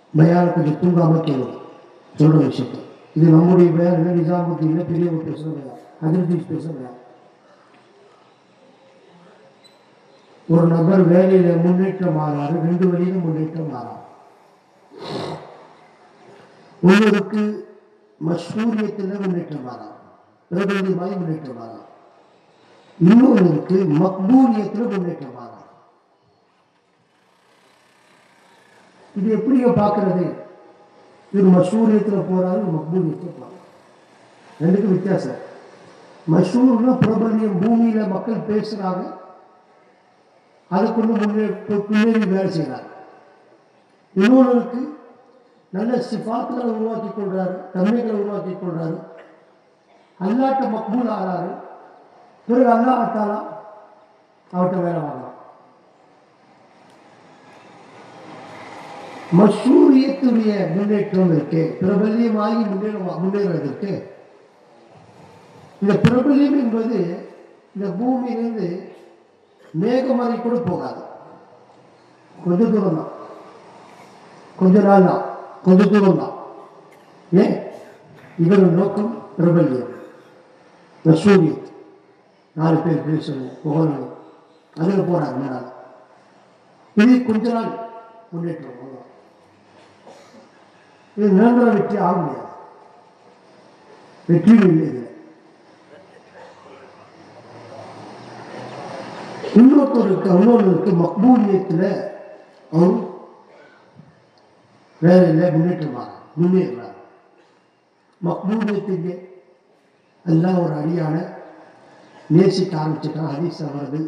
பயான கொஞ்சம் தூங்காம கேளுங்க சொல்ற விஷயத்தை இது நம்முடைய பேர் நிஜாமுத்தீன பெரியவங்க பேசுறது அதிர்தீஷ் பேசுறது ஒரு நபர் வேலையில முன்னேற்றம் ஆறாரு ரெண்டு வழியில முன்னேற்றம் ஆறாரு ஒருவருக்கு மஷூரியத்தில் முன்னேற்றம் ஆறார் பிரபலமாய் முன்னேற்றம் ஆறார் இன்னொருவருக்கு மக்பூலியத்தில் முன்னேற்றம் ஆறார் இது எப்படிங்க பார்க்கறது இவர் மஷூரியத்தில் போறாரு மக்பூலியத்தில் போறாரு ரெண்டுக்கும் வித்தியாசம் மஷூர்னா பிரபல்யம் பூமியில மக்கள் பேசுறாங்க அதுக்குள்ள முன்னே பின்னேறி வேலை செய்கிறார் இன்னொருவருக்கு நல்ல சிபாத்துகளை உருவாக்கி கொள்றாரு தன்மைகளை உருவாக்கி கொள்றாரு அல்லாட்ட மக்பூல் ஆறாரு பிறகு அல்லா ஆட்டாலா அவர்கிட்ட வேலை வாங்கலாம் மஷூரியத்துடைய முன்னேற்றம் இருக்கு பிரபல்யமாகி முன்னேற முன்னேறுவதற்கு இந்த பிரபல்யம் என்பது இந்த பூமியிலிருந்து மேகம் வரை கூட போகாது கொஞ்ச தூரம் தான் கொஞ்ச நாள் தான் கொஞ்ச தூரம் தான் ஏன் இவரின் நோக்கம் பிரபல்யம் சூரியத் நாலு பேர் பேசணும் புகழணும் அதில் போறாங்க மேலால் இது கொஞ்ச நாள் முன்னேற்றம் அவ்வளவுதான். இது நிரந்தர வெற்றி ஆக முடியாது வெற்றியும் இல்லை இதில் இன்னொருத்தருக்கு இன்னொருவருக்கு மக்பூலியத்தில் அவர் வேலையில் முன்னேற்றமாக முன்னேறார் மக்பூலியத்துக்கு எல்லாம் ஒரு அடியான நேசிக்க ஆரம்பிச்சுட்டான் ஹதீஸ் வருது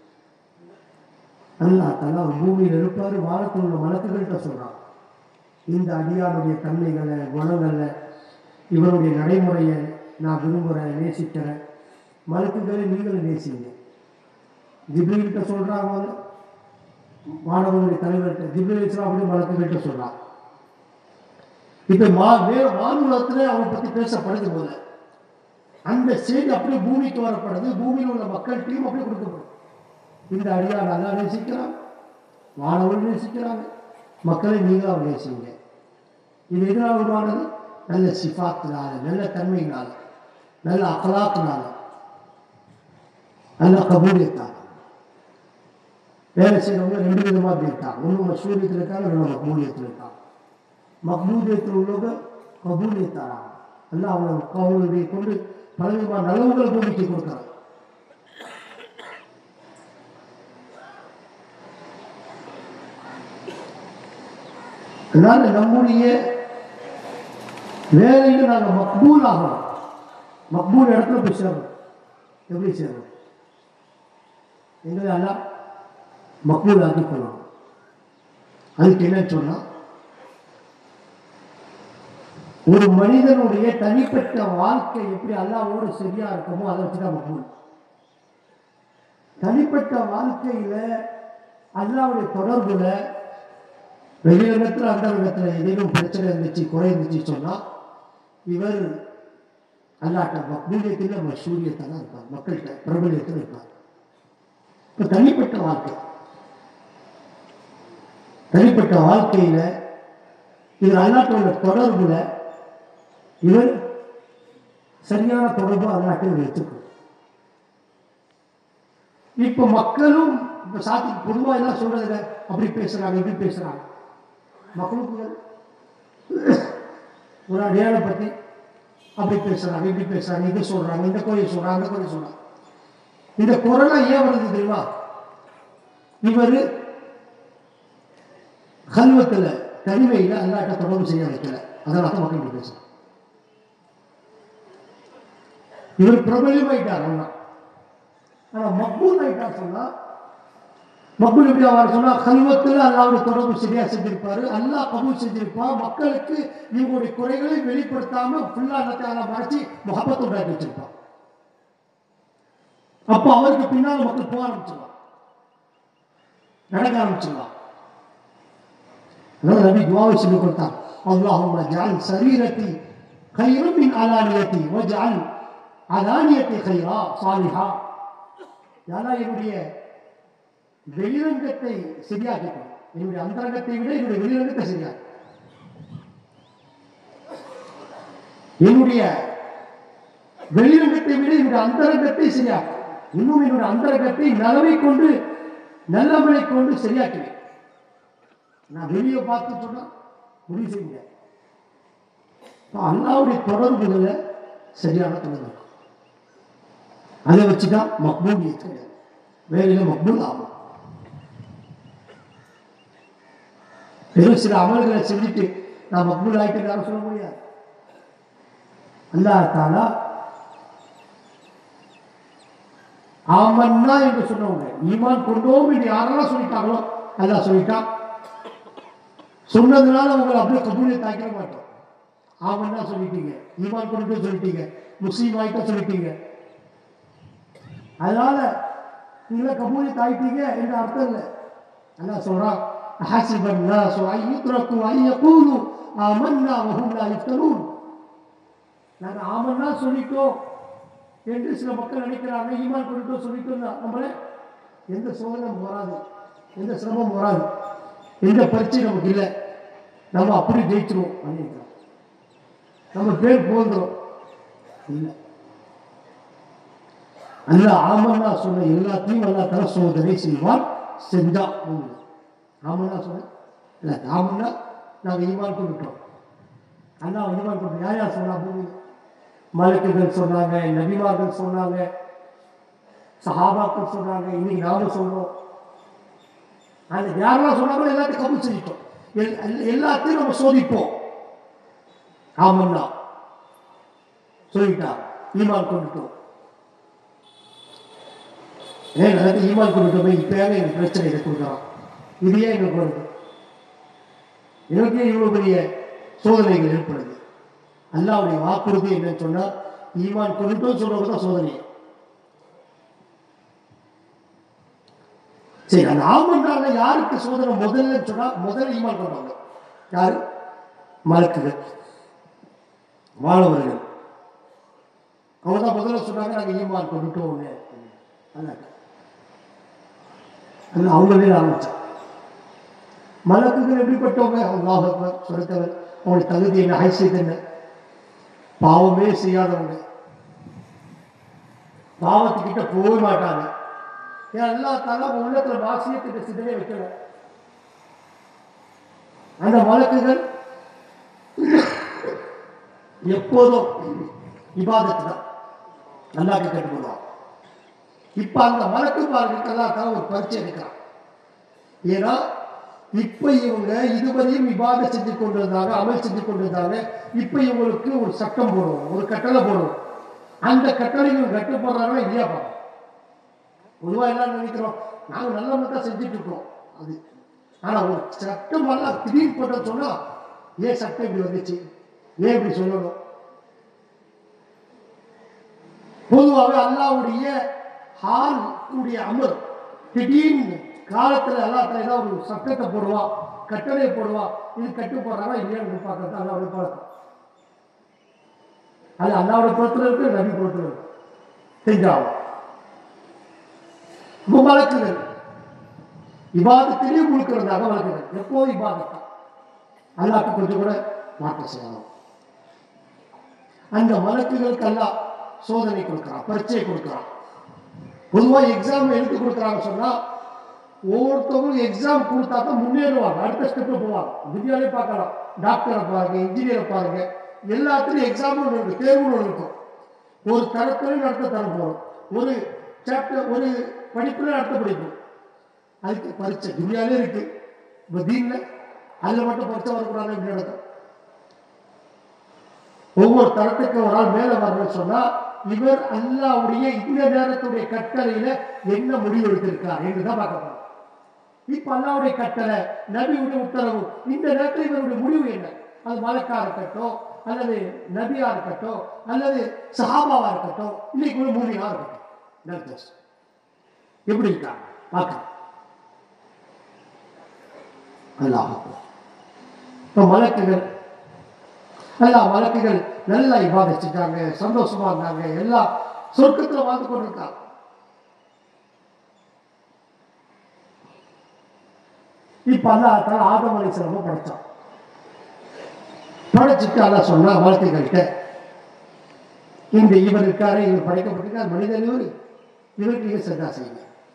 அல்லா தலா பூமியில் இருப்பார் வானத்தில் உள்ள மலக்குகள்கிட்ட சொல்றான் இந்த அடியானுடைய தன்மைகளை குணங்களை இவருடைய நடைமுறையை நான் விரும்புகிறேன் நேசிக்கிறேன் மலக்குகளை நீங்களும் நேசிங்க ஜிப்ரீல்கிட்ட சொல்றாங்க மாணவர்களுடைய தலைவர்கிட்ட ஜிப்ரீல் இஸ்லாம் அப்படி மலக்குகள்கிட்ட சொல்றான் இப்ப மா வேற வானுலகத்துல அவனை பத்தி பேசப்படுது போல அந்த செய்தி அப்படியே பூமிக்கு வரப்படுது பூமியில் உள்ள மக்கள்கிட்டையும் அப்படியே கொடுக்கப்படும் இந்த அடியார் நல்லா நேசிக்கிறான் மாணவர்கள் நேசிக்கிறாங்க மக்களை நீங்களும் அவர் நேசிங்க இது எதனால் உருவானது நல்ல சிஃபாத்தினால நல்ல தன்மையினால நல்ல அகலாக்கினால நல்ல கபூலியத்தால் வேலை செய்யறவங்க ரெண்டு விதமாக அப்படி இருக்காங்க ஒன்று மசூரியத்தில் இருக்காங்க இன்னொன்று மக்பூலியத்தில் இருக்காங்க மக்பூலியத்தில் உள்ளவங்க கபூலியத்தாராங்க எல்லாம் அவங்க அவங்களுடைய கொண்டு பலவிதமான நலவுகளை பூமிக்கு கொடுக்குறாங்க அதனால நம்முடைய வேலையில நாங்கள் மக்பூல் ஆகணும் மக்பூல் இடத்துல போய் சேரணும் எப்படி சேரணும் எங்களை எல்லாம் மக்பூல் ஆக்கி கொள்ளணும் அதுக்கு என்ன சொன்னா ஒரு மனிதனுடைய தனிப்பட்ட வாழ்க்கை எப்படி அல்லாவோடு சரியா இருக்குமோ அதை வச்சுதான் மக்பூல் தனிப்பட்ட வாழ்க்கையில அல்லாவுடைய தொடர்புல வெளிரங்கத்தில் அந்த ரங்கத்தில் ஏதேனும் பிரச்சனை இருந்துச்சு குறை இருந்துச்சு சொன்னா இவர் அல்லாட்ட மக்பூலியத்தில் நம்ம சூரியத்தை தான் இருப்பார் மக்கள்கிட்ட பிரபலியத்தில் இருப்பார் இப்போ தனிப்பட்ட வாழ்க்கை தனிப்பட்ட வாழ்க்கையில இவர் அல்லாட்டோட தொடர்புல இவர் சரியான தொடர்பு அல்லாட்டை இவர் எடுத்துக்கணும் இப்ப மக்களும் இப்ப சாத்தி பொதுவா எல்லாம் சொல்றதுல அப்படி பேசுறாங்க இப்படி பேசுறாங்க மக்களுக்குகள் ஒரு அடையாளை பத்தி அப்படி பேசுறாங்க இப்படி பேசுறாங்க இது சொல்றாங்க இந்த கோயில் சொல்றாங்க அந்த கோயில் சொல்றாங்க இந்த குரலாம் ஏன் வருது தெரியுமா இவரு கல்வத்துல தனிமையில அல்லாட்ட தொடர்பு செய்ய வைக்கல அதனால தான் மக்கள் இப்படி பேசுறாங்க இவர் பிரபலமாயிட்டார் அண்ணா ஆனா மக்பூல் ஆயிட்டார் சொன்னா மக்பூல் எப்படி அவர் சொன்னா கல்வத்தில் அல்லாவுடைய தொடர்பு சரியா செஞ்சிருப்பாரு அல்லாஹ் கபூல் செஞ்சிருப்பான் மக்களுக்கு இவங்களுடைய குறைகளை வெளிப்படுத்தாம ஃபுல்லா எல்லாத்தையும் மறைச்சி முகப்பத்தை உண்டாக்கி வச்சிருப்பான் அப்போ அவருக்கு பின்னால் மக்கள் போக ஆரம்பிச்சிடலாம் நடக்க ஆரம்பிச்சிடலாம் அதாவது நபி துவாவை சொல்லி கொடுத்தார் அல்லாஹும்ம ஜஅல் சரீரத்தி خيرا من علانيتي واجعل علانيتي خيرا صالحا யாரா என்னுடைய வெளிரங்கத்தை சரியாக்கிக்கணும் என்னுடைய அந்தரங்கத்தை விட என்னுடைய வெளிரங்கத்தை சரியாக்கும் என்னுடைய வெளிரங்கத்தை விட என்னுடைய அந்தரங்கத்தை சரியாக்கும் இன்னும் என்னுடைய அந்தரங்கத்தை நலவை கொண்டு நல்லவனை கொண்டு சரியாக்குவேன் நான் வெளியே பார்த்து சொன்னா முடிவு செய்யுங்க இப்ப அல்லாவுடைய தொடர்புகளை சரியான தொடர்பு இருக்கும். அதை வச்சுதான் மக்பூலியத் கிடையாது வேலையில மக்பூல் ஆகும் வெறும் சில அமல்களை செஞ்சுட்டு நான் மக்பூல் ஆகிட்டு யாரும் சொல்ல முடியாது அல்லாஹ் தாலா ஆமன்னா என்று சொன்னவங்க ஈமான் கொண்டோம் என்று யாரெல்லாம் சொல்லிட்டாங்களோ அல்லாஹ் சொல்லிட்டான் சொன்னதுனால உங்களை அப்படியே கபூலியை தாக்கிட மாட்டோம் ஆமன்னா சொல்லிட்டீங்க ஈமான் கொண்டு சொல்லிட்டீங்க முஸ்லீம் ஆயிட்ட சொல்லிட்டீங்க அதனால நீங்களே கபூலி தாயிட்டீங்க என்று அர்த்தம் இல்லை அல்லாஹ் சொல்றான் حسب الناس أن يتركوا أن يقولوا آمنا وهم لا يفتنون நாங்கள் ஆமன்னா சொல்லிட்டோம் என்று சில மக்கள் நினைக்கிறாங்க ஈமான் கொண்டுட்டோம் சொல்லிட்டோம் நம்மள எந்த சோதனை நமக்கு வராது எந்த சிரமம் வராது எந்த பரீட்சை நமக்கு இல்லை நம்ம அப்படி ஜெயிச்சிருவோம் அப்படிங்கிறோம் நம்ம பேர் போந்துடும் இல்லை அல்ல ஆமன்னா சொன்ன எல்லாத்தையும் அல்லா தர சோதனை செய்வான் செஞ்சா உண்டு. ஆமன்னா சொன்ன இல்லை ஆமன்னா நாங்கள் ஈமான் கொண்டுட்டோம் அல்லா ஈமான் கொண்டு யார் யார் சொன்னா பூமியில் மலக்குகள் சொன்னாங்க நபிமார்கள் சொன்னாங்க சஹாபாக்கள் சொன்னாங்க இன்னைக்கு நாம சொல்றோம் அந்த யாரெல்லாம் சொன்னாங்களோ எல்லாத்தையும் கபூல் செஞ்சிட்டோம் எல்- எல்- எல்லாத்தையும் நம்ம சோதிப்போம் ஆமன்னா சொல்லிட்டா ஈமான் கொண்டுட்டோம் ஏன் எனக்கு ஈமான் கொண்டுட்டோமே இப்பயாவே எனக்கு பிரச்சனை இதை கொடுக்குறான் இது ஏன் எங்களுக்கு வருது எனக்கே இவ்வளவு பெரிய சோதனைகள் ஏற்படுது அல்லாவுடைய வாக்குறுதி என்னன்னு சொன்னா ஈமான் கொண்டுட்டோம் சொல்றவங்க தான் சோதனை சரி அந்த ஆமன்றால யாருக்கு சோதனை முதல்ல சொன்னா முதல்ல ஈமான் கொண்டவங்க யாரு மலக்குகள் மாணவர்கள் அவங்க தான் முதல்ல சொன்னாங்க நாங்க ஈமான் கொண்டுட்டோம் அல்ல அல்ல அவங்களே ஆரம்பிச்சான் மலக்குகள் எப்படிப்பட்டவங்க அல்லாஹ் சொருத்தவர் அவங்களுடைய தகுதி என்ன ஹைசைத் என்ன பாவமே செய்யாதவங்க பாவத்துக்கிட்ட போக மாட்டாங்க ஏன் அல்லா தாலா அவங்க உள்ளத்துல வாசியத்துக்கு சிந்தனை வைக்கல அந்த வழக்குகள் எப்போதும் இபாதத்து தான் அல்லாஹ்க்கு கட்டுப்படுவான் இப்ப அந்த வழக்கு பாருங்க அல்லா தாலா ஒரு பரீட்சை எடுக்கிறான் ஏன்னா இப்ப இவங்க இதுவரையும் விவாத செஞ்சு கொண்டிருந்தாங்க அமல் செஞ்சு கொண்டிருந்தாங்க இப்ப இவங்களுக்கு ஒரு சட்டம் போடுவோம் ஒரு கட்டளை போடுவோம் அந்த கட்டளை இவங்க கட்டுப்படுறாங்களா இல்லையா பாருங்க பொதுவா என்ன நினைக்கிறோம் நாங்க நல்ல மட்டும் செஞ்சுட்டு இருக்கோம் அது ஆனா ஒரு சட்டம் எல்லாம் திடீர்னு போட்ட சொன்னா ஏன் சட்டம் இப்படி வந்துச்சு ஏன் இப்படி சொல்லணும் பொதுவாகவே அல்லாவுடைய ஹால் கூடிய அமர் திடீர்னு காலத்துல அல்லாத்துல ஏதாவது ஒரு சட்டத்தை போடுவான் கட்டளை போடுவான் இது கட்டு போடுறாங்க இல்லையான்னு பார்க்கறது அல்லாவுடைய பழக்கம் அது அல்லாவுடைய புறத்துல இருக்கு நபி புறத்துல இருக்கு செஞ்சாகும் அப்ப வழக்குகள் இபாதத்திலே முழுக்கிறதாக வழக்குகள் எப்போதும் இபாதத்தா அல்லாக்கு கொஞ்சம் கூட மாற்றம் செய்யலாம் அந்த வழக்குகளுக்கு எல்லாம் சோதனை கொடுக்கிறான் பரீட்சை கொடுக்கிறான் பொதுவா எக்ஸாம் எழுதி கொடுக்குறாங்க சொன்னா ஒவ்வொருத்தவங்களும் எக்ஸாம் கொடுத்தா தான் முன்னேறுவாங்க அடுத்த ஸ்டெப்ல போவாங்க வித்யாலே பார்க்கலாம் டாக்டரை பாருங்க இன்ஜினியரை பாருங்க எல்லாத்துலயும் எக்ஸாம் ஒன்று இருக்கு தேர்வு ஒன்று இருக்கும் ஒரு தரத்துலையும் அடுத்த தரம் போகும் ஒரு சாப்டர் ஒரு படிப்புல அடுத்த படிப்பு அதுக்கு பரீட்சை துனியாலே இருக்கு இப்போ தீன்ல அதுல மட்டும் பரீட்சை வரக்கூடாது எப்படி நடக்கும் ஒவ்வொரு தரத்துக்கு ஒரு ஆள் மேல வரணும்னு சொன்னா இவர் அல்லாவுடைய இந்த நேரத்துடைய கட்டளையில என்ன முடிவு எடுத்திருக்கார் என்றுதான் பார்க்க போறோம் இப்ப அல்லாவுடைய கட்டளை நபியுடைய உத்தரவு இந்த நேரத்தில் இவருடைய முடிவு என்ன அது மலக்கா இருக்கட்டும் அல்லது நபியா இருக்கட்டும் அல்லது சஹாபாவா இருக்கட்டும் இன்னைக்கு ஒரு மூலியா இருக்கட்டும் நர்தஸ். எப்படி இருக்காங்க பார்க்கலாம் அல்லாஹ் இப்போ மலக்குகள் எல்லா வழக்குகள் நல்லா இபாதிச்சுட்டாங்க சந்தோஷமா இருந்தாங்க எல்லா சொர்க்கத்துல வாழ்ந்து கொண்டிருக்காங்க இப்ப அல்லா தலா ஆதம் அலை சிலம படைச்சான் படைச்சிட்டு அல்லா சொன்னா வழக்குகள்கிட்ட இந்த இவர் இருக்காரு இவர் படைக்கப்பட்டிருக்கார் மனிதன் இவர் இவருக்கு நீங்க சதா செய்யுங்க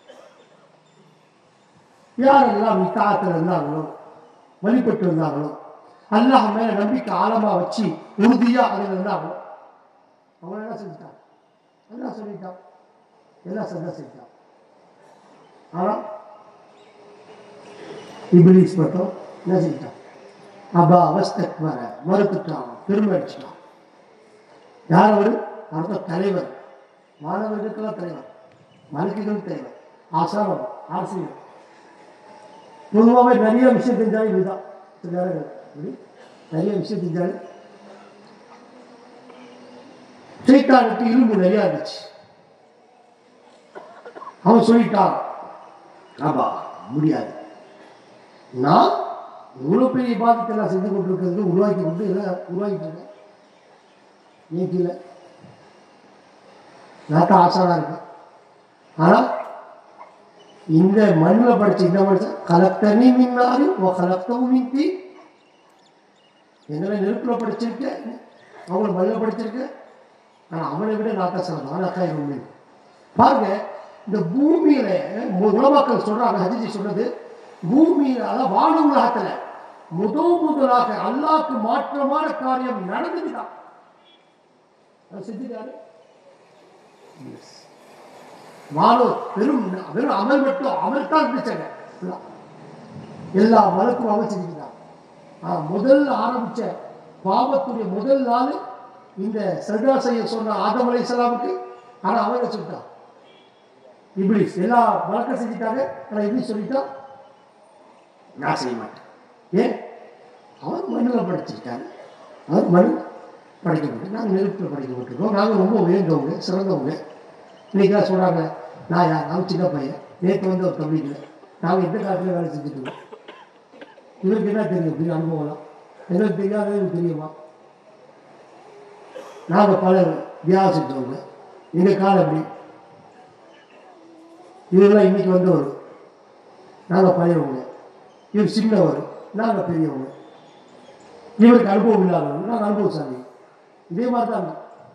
யாரெல்லாம் இத்தாத்தில் இருந்தாங்களோ வழிபட்டு இருந்தாங்களோ அல்லாஹ் மேல நம்பிக்கை ஆழமா வச்சு உறுதியா அதில் இருந்தாங்களோ அவங்க என்ன செஞ்சுட்டான் எல்லாம் சொல்லிட்டான் எல்லாம் சதா செஞ்சுட்டான் ஆனா இபிலிஸ் மட்டும் என்ன செஞ்சுட்டான் அப்பா அவஸ்தக் வர மறுத்துட்டான் பெருமை அடிச்சுட்டான் யார் அவர் அடுத்த தலைவர் மாணவர்களுக்கெல்லாம் தலைவர் மலக்குகள் தலைவர் ஆசாரம் ஆசிரியர் பொதுவாகவே நிறைய விஷயம் செஞ்சாலும் இதுதான் சில நேரங்கள் இப்படி நிறைய விஷயம் செஞ்சாலும் சைத்தானுக்கு இரும்பு நிறையா இருந்துச்சு அவன் சொல்லிட்டான் ஆபா முடியாது நான் இவ்வளோ பெரிய பாதத்தை நான் செஞ்சு கொண்டிருக்கிறது உருவாக்கி கொண்டு எல்லாம் உருவாக்கிட்டு இருக்கேன் நீக்கு இல்லை நான் தான் ஆசானா இருக்கேன் ஆனால் இந்த மண்ணில் படிச்ச இந்த மனுஷன் கலத்தனி மின்னாரு ஓ கலத்தவும் மிந்தி எங்களை நெருப்பில் படிச்சிருக்கேன் அவங்கள மண்ணில் படிச்சிருக்கேன் ஆனால் அவனை விட நான் தான் சொல்லணும் ஆனால் உண்மை பாருங்க இந்த பூமியில மு- உலமாக்கள் சொல்றாங்க ஹஜிஜி சொன்னது பூமியில அதாவது வான உலகத்துல முதல் முதலாக அல்லாஹ்க்கு மாற்றமான காரியம் நடந்துதான் அது செஞ்சுட்டாரு Yes. வானோ வெறும் வெறும் அமல் மட்டும் அமல் தான் இருந்துச்சாங்க ஃபுல்லா. எல்லா மலக்கும் அமல் செஞ்சுக்கிட்டான் ஆனா முதல் ஆரம்பிச்ச பாவத்துடைய முதல் நாள் இந்த சர்தா செய்ய சொன்ன ஆதம் அலைஹிஸ்ஸலாமுக்கு ஆனா அவன் என்ன சொல்லிட்டான் இப்ளீஸ் எல்லா வழக்கம் செஞ்சுட்டாங்க ஆனா இப்ளீஸ் சொல்லிட்டான் நான் செய்ய மாட்டேன் ஏன் அவர் மண்ணில் படிச்சிருக்காரு அவர் மண் படைக்கப்பட்டு நாங்கள் நெருப்பில் படைக்கப்பட்டிருக்கோம் நாங்கள் ரொம்ப உயர்ந்தவங்க சிறந்தவங்க இன்னைக்கெல்லாம் சொல்கிறாங்க நான் யார் நான் சின்ன பையன் நேற்று வந்து ஒரு தம்பிக்கல நாங்கள் எந்த காலத்தில் வேலை செஞ்சுட்டு இருக்கோம் இவருக்கு என்ன தெரியும் பெரிய அனுபவம்லாம் எங்களுக்கு தெரியாதது இவருக்கு தெரியுமா நாங்கள் பல வியாபாரம் செஞ்சவங்க எங்கள் காலம் எப்படி இவரெல்லாம் இன்னைக்கு வந்தவர் நாங்கள் பழையவங்க இவர் சின்னவர் நாங்கள் பெரியவங்க இவருக்கு அனுபவம் இல்லாதவங்க நாங்கள் அனுபவசாலி இதே மாதிரி தான்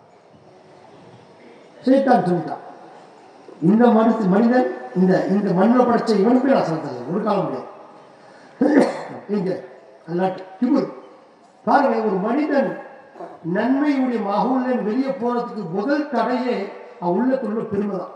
சைத்தான் சொல்லிட்டான் இந்த மனுஷ மனிதன் இந்த இந்த மண்ணில் படைச்ச இவனுக்கு நான் சொல்றேன் ஒரு காலம் முடியாது இங்க அல்லாட்டு கிபுர் பாருங்க ஒரு மனிதன் நன்மையுடைய மகூலன் வெளியே போறதுக்கு முதல் தடையே அவன் உள்ளத்துள்ள பெருமை தான்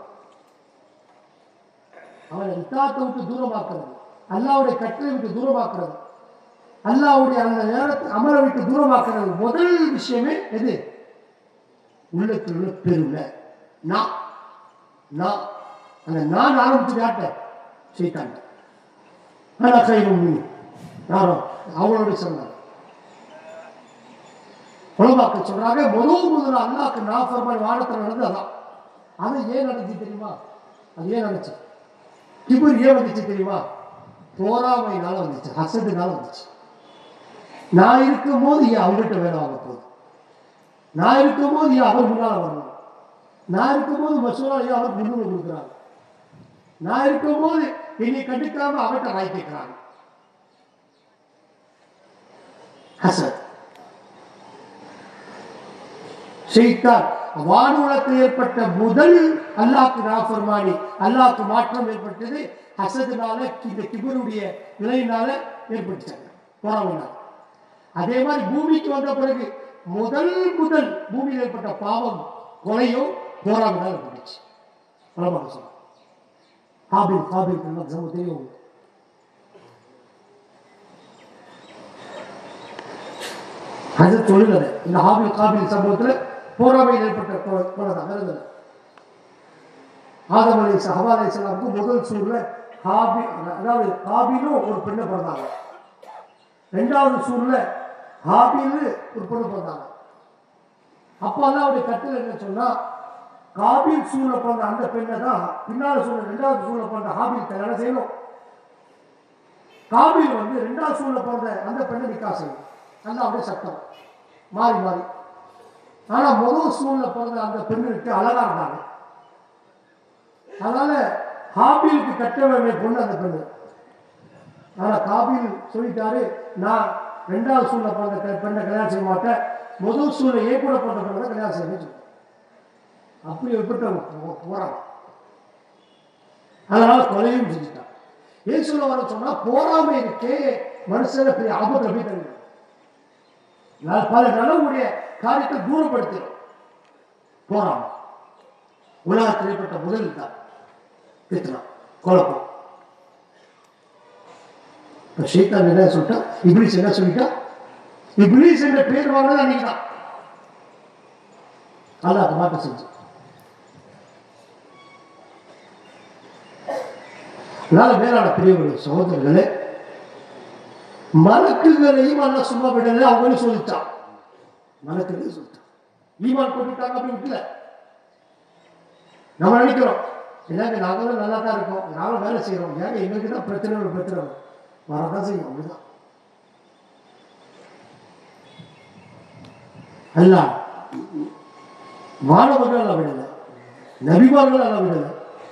அவனை இத்தாத்தை விட்டு தூரமாக்குறது அல்லாவுடைய கட்டளை விட்டு தூரமாக்குறது அல்லாவுடைய அந்த நேரத்தை அமர விட்டு தூரமாக்குறது முதல் விஷயமே எது உள்ளத்தில் உள்ள பெருமை நான் நான் அந்த நான் ஆரம்பிச்சு யார்கிட்ட சைத்தான் ஆனா கைரும் நீ யாரோ அவங்களோட சொன்னாங்க உலமாக்கள் சொல்றாங்க முதல் முதல்ல அல்லாக்கு நாஃபர்மான் வானத்தில் நடந்து அதான் அது ஏன் நடந்துச்சு தெரியுமா அது ஏன் நடந்துச்சு கிபுர் ஏன் வந்துச்சு தெரியுமா போராமைனால வந்துச்சு ஹசதுனால வந்துச்சு நான் இருக்கும் போது ஏன் அவங்ககிட்ட வேலை வாங்க போகுது நான் இருக்கும் போது ஏன் அவர் முன்னால வரணும் நான் இருக்கும் போது மசூரா ஏன் அவர் முன்னுரிமை கொடுக்குறாங்க நான் இருக்கும் போது என்னை கண்டுக்காம அவர்கிட்ட வாய் கேட்கிறாங்க ஹசத் ஷெய்தான் வானுலத்தில் ஏற்பட்ட முதல் அல்லாஹ்க்கு நாஃபர்மானி அல்லாஹ்க்கு மாற்றம் ஏற்பட்டது ஹசதுனால இந்த கிபருடைய நிலையினால ஏற்பட்டுச்சாங்க பொறாமைனால அதே மாதிரி பூமிக்கு வந்த பிறகு முதல் முதல் பூமியில் ஏற்பட்ட பாவம் கொலையும் போராமைனால ஏற்பட்டுச்சு பலமாக சொல்ல ஹாபில் ஹாபில் நம்ம தெரியும் உங்களுக்கு. அது தொழில் அது இந்த ஹாபில் காபில் சம்பவத்தில் போராமையில் ஏற்பட்ட கொ- கொலை தான் வேற எதுவும் இல்ல. ஆதம் அலி ஹவா அலி இஸ்லாமுக்கு முதல் சூரில் ஹாபி அதாவது ஹாபிலும் ஒரு பெண்ணை பிறந்தாங்க ரெண்டாவது சூரில் ஹாபில் ஒரு பொண்ணு பிறந்தாங்க அப்போ அல்லாவுடைய கட்டளை என்ன சொன்னா காபில் சூழல பிறந்த அந்த பெண்ணை தான் பின்னால் சூழ ரெண்டாவது சூழல பிறந்த ஹாபில் கல்யாணம் செய்யணும் காபில் வந்து ரெண்டாவது சூழல பிறந்த அந்த பெண்ணை நிக்கா செய்யணும் அல்லாவுடைய சட்டம் மாறி மாறி ஆனா முதல் சூழ்நிலை பிறந்த அந்த பெண்ணுக்கு அழகா இருந்தாங்க அதனால ஹாபிலுக்கு கட்ட வேண்டிய பொண்ணு அந்த பெண்ணு ஆனா காபில் சொல்லிட்டாரு நான் ரெண்டாவது சூழ்நிலை பிறந்த க- பெண்ணை கல்யாணம் செய்ய மாட்டேன் முதல் சூழ்நிலை ஏன் கூட பிறந்த பெண்ணை தான் கல்யாணம் செய்ய அப்படி எப்பட்ட போறான் அதனால கொலையும் செஞ்சுட்டான் ஏன் சொல்ல வர சொன்னா போராமை இருக்கே மனுஷன பெரிய ஆபத்துல போய் தருது நான் பல நலவுடைய காரியத்தை தூரப்படுத்துறோம் போராம உலகத்தில் ஏற்பட்ட முதல் தான் பித்தனம் குழப்பம் இப்ப ஷேத்தான் என்ன சொல்லிட்டா இப்ளீஸ் என்ன சொல்லிட்டா இப்ளீஸ் என்ற பேர் வாங்கினது அன்னைக்கு தான் அல்லாஹ் மாற்ற செஞ்சு அதனால மேலான பெரியவர்கள் சகோதரர்களே மலக்குகளையும் அல்ல சும்மா விடல அவங்களும் சொல்லிட்டான் மலக்குகள் சொல்லிட்டான் ஈமான் கொண்டுட்டாங்க அப்படி விட்டுல நம்ம நினைக்கிறோம் ஏன்னாங்க நாங்களும் நல்லா தான் இருக்கோம் நாங்களும் வேலை செய்யறோம் ஏங்க எங்களுக்கு தான் பிரச்சனை ஒரு பிரச்சனை வரும். வரதான் செய்யும் அப்படிதான் அல்ல மாணவர்கள் அல்ல விடல நபிமார்கள் அல்ல விடல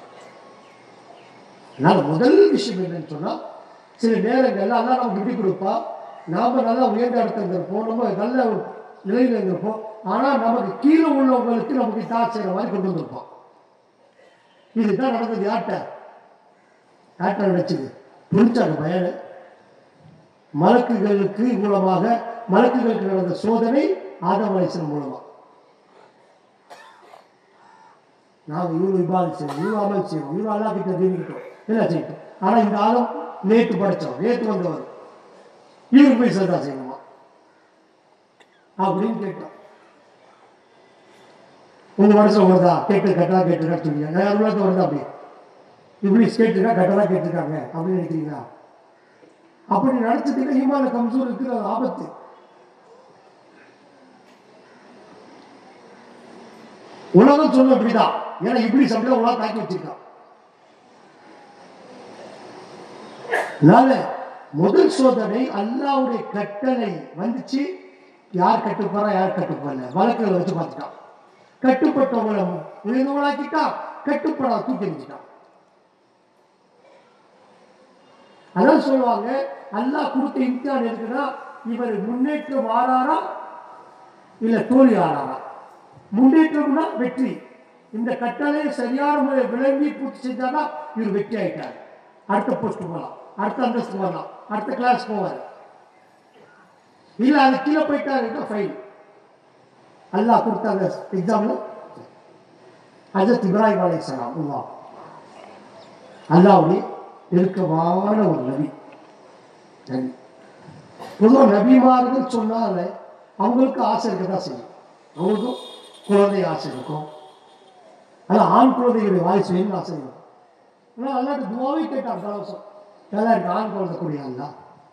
அதனால முதல் விஷயம் என்னன்னு சொன்னா சில நேரங்கள்ல அல்லா நமக்கு விட்டு கொடுப்பா நாம நல்லா உயர்ந்த இடத்துல இருப்போம் நம்ம நல்ல ஒரு நிலையில இருந்திருப்போம் ஆனா நமக்கு கீழே உள்ளவங்களுக்கு நமக்கு தாட் செய்யற மாதிரி கொண்டு வந்திருப்போம் இதுதான் நடந்தது யார்கிட்ட யார்கிட்ட நினைச்சது புரிஞ்சாங்க பயனை மலக்குகளுக்கு மூலமாக மலக்குகளுக்கு நடந்த சோதனை ஆதம் அலைசன் மூலமா நாங்க இவ்வளவு விவாதம் செய்வோம் இவ்வளவு அமல் செய்வோம் இவ்வளவு அல்லா கிட்ட தெரிஞ்சுக்கிட்டோம் எல்லாம் செய்யட்டும் ஆனா இந்த ஆழம் நேற்று படிச்சோம் நேற்று வந்தவர் இவருக்கு போய் சதா செய்யணுமா அப்படின்னு கேட்டோம் உங்க மனசுல வருதா கேட்டு கட்டலா கேட்டு சொல்லுங்க நான் அருளாத்த வருதா அப்படி இப்படி கேட்டுருக்கா கட்டலா கேட்டிருக்காங்க அப்படின்னு நினைக்கிறீங்களா அப்படி நடத்துக்கிட்ட ஈமான கம்சூர் இருக்கிற ஒரு ஆபத்து உலகம் சொல்லும் அப்படிதான் ஏன்னா இப்படி சம்பளம் உலகம் தாக்கி வச்சிருக்கான் அதனால முதல் சோதனை அல்லாவுடைய கட்டளை வந்துச்சு யார் கட்டுப்பாரா யார் கட்டுப்படல வழக்குகளை வச்சு பார்த்துட்டான் கட்டுப்பட்டவங்களை உயர்ந்தவங்களாக்கிட்டான் கட்டுப்படா தூக்கி எறிஞ்சிட்டான் அதான் சொல்லுவாங்க அல்லாஹ் கொடுத்த இம்தியான் இருக்குன்னா இவர் முன்னேற்றம் ஆறாரா இல்ல தோல்வி ஆறாரா முன்னேற்றம்னா வெற்றி இந்த கட்டளையை சரியான முறையை விளங்கி பூர்த்தி செஞ்சாதான் இவர் வெற்றி ஆயிட்டார் அடுத்த போஸ்ட் போகலாம் அடுத்த அந்தஸ்து போகலாம் அடுத்த கிளாஸ் போவார் இல்ல அது கீழே போயிட்டாருன்னா ஃபைல் அல்லாஹ் கொடுத்த அந்த எக்ஸாம்ல ஹஜரத் இப்ராஹிம் அலைஹிஸ்ஸலாம் அல்லாஹ் அல்லாவுடைய நெருக்கமான ஒரு நபி நபி பொதுவாக நபிமார்கள் சொன்னால அவங்களுக்கு ஆசை இருக்க தான் செய்யும் அவங்களுக்கும் குழந்தை ஆசை இருக்கும் ஆனால் ஆண் குழந்தைகளுடைய வாய் செய்யணும்னு ஆசை இருக்கும் ஆனால் அல்லாட்டு துவாவே கேட்டான் தலவசம் நல்லா இருக்கு ஆண் குழந்தை கூடிய அல்லா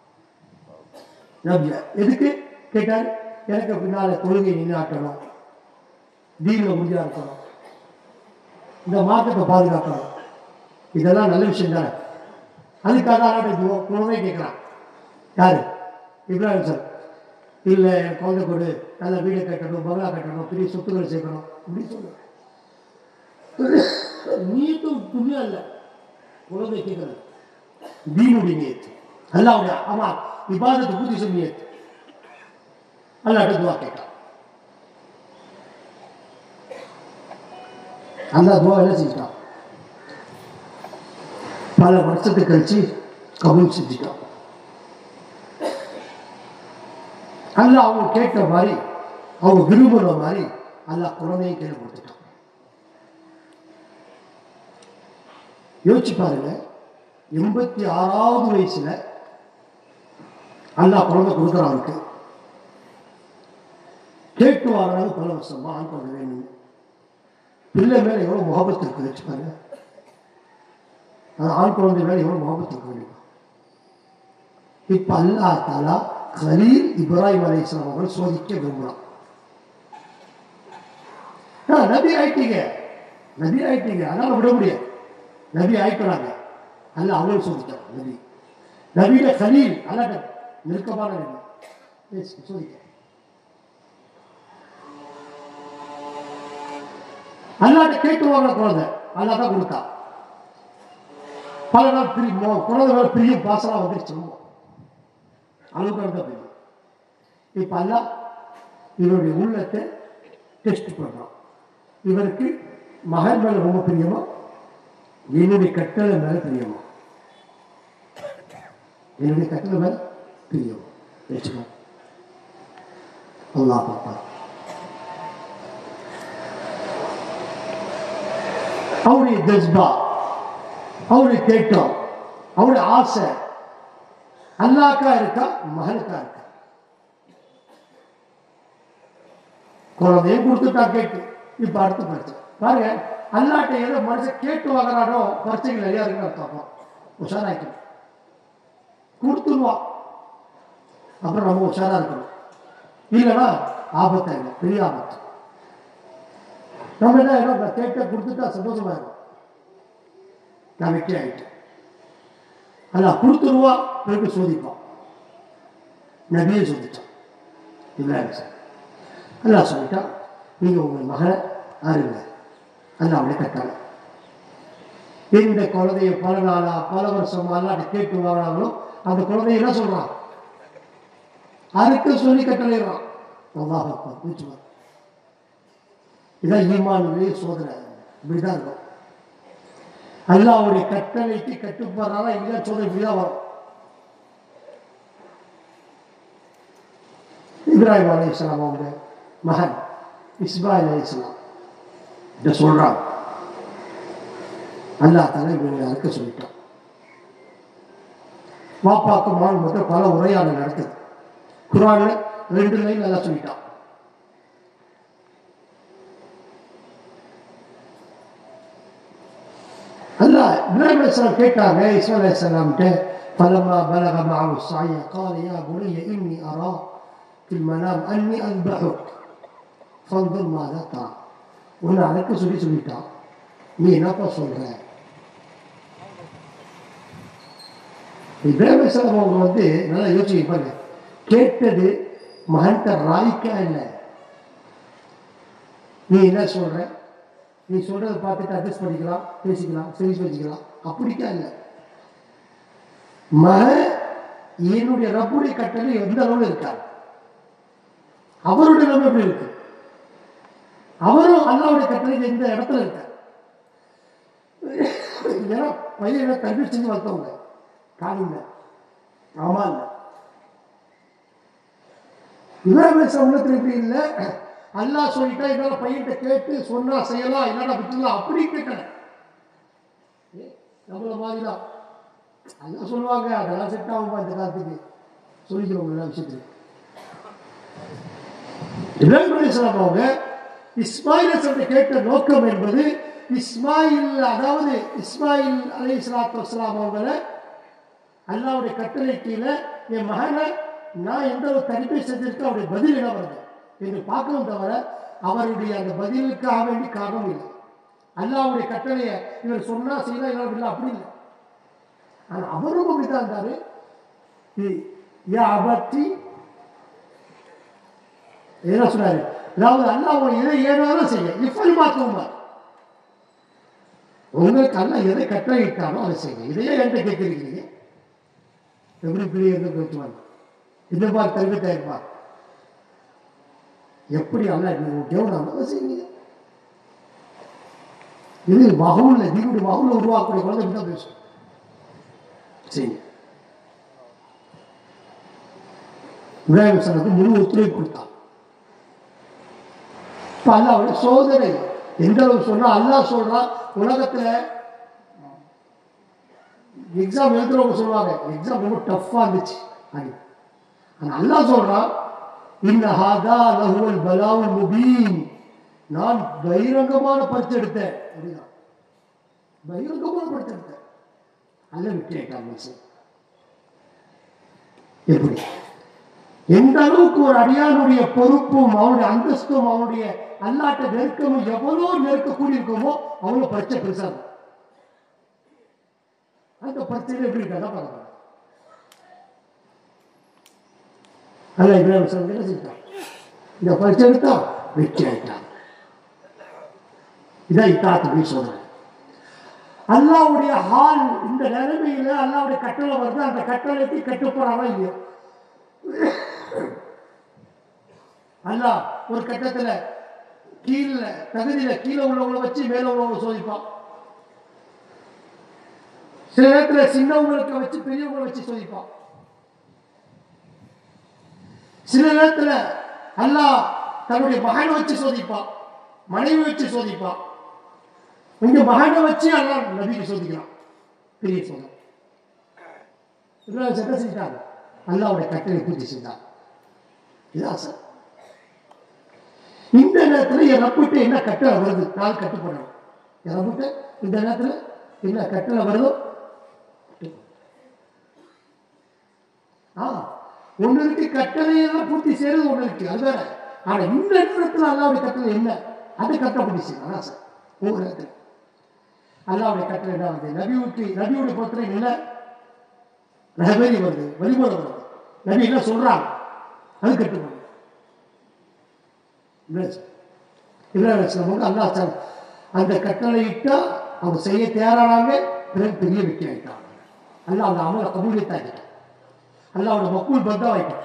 நபியா எதுக்கு கேட்டார் எனக்கு பின்னால கொள்கை நின்னாட்டணும் தீனில் உறுதியாக இருக்கணும் இந்த மார்க்கத்தை பாதுகாக்கணும் இதெல்லாம் நல்ல விஷயம் தானே அதுக்காக அல்லாட்ட துவா குழந்தை கேட்குறான் யாரு இப்ராஹிம் சார் இல்லை என் குழந்தை கொடு நல்ல வீடு கட்டணும் பங்களா கட்டணும் பெரிய சொத்துக்கள் சேர்க்கணும் இப்படி சொல்லு நீட்டும் துணி அல்ல குழந்தை கேட்கறது தீனுடைய நியத்து அல்லாவுடைய ஆமா இபாதத்து பூர்த்தி செய்ய நியத்து அல்லாட்ட துவா கேட்டான் அல்லா துவா என்ன செஞ்சிட்டான் பல வருஷத்துக்கு கழிச்சு கபூல் செஞ்சுட்டான் அல்ல அவங்க கேட்ட மாதிரி அவங்க விரும்புகிற மாதிரி அல்லாஹ் குழந்தையை கீழே கொடுத்துட்டான் யோசிச்சு பாருங்க எண்பத்தி ஆறாவது வயசுல அல்லாஹ் குழந்தை கொடுக்குறான் அவருக்கு கேட்டு வாங்கினாலும் பல வருஷமா ஆண் குழந்தை வேணும் பிள்ளை மேல எவ்வளவு முகபத்து இருக்கு வச்சு பாருங்க அது ஆண் குழந்தை மேல எவ்வளவு முகபத்து இருக்க முடியும் இப்ப அல்லாஹ் தாலா கலீல் இப்ராஹிம் அலைஹிஸ்ஸலாம் அவர்கள் சோதிக்க விரும்பலாம் ஆ, நபி ஆயிட்டீங்க நபி ஆயிட்டீங்க அதனால விட முடியாது நபி ஆயிட்டாங்க அல்ல அவங்களும் சோதித்தாங்க நபி நபியில கலீல் அல்லாட்ட நெருக்கமான நபி Yes, சோதிக்க அல்லாட்ட கேட்டு வாங்க குழந்தை அல்லா தான் கொடுத்தா பல நாள் பிரியும் குழந்தை மேல பிரியும் பாசலாம் வந்துருச்சு ரொம்ப அளவுக்கு தான் பிரியும் இப்ப அல்லா இவருடைய உள்ளத்தை டெஸ்ட் பண்றான் இவருக்கு மகன் மேல ரொம்ப பிரியமா என்னுடைய கட்டளை மேல பிரியமா என்னுடைய கட்டளை மேல பிரியம் வச்சுக்கோ அல்லாஹ் பார்ப்பான் அவருடைய ஜஸ்பா அவருடைய தேட்டம் அவருடைய ஆசை அல்லாக்கா இருக்கா மகனுக்கா இருக்கா குழந்தையும் கொடுத்துட்டா கேட்டு இப்ப அடுத்த பரிச்சை பாருங்க அல்லாட்ட ஏதோ மனுஷன் கேட்டு வாங்குறானோ பரிச்சைகள் நிறையா இருக்கு அர்த்தம் உஷாராக்கணும் கொடுத்துருவான் அப்புறம் நம்ம உஷாரா இருக்கணும் இல்லைன்னா ஆபத்தா இல்லை பெரிய ஆபத்து நம்ம என்ன ஆயிடும் நான் கேட்ட கொடுத்துட்டா சந்தோஷமா இருக்கும் நான் வெற்றி ஆயிட்டேன் அல்ல கொடுத்துருவா பிறகு சோதிப்பான் நபியை சோதிச்சான் இப்ராஹிம் சார் அல்லாஹ் சொல்லிட்டான் நீங்க உங்கள் மகனை அருங்க அல்ல அவளை கட்டாங்க இந்த குழந்தைய பல நாளா பல வருஷமா அல்லாட்ட கேட்டு வாங்கினாங்களோ அந்த குழந்தைய என்ன சொல்றான் அறுக்க சொல்லி கட்டளைறான் அல்லாஹ் அக்பர் கூச்சுவார் இதான் ஈமானுடைய சோதனை இப்படிதான் இருக்கும் அல்லாவுடைய கட்டளைக்கு கட்டுப்படுறாரா இல்ல சோதனை இப்படிதான் வரும் இப்ராஹிம் அலி இஸ்லாம் அவங்க மகன் இஸ்மாயில் அலி இஸ்லாம் இதை சொல்றான் அல்லா தலை இவங்களை அறுக்க சொல்லிட்டான் வாப்பாக்கு மகன் மட்டும் பல உரையாடல் நடக்குது குரான்ல ரெண்டு லைன் நல்லா சொல்லிட்டான் அல்லா இப்ராஹிம் அலைஹிஸ்ஸலாம் கேட்டாங்க இஸ்மாயில் அலைஹிஸ்ஸலாம்ட்ட فلما بلغ معه السعي قال يا بني إني أرى في المنام أني أذبحك فانظر ماذا ترى உன்னை அழைக்க சொல்லி சொல்லிட்டான் நீ என்னப்பா சொல்ற இப்ராஹிம் அலைஹிஸ்ஸலாம் அவங்க வந்து நல்லா யோசிச்சு பாருங்க கேட்டது மகன்கிட்ட ராய்க்கா இல்லை நீ என்ன சொல்ற நீ சொல்றதை பார்த்துட்டு அட்ஜஸ்ட் பண்ணிக்கலாம் பேசிக்கலாம் சரி வச்சுக்கலாம் அப்படிக்கா இல்லை மக என்னுடைய ரப்புடைய கட்டளை எந்த அளவில் இருக்கார் அவருடைய நிலைமை எப்படி இருக்கு அவரும் அல்லாவுடைய கட்டளை எந்த இடத்துல இருக்கார் ஏன்னா பையனை கல்வி செஞ்சு வளர்த்தவங்க காலிங்க ஆமா இல்லை இவரமேச உள்ளத்துல இப்படி இல்லை அல்லாஹ் சொல்லிட்டா என்னால பையன்கிட்ட கேட்டு சொன்னா செய்யலாம் இல்லைன்னா விட்டுலாம் அப்படி கேட்கல ஏ, நம்மள மாதிரிதான் அல்லாஹ் சொல்லுவாங்க அதெல்லாம் செட் ஆகும்பா இந்த காலத்துக்கு சொல்லிக்கிறோம் எல்லா விஷயத்துக்கு இப்ராஹிம் அலைஹிஸ்ஸலாம் அவங்க இஸ்மாயில் அலைஹிஸ்ஸலாத்தை கேட்ட நோக்கம் என்பது இஸ்மாயில் அதாவது இஸ்மாயில் அலை இஸ்லாத்து வஸ்லாம் அவங்களை அல்லாவுடைய கட்டளை கீழே என் மகனை நான் எந்த ஒரு தனிப்பை செஞ்சிருக்கேன் அவருடைய பதில் என்ன வருது என்று பார்க்கவும் தவிர அவருடைய அந்த பதிலுக்காக வேண்டி காரணம் இல்லை அல்லாவுடைய கட்டளையை இவர் சொன்னா செய்யலாம் இல்லை இல்லை அப்படி இல்லை ஆனா அவரும் அப்படித்தான் இருந்தாரு இ- யா அபத்தி என்ன சொன்னாரு அதாவது அல்லாஹ் உங்களை எதை ஏனாலும் செய்ய இப்படி மாற்றுமா உங்களுக்கு அல்லாஹ் எதை கட்டளையிட்டாரோ அதை செய்யுங்க இதையே என்கிட்ட கேட்கிறீங்க எப்படி பிள்ளை இருந்து பேசுவாங்க இந்த மாதிரி கல்வித்தா இருப்பா எப்படி அல்ல நீங்க தேவனாம செய்வீங்க இது மகவுல நீங்களுடைய மகவுல உருவாக்கக்கூடிய குழந்தை இப்படி தான் பேசும் சரி இப்ராஹிம் சனத்துக்கு முழு ஒத்துழைப்பு கொடுத்தான் இப்ப அல்லாவுடைய சோதனை எந்த அளவு சொன்னா அல்லாஹ் சொல்றான் உலகத்துல எக்ஸாம் எழுதுறவங்க சொல்லுவாங்க எக்ஸாம் ரொம்ப டஃப்பாக இருந்துச்சு அது ஆனா அல்லாஹ் சொல்றான் இன்ன ஹாதா லஹுவல் பலாவுல் முபீன் நான் பகிரங்கமான பரிசு எடுத்தேன் அப்படின்னா பகிரங்கமான பரிசு எடுத்தேன் அல்ல விட்டேன் மனுஷன் எப்படி எந்த அளவுக்கு ஒரு அடியானுடைய பொறுப்பும் அவனுடைய அந்தஸ்தும் அவனுடைய அல்லாட்ட நெருக்கமும் எவ்வளோ நெருக்கக்கூடி இருக்குமோ அவ்வளோ பரிச்சை பெருசா இருக்கும் அந்த பரிச்சையில் எப்படி இருக்கா பார்க்கலாம் அல்ல இப்ராஹிம் சார் என்ன செஞ்சான் இந்த பரிச்சை எடுத்தா வெற்றி ஆயிட்டான் இதான் இத்தாத்து அப்படின்னு சொல்றேன் அல்லாவுடைய ஹால் இந்த நிலைமையில அல்லாவுடைய கட்டளை வருது அந்த கட்டளைக்கு கட்டுப்படாம இல்லையோ அல்லாஹ் ஒரு கட்டத்துல கீழே தகுதியில கீழே உள்ளவங்களை வச்சு மேல உள்ளவங்களை சோதிப்பான் சில நேரத்துல சின்னவங்களுக்கு வச்சு பெரியவங்களை வச்சு சோதிப்பான் சில நேரத்துல அல்லாஹ் தன்னுடைய மகனை வச்சு சோதிப்பான் மனைவி வச்சு சோதிப்பான் இங்க மகனை வச்சு அல்லாஹ் நபிக்கு சோதிக்கிறான் பெரிய சோதனை இவ்வளவு சட்டம் செஞ்சாங்க அல்லாவுடைய கட்டளை பூர்த்தி செஞ்சாங்க இதுதான் சார் இந்த நேரத்துல என் ரப்பிட்டு என்ன கட்டளை வருது நான் கட்டுப்படணும் என் ரப்பிட்டு இந்த நேரத்துல என்ன கட்டளை வருதோ ஆ ஒண்ணு இருக்கு கட்டளையெல்லாம் பூர்த்தி செய்யறது ஒண்ணு இருக்கு அது வேற ஆனா இந்த நேரத்துல அல்லாவுடைய கட்டளை என்ன அது கட்டப்படி செய்யணும் அதான் சார் ஒவ்வொரு நேரத்துல அல்லாவுடைய கட்டளை என்ன வருது நபிவுக்கு நபியுடைய பொறுத்தலை என்ன ரஹபேரி வருது வழிமுறை வருது நபி என்ன சொல்றாங்க அது கட்டுப்படும் இப்ராஹிம் அல்லா சார் அந்த கட்டளை இட்டா அவங்க செய்ய தயாரானாங்க பிறகு பெரிய வெற்றி ஆயிட்டாங்க அல்லா அந்த அமலை கபூலித்தாக்கிட்டான் அல்லாவோட மக்குள் பத்தா வைட்டான்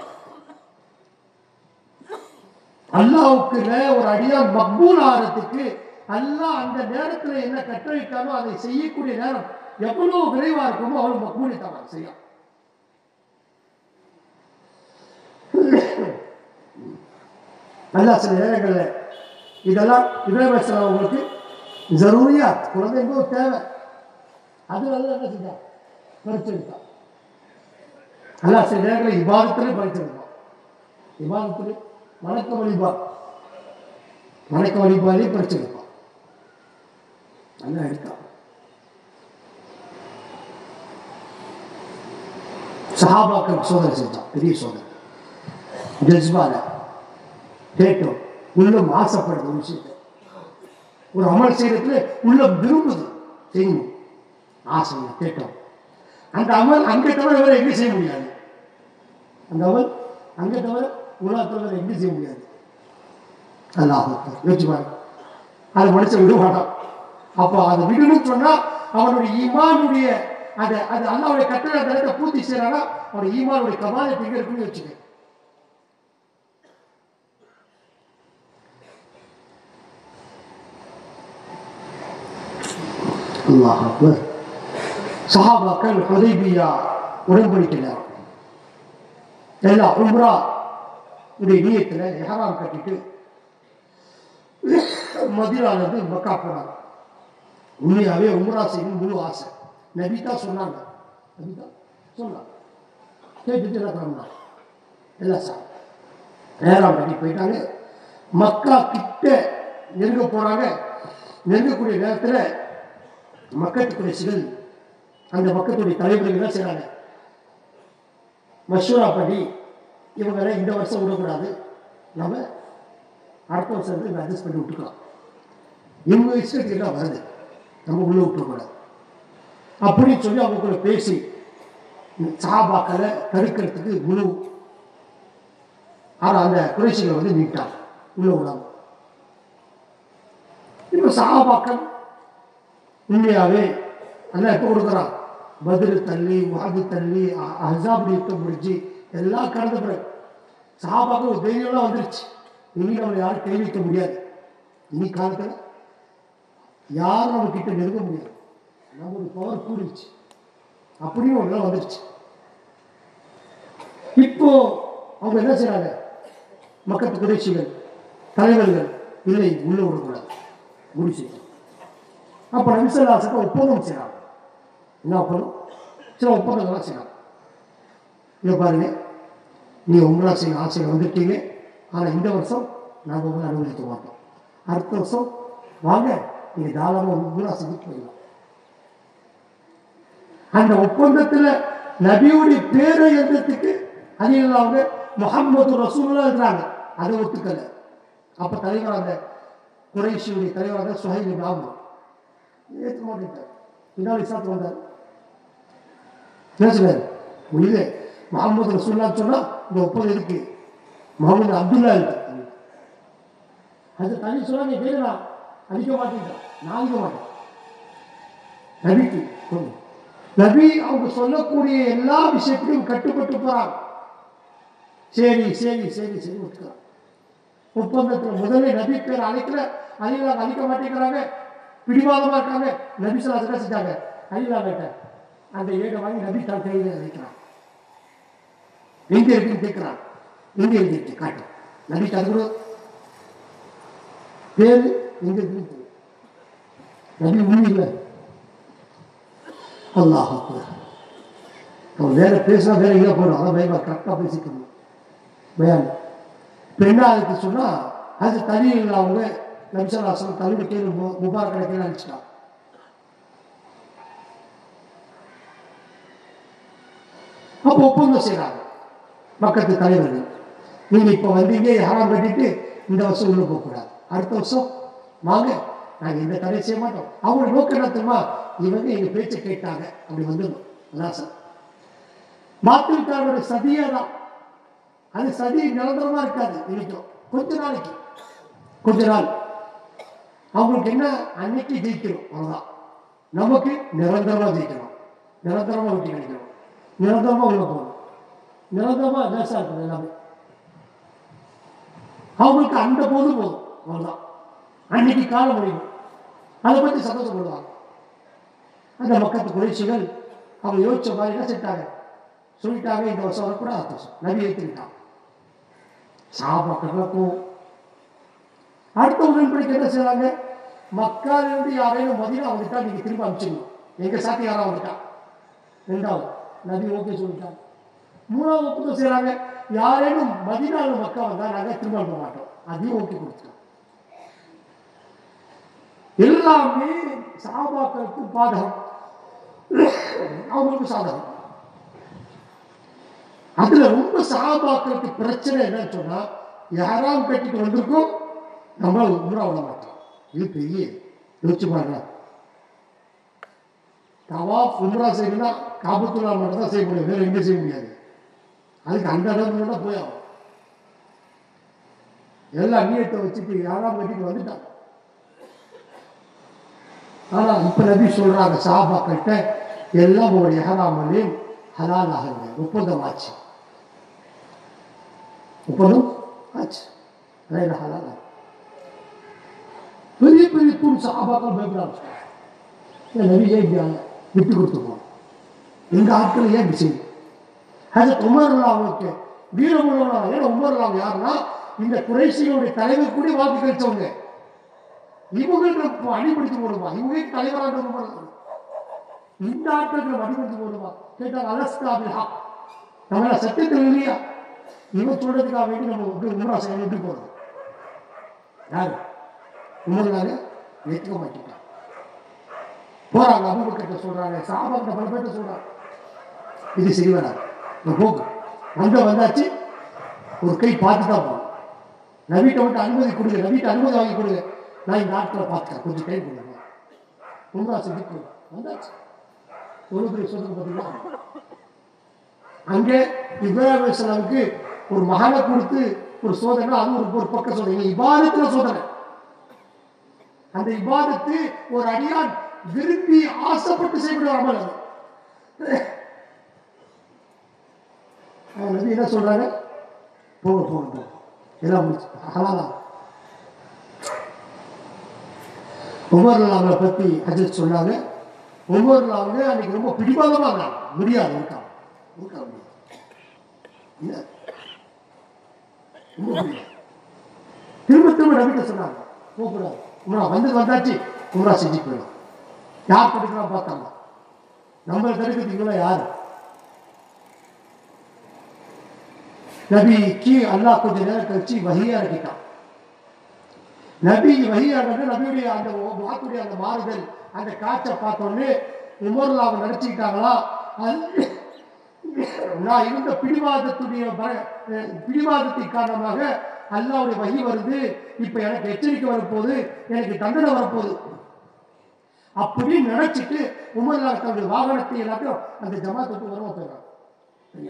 அல்லாவுக்கு ஒரு அடியான் மக்பூல் ஆகிறதுக்கு அல்லாஹ் அந்த நேரத்துல என்ன கட்டளையிட்டானோ அதை செய்யக்கூடிய நேரம் எவ்வளவு விரைவா இருக்குமோ அவ்வளவு மக்பூலித்தான் செய்யும் அல்லாஹ் சில நேரங்கள்ல இதெல்லாம் இப்ராஹிம் அவங்களுக்கு ஜரூரியா குழந்தைங்க தேவை அது நல்லா என்ன செஞ்சான் பறிச்செடுத்தான் அல்லாஹ் சில நேரங்களில் இபாதத்திலே பறிச்செடுப்பான் இபாதத்திலே வணக்க வழிபா வணக்க வழிபாடே பறிச்செடுப்பான் நல்லா எடுத்தான் சஹாபாக்கள் சோதனை செஞ்சான் பெரிய சோதனை ஜஸ்பால கேட்டோம் உள்ளம் ஆசைப்படுது ஒரு விஷயத்தை ஒரு அமல் செய்யறதுல உள்ளம் விரும்புது செய்யணும் ஆசை கேட்டோம் அந்த அமல் அங்கே தவிர வேற எங்கே செய்ய முடியாது அந்த அமல் அங்கே தவிர உலகத்தில் வேற எங்கே செய்ய முடியாது அல்லாஹ் யோசிச்சு பாருங்க அது மனுஷன் விட மாட்டான் அப்போ அதை விடணும்னு சொன்னா அவனுடைய ஈமானுடைய அதை அது அல்லாவுடைய கட்டளை தரத்தை பூர்த்தி செய்யறானா அவனுடைய ஈமானுடைய கமாலை எங்க இருக்குன்னு வச்சுக்க அல்லாஹ் அக்பர் சஹாபாக்கள் ஹுதைபியா உடன்படிக்கை நேரம் எல்லாம் உம்ரா உடைய நீயத்தில் எஹராம் கட்டிட்டு மதினால இருந்து மக்கா போனாங்க உண்மையாவே உம்ரா செய்யணும் முழு ஆசை நபி தான் சொன்னாங்க நபி தான் சொன்னாங்க கேட்டுட்டு என்ன பண்ணாங்க எல்லாம் சார் நேரம் கட்டி போயிட்டாங்க மக்கா கிட்ட நெருங்க போறாங்க நெருங்கக்கூடிய நேரத்தில் மக்கத்து குறைசிகள் அந்த மக்கத்துடைய தலைவர்கள் என்ன செய்றாங்க மஷூரா பண்ணி இவங்களை இந்த வருஷம் விடக்கூடாது நம்ம அடுத்த வருஷம் வந்து அட்ஜஸ்ட் பண்ணி விட்டுக்கலாம் இவங்க இஷ்டத்துக்கு எல்லாம் வருது நம்ம உள்ள விட்டுறக்கூடாது அப்படின்னு சொல்லி அவங்க கூட பேசி சஹாபாக்களை தடுக்கிறதுக்கு முழு ஆனால் அந்த குறைசிகளை வந்து நீட்டாங்க உள்ள விடாம இப்போ சஹாபாக்கள் உண்மையாவே அண்ணா எப்போ கொடுக்குறான் பதில் தள்ளி வாதி தள்ளி அஹாப் யுத்தம் முடிஞ்சு எல்லாம் கடந்த பிறகு சஹாபாக்கள் ஒரு தைரியம்லாம் வந்துருச்சு இனி நம்மளை யாரும் கை வைக்க முடியாது இனி காலத்தில் யாரும் நம்ம கிட்ட நெருங்க முடியாது நம்மளுடைய பவர் கூடிருச்சு அப்படின்னு ஒன்று வந்துருச்சு இப்போ அவங்க என்ன செய்றாங்க மக்கத்து குறைச்சிகள் தலைவர்கள் இல்லை உள்ள விடக்கூடாது முடிச்சு அப்போ நபிசல்லாசத்தை ஒப்பந்தம் செய்கிறாங்க என்ன ஒப்பந்தம் சில ஒப்பந்தங்கள்லாம் செய்கிறாங்க இங்கே பாருங்க நீ உங்களா செய்ய ஆசையில் வந்துட்டீங்க ஆனால் இந்த வருஷம் நாங்கள் உங்களை அனுமதிக்க மாட்டோம் அடுத்த வருஷம் வாங்க நீங்கள் தாராளமாக உங்களா செஞ்சு போயிடலாம் அந்த ஒப்பந்தத்தில் நபியுடைய பேரை எழுதுறதுக்கு அது அவங்க முகமது ரசூல்லா இருக்கிறாங்க அதை ஒத்துக்கல அப்ப தலைவர் அந்த குறைஷியுடைய தலைவராக சுஹைல் பாபு ஏற்க மாட்டேன் பின்னாடி சாப்பிட்டு வந்தார் பேசுறாரு முடியல முகமது ரசூல்லா சொன்னா இந்த ஒப்பந்தம் இருக்கு முகமது அப்துல்லா இருக்கு அது தனி சொன்னா நீ பேருடா அடிக்க மாட்டேங்க நான் அடிக்க மாட்டேன் நபிக்கு சொல்லு. நபி அவங்க சொல்லக்கூடிய எல்லா விஷயத்திலையும் கட்டுப்பட்டு போறாங்க சரி சரி சரி சரி விட்டுக்கலாம் ஒப்பந்தத்தில் முதல்ல நபி பேர் அழைக்கல அலிலாக அழிக்க மாட்டேங்கிறாங்க பிடிவாதமா இருக்காங்க நபி சொல்லா என்ன செஞ்சாங்க அலிலாக அந்த ஏடை வாங்கி நபி தான் கையில் அழைக்கிறான் எங்க இருக்குன்னு கேட்கிறான் எங்க இருக்கு காட்டு நபி அது பேரு எங்க இருக்கு நபி உண்மை இல்லை அல்லாஹ் அக்பர். அவன் வேற பேசினா வேற எங்கே போயிடும் அதான் பயமா கரெக்டாக பேசிக்கணும் பயான் பெண்ணா அதுக்கு சொன்னா அது தனியில் அவங்க நபிசல்லாசனம் தன்னுடைய கீழே முபாரக் கணக்கில் அனுப்பிச்சிட்டான் அப்போ ஒப்பந்தம் செய்கிறாங்க மக்கத்து தலைவர்கள் நீங்க இப்ப வந்தீங்க யாராம் கட்டிட்டு இந்த வருஷம் உள்ள போகக்கூடாது அடுத்த வருஷம் வாங்க நாங்க இந்த தடை செய்ய மாட்டோம் அவங்க நோக்கம் என்ன தெரியுமா இவங்க எங்க பேச்சை கேட்டாங்க அப்படி வந்துடும் அதான் சார் மாத்திருக்காரோட சதியே தான் அது சதி நிரந்தரமா இருக்காது நினைக்கும் கொஞ்ச நாளைக்கு கொஞ்ச நாள் அவங்களுக்கு என்ன அன்னைக்கு ஜெயிக்கணும் அவ்வளவுதான் நமக்கு நிரந்தரமா ஜெயிக்கணும் நிரந்தரமா வெற்றி கிடைக்கணும் நிரந்தரமா உள்ள போகணும் நிரந்தரமா லேசா இருக்கணும் எல்லாமே அவங்களுக்கு அந்த போது போதும் அவ்வளவுதான் அன்னைக்கு காலம் முடியும் அதை பத்தி சந்தோஷப்படுவாங்க அந்த மக்கத்து குறைச்சிகள் அவங்க யோசிச்ச மாதிரி என்ன செஞ்சாங்க சொல்லிட்டாங்க இந்த வருஷம் வரக்கூடாது அடுத்த வருஷம் நபி ஏற்றுக்கிட்டான் சாப்பாட்டுக்கும் அடுத்த உடன்படிக்கை என்ன செய்றாங்க மக்காலிருந்து யாரையும் மதினா வந்துட்டா நீங்க திரும்ப அனுப்பிச்சிடணும் எங்க சாத்தி யாரா வந்துட்டா ரெண்டாவது நபி ஓகே சொல்லிட்டாங்க மூணாவது ஒப்புதல் செய்றாங்க யாரேனும் மதினாவில் மக்கா வந்தா நாங்க திரும்ப அனுப்ப மாட்டோம் அதையும் ஓகே கொடுத்துட்டோம் எல்லாமே சாபாக்களுக்கு பாதகம் அவங்களுக்கு சாதகம் அதுல ரொம்ப சாபாக்களுக்கு பிரச்சனை என்னன்னு சொன்னா யாராவது கட்டிட்டு வந்திருக்கோம் நம்மளால உம்ரா விட மாட்டோம் இது பெரிய யோசிச்சு பாருங்க தவாப் உம்ரா செய்யணும்னா காபத்துல்லா மட்டும் தான் செய்ய முடியும் வேற எங்கேயும் செய்ய முடியாது அதுக்கு அந்த இடத்துல தான் போய் ஆகும் எல்லா நீயத்தை வச்சுட்டு யாராவது கட்டிட்டு வந்துட்டாங்க ஆனா இப்ப நபி சொல்றாங்க சாபாக்கிட்ட எல்லாம் உங்களுடைய ஹராமலையும் ஹலால் ஆகுங்க ஒப்பந்தம் ஆச்சு ஒப்பந்தம் ஆச்சு அதான் ஹலால் ஆச்சு பெரிய பெரிய தூண் சாபாக்கள் பயப்படாம நபி ஏன் இப்படி ஆக- விட்டு கொடுத்து போனோம் எங்க ஆட்கள் ஏன் இப்படி செய்யும் அது உமர்லாம் அவங்களுக்கு வீரமுள்ளவங்க ஏன்னா உமர்லாம் யாருன்னா இந்த குறைசிகளுடைய தலைவர் கூட வாக்கு கழிச்சவங்க இவங்களுக்கு அடிபடிச்சு போடுவா இவங்க தலைவராக உமர் இந்த ஆட்களுக்கு நம்ம அடிபடிச்சு போடுவா கேட்டாங்க அலஸ்காபில் ஹக் நம்ம சத்தியத்தில் இல்லையா இவன் சொல்றதுக்காக வேண்டி நம்ம எப்படி உமரா செய்யணும் எப்படி போறது யாரு உமர்னால ஏற்றுக்க மாட்டேங்கிறான் போறாங்க அபுபக்கர்ட்ட சொல்றாங்க சாபாக்கிட்ட பல பேர்ட்ட சொல்றாங்க இது சரி வராது நான் போகு வந்த வந்தாச்சு ஒரு கை பார்த்து தான் போகணும் நவீட்ட மட்டும் அனுமதி கொடுங்க நவீட்ட அனுமதி வாங்கி கொடுங்க நான் இந்த நாட்களை பார்த்துட்டேன் கொஞ்சம் கை கொடுங்க உங்களா செஞ்சு கொடுங்க வந்தாச்சு ஒரு பெரிய சொல்றது பார்த்தீங்களா அங்கே இப்ராஹிம் அலைஹிஸ்ஸலாமுக்கு ஒரு மகனை கொடுத்து ஒரு சோதனை அது ஒரு ஒரு பக்கம் சோதனை இபாதத்துல சோதனை அந்த இபாதத்து ஒரு அடியான் விரும்பி ஆசைப்பட்டு செய்யக்கூடிய ஒரு அமல் அது அவங்க நபி என்ன சொல்றாங்க போங்க போங்க போங்க எல்லாம் முடிச்சு ஹலாலா உமர்ல அவங்களை பத்தி அஜித் சொன்னாங்க உமர்ல அவங்க அன்னைக்கு ரொம்ப பிடிவாதமா இருந்தாங்க முடியாது இருக்கா இருக்க முடியாது இல்ல. ரொம்ப பிடிவாதம். திரும்ப திரும்ப நபிட்ட சொன்னாங்க போகக்கூடாது உமரா வந்து வந்தாச்சு உமரா செஞ்சு போயிடும் யார் தடுக்கலாம் பார்த்தாங்க நம்மளை தடுக்கிறதுக்குள்ள யாரு நபிக்கு அல்லாஹ் கொஞ்ச நேரம் கழிச்சு வகையா இறக்கிட்டான் நபி வகையாக நபியுடைய அந்த வாக்குடைய அந்த மாறுதல் அந்த காட்சை பார்த்தோன்னே உமர்ல அவங்க நடிச்சுக்கிட்டாங்களா அது நான் இருந்த பிடிவாதத்துடைய ப- அஹ் பிடிவாதத்தின் காரணமாக அல்லாவுடைய வகி வருது இப்ப எனக்கு எச்சரிக்கை வரப்போகுது எனக்கு தண்டனை வரப்போகுது அப்படி நினைச்சிட்டு உமர்லா தன்னுடைய வாகனத்தை எல்லாத்தையும் அந்த ஜமாத்துக்கு வரவ போயிடறான்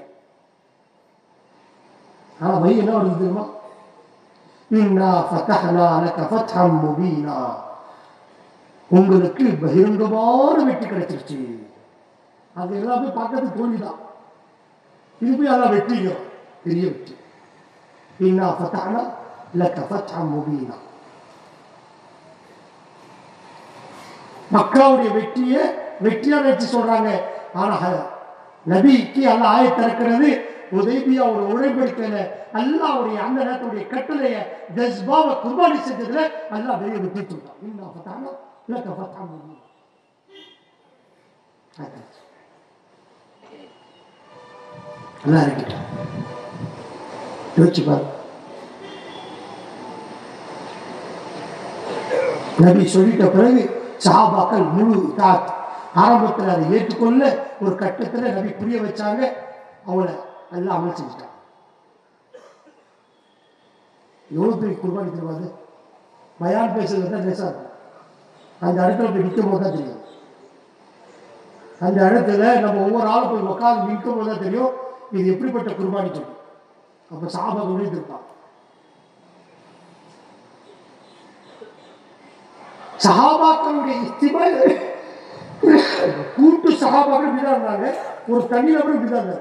ஆனா வை என்ன வருது தெரியுமா இன்னா ஃபதஹ்னா லக ஃபத்ஹம் முபீனா உங்களுக்கு பகிரங்கமான வெற்றி கிடைச்சிருச்சு அது எல்லாமே பார்க்கறது தோல்விதான் இது போய் அதான் வெற்றிங்கிறோம் பெரிய வெற்றி இன்னா ஃபதஹ்னா லக்க ஃபத்ஹம் முபீனா மக்காவுடைய வெற்றியை வெற்றியா நினைச்சு சொல்றாங்க ஆனா ஹ- நபிக்கு அல்லாஹ் ஆய திறக்கிறது உதவியா ஒரு உடன்படிக்கையில அல்லாஹ்வுடைய அந்த நேரத்துடைய கட்டளைய ஜஸ்பாவை குர்பானி செஞ்சதுல அல்லாஹ் வெளியே விட்டு சொல்றான் இன்னும் ஃபத்தானா லக்க ஃபத்ஹம் முபீனா அதான். அல்லாஹ் இறக்கிட்டான் யோசிச்சு பாரு நபி சொல்லிட்ட பிறகு சஹாபாக்கள் முழு இதாத் ஆரம்பத்தில் அதை ஏற்றுக்கொள்ள ஒரு கட்டத்தில் நபி புரிய வச்சாங்க அவளை எல்லாம் அமல் செஞ்சுட்டாங்க எவ்வளோ பெரிய குர்பானி தெரியாது பயான் பேசுறது தான் பேசாது அந்த இடத்துல போய் நிற்கும் போது தான் தெரியும் அந்த இடத்துல நம்ம ஒவ்வொரு ஆளும் போய் உட்காந்து நிற்கும் போது தான் தெரியும் இது எப்படிப்பட்ட குர்பானி சொல்லி அப்போ சாபாக உழைத்திருப்பான் சஹாபாக்களுடைய இஸ்திமை கூட்டு சஹாபாக்கள் இப்படிதான் இருந்தாங்க ஒரு தனி நபர் இப்படிதான் இருந்தார்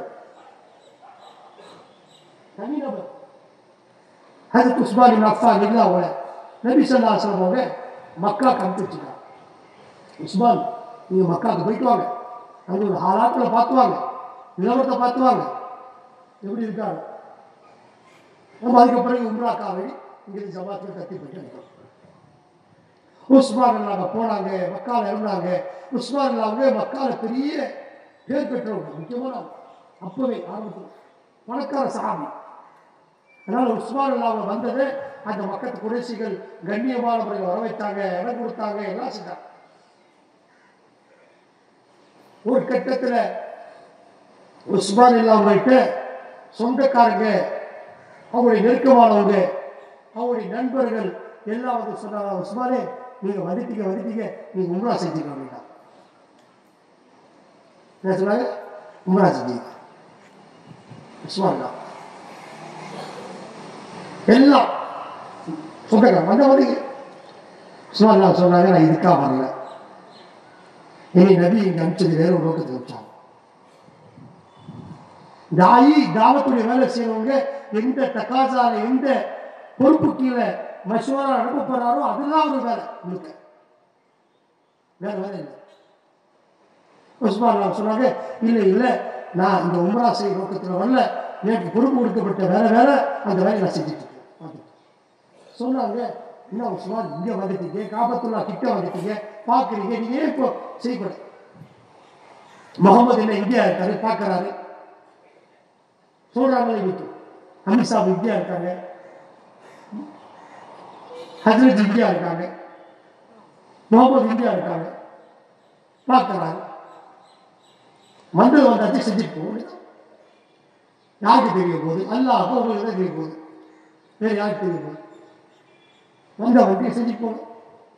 தனி நபர் அது உஸ்மான் இப்னு அஃபான் இல்லை அவங்கள நபி ஸல்லல்லாஹு அலைஹி வஸல்லம் அவங்க மக்கா கம்பிச்சிருக்காங்க உஸ்மான் நீங்க மக்காவுக்கு போயிட்டு வாங்க அங்க ஒரு ஹாலாத்தில் பார்த்து வாங்க நிலவரத்தை பார்த்து வாங்க எப்படி இருக்காங்க நம்ம அதுக்கு பிறகு உம்ரா காவடி இங்கிருந்து ஜமாத்தில் கத்தி போயிட்டு நிற்கிறோம் உஸ்மான் அல்லாங்க போனாங்க மக்கால இருந்தாங்க உஸ்மான் அல்லாங்க மக்கால பெரிய பேர் பெற்றவங்க முக்கியமான ஆள். அப்பவே ஆரம்பத்தில் பணக்கார சாமி அதனால உஸ்மான் அல்லாம வந்தது அந்த மக்கத்து குறைசிகள் கண்ணியமான முறையில் வர வைத்தாங்க இடம் கொடுத்தாங்க எல்லாம் செஞ்சாங்க ஒரு கட்டத்தில் உஸ்மான் இல்லாமட்டு சொந்தக்காரங்க அவங்களுடைய நெருக்கமானவங்க அவங்களுடைய நண்பர்கள் எல்லாம் வந்து சொன்னாங்க உஸ்மானே நீங்க வந்துட்டீங்க வந்துட்டீங்க நீங்க உம்ரா செஞ்சீங்க அப்படின்னா என்ன சொன்னாங்க உம்ரா செஞ்சீங்க உஸ்மான் தான் எல்லாம் சொந்தக்காரங்க வந்த வந்தீங்க உஸ்மான் தான் சொன்னாங்க நான் இதுக்காக வரல இனி நபி இங்க அனுப்பிச்சது வேற ஒரு நோக்கத்தை வச்சாங்க தாயி தாவத்துடைய வேலை செய்யறவங்க எந்த தக்காசால எந்த பொறுப்பு கீழே மஷூரா அனுப்ப போறாரோ அதுதான் ஒரு வேலை முழுக்க வேற வேலை இல்லை உஸ்மான் அல்லாஹ் சொன்னாங்க இல்லை இல்லை நான் இந்த உம்ரா செய்ய நோக்கத்தில் வரல எனக்கு பொறுப்பு கொடுக்கப்பட்ட வேற வேலை அந்த வேலையை நான் செஞ்சுட்டு இருக்கேன் பார்த்துட்டு. சொன்னாங்க என்ன உஸ்மான் இங்க வந்துட்டீங்க காபத்துல்லா கிட்ட வந்துட்டீங்க பார்க்குறீங்க நீங்க ஏன் இப்போ செய்யக்கூடாது முகமது என்ன இந்தியா இருக்காரு பார்க்கறாரு சொல்றாங்களே இன்னைக்கு அமித்ஷா இந்தியா இருக்காங்க ஹசரத் இந்தியா இருக்காங்க முகமது இந்தியா இருக்காங்க பார்க்கறாங்க வந்தது வந்தாச்சு செஞ்சுட்டு போகணும் யாருக்கு தெரிய போகுது அல்லாஹ் உங்களுக்கு தான் தெரிய போகுது வேற யாருக்கு தெரிய போகுது வந்த வண்டியை செஞ்சுட்டு போகணும்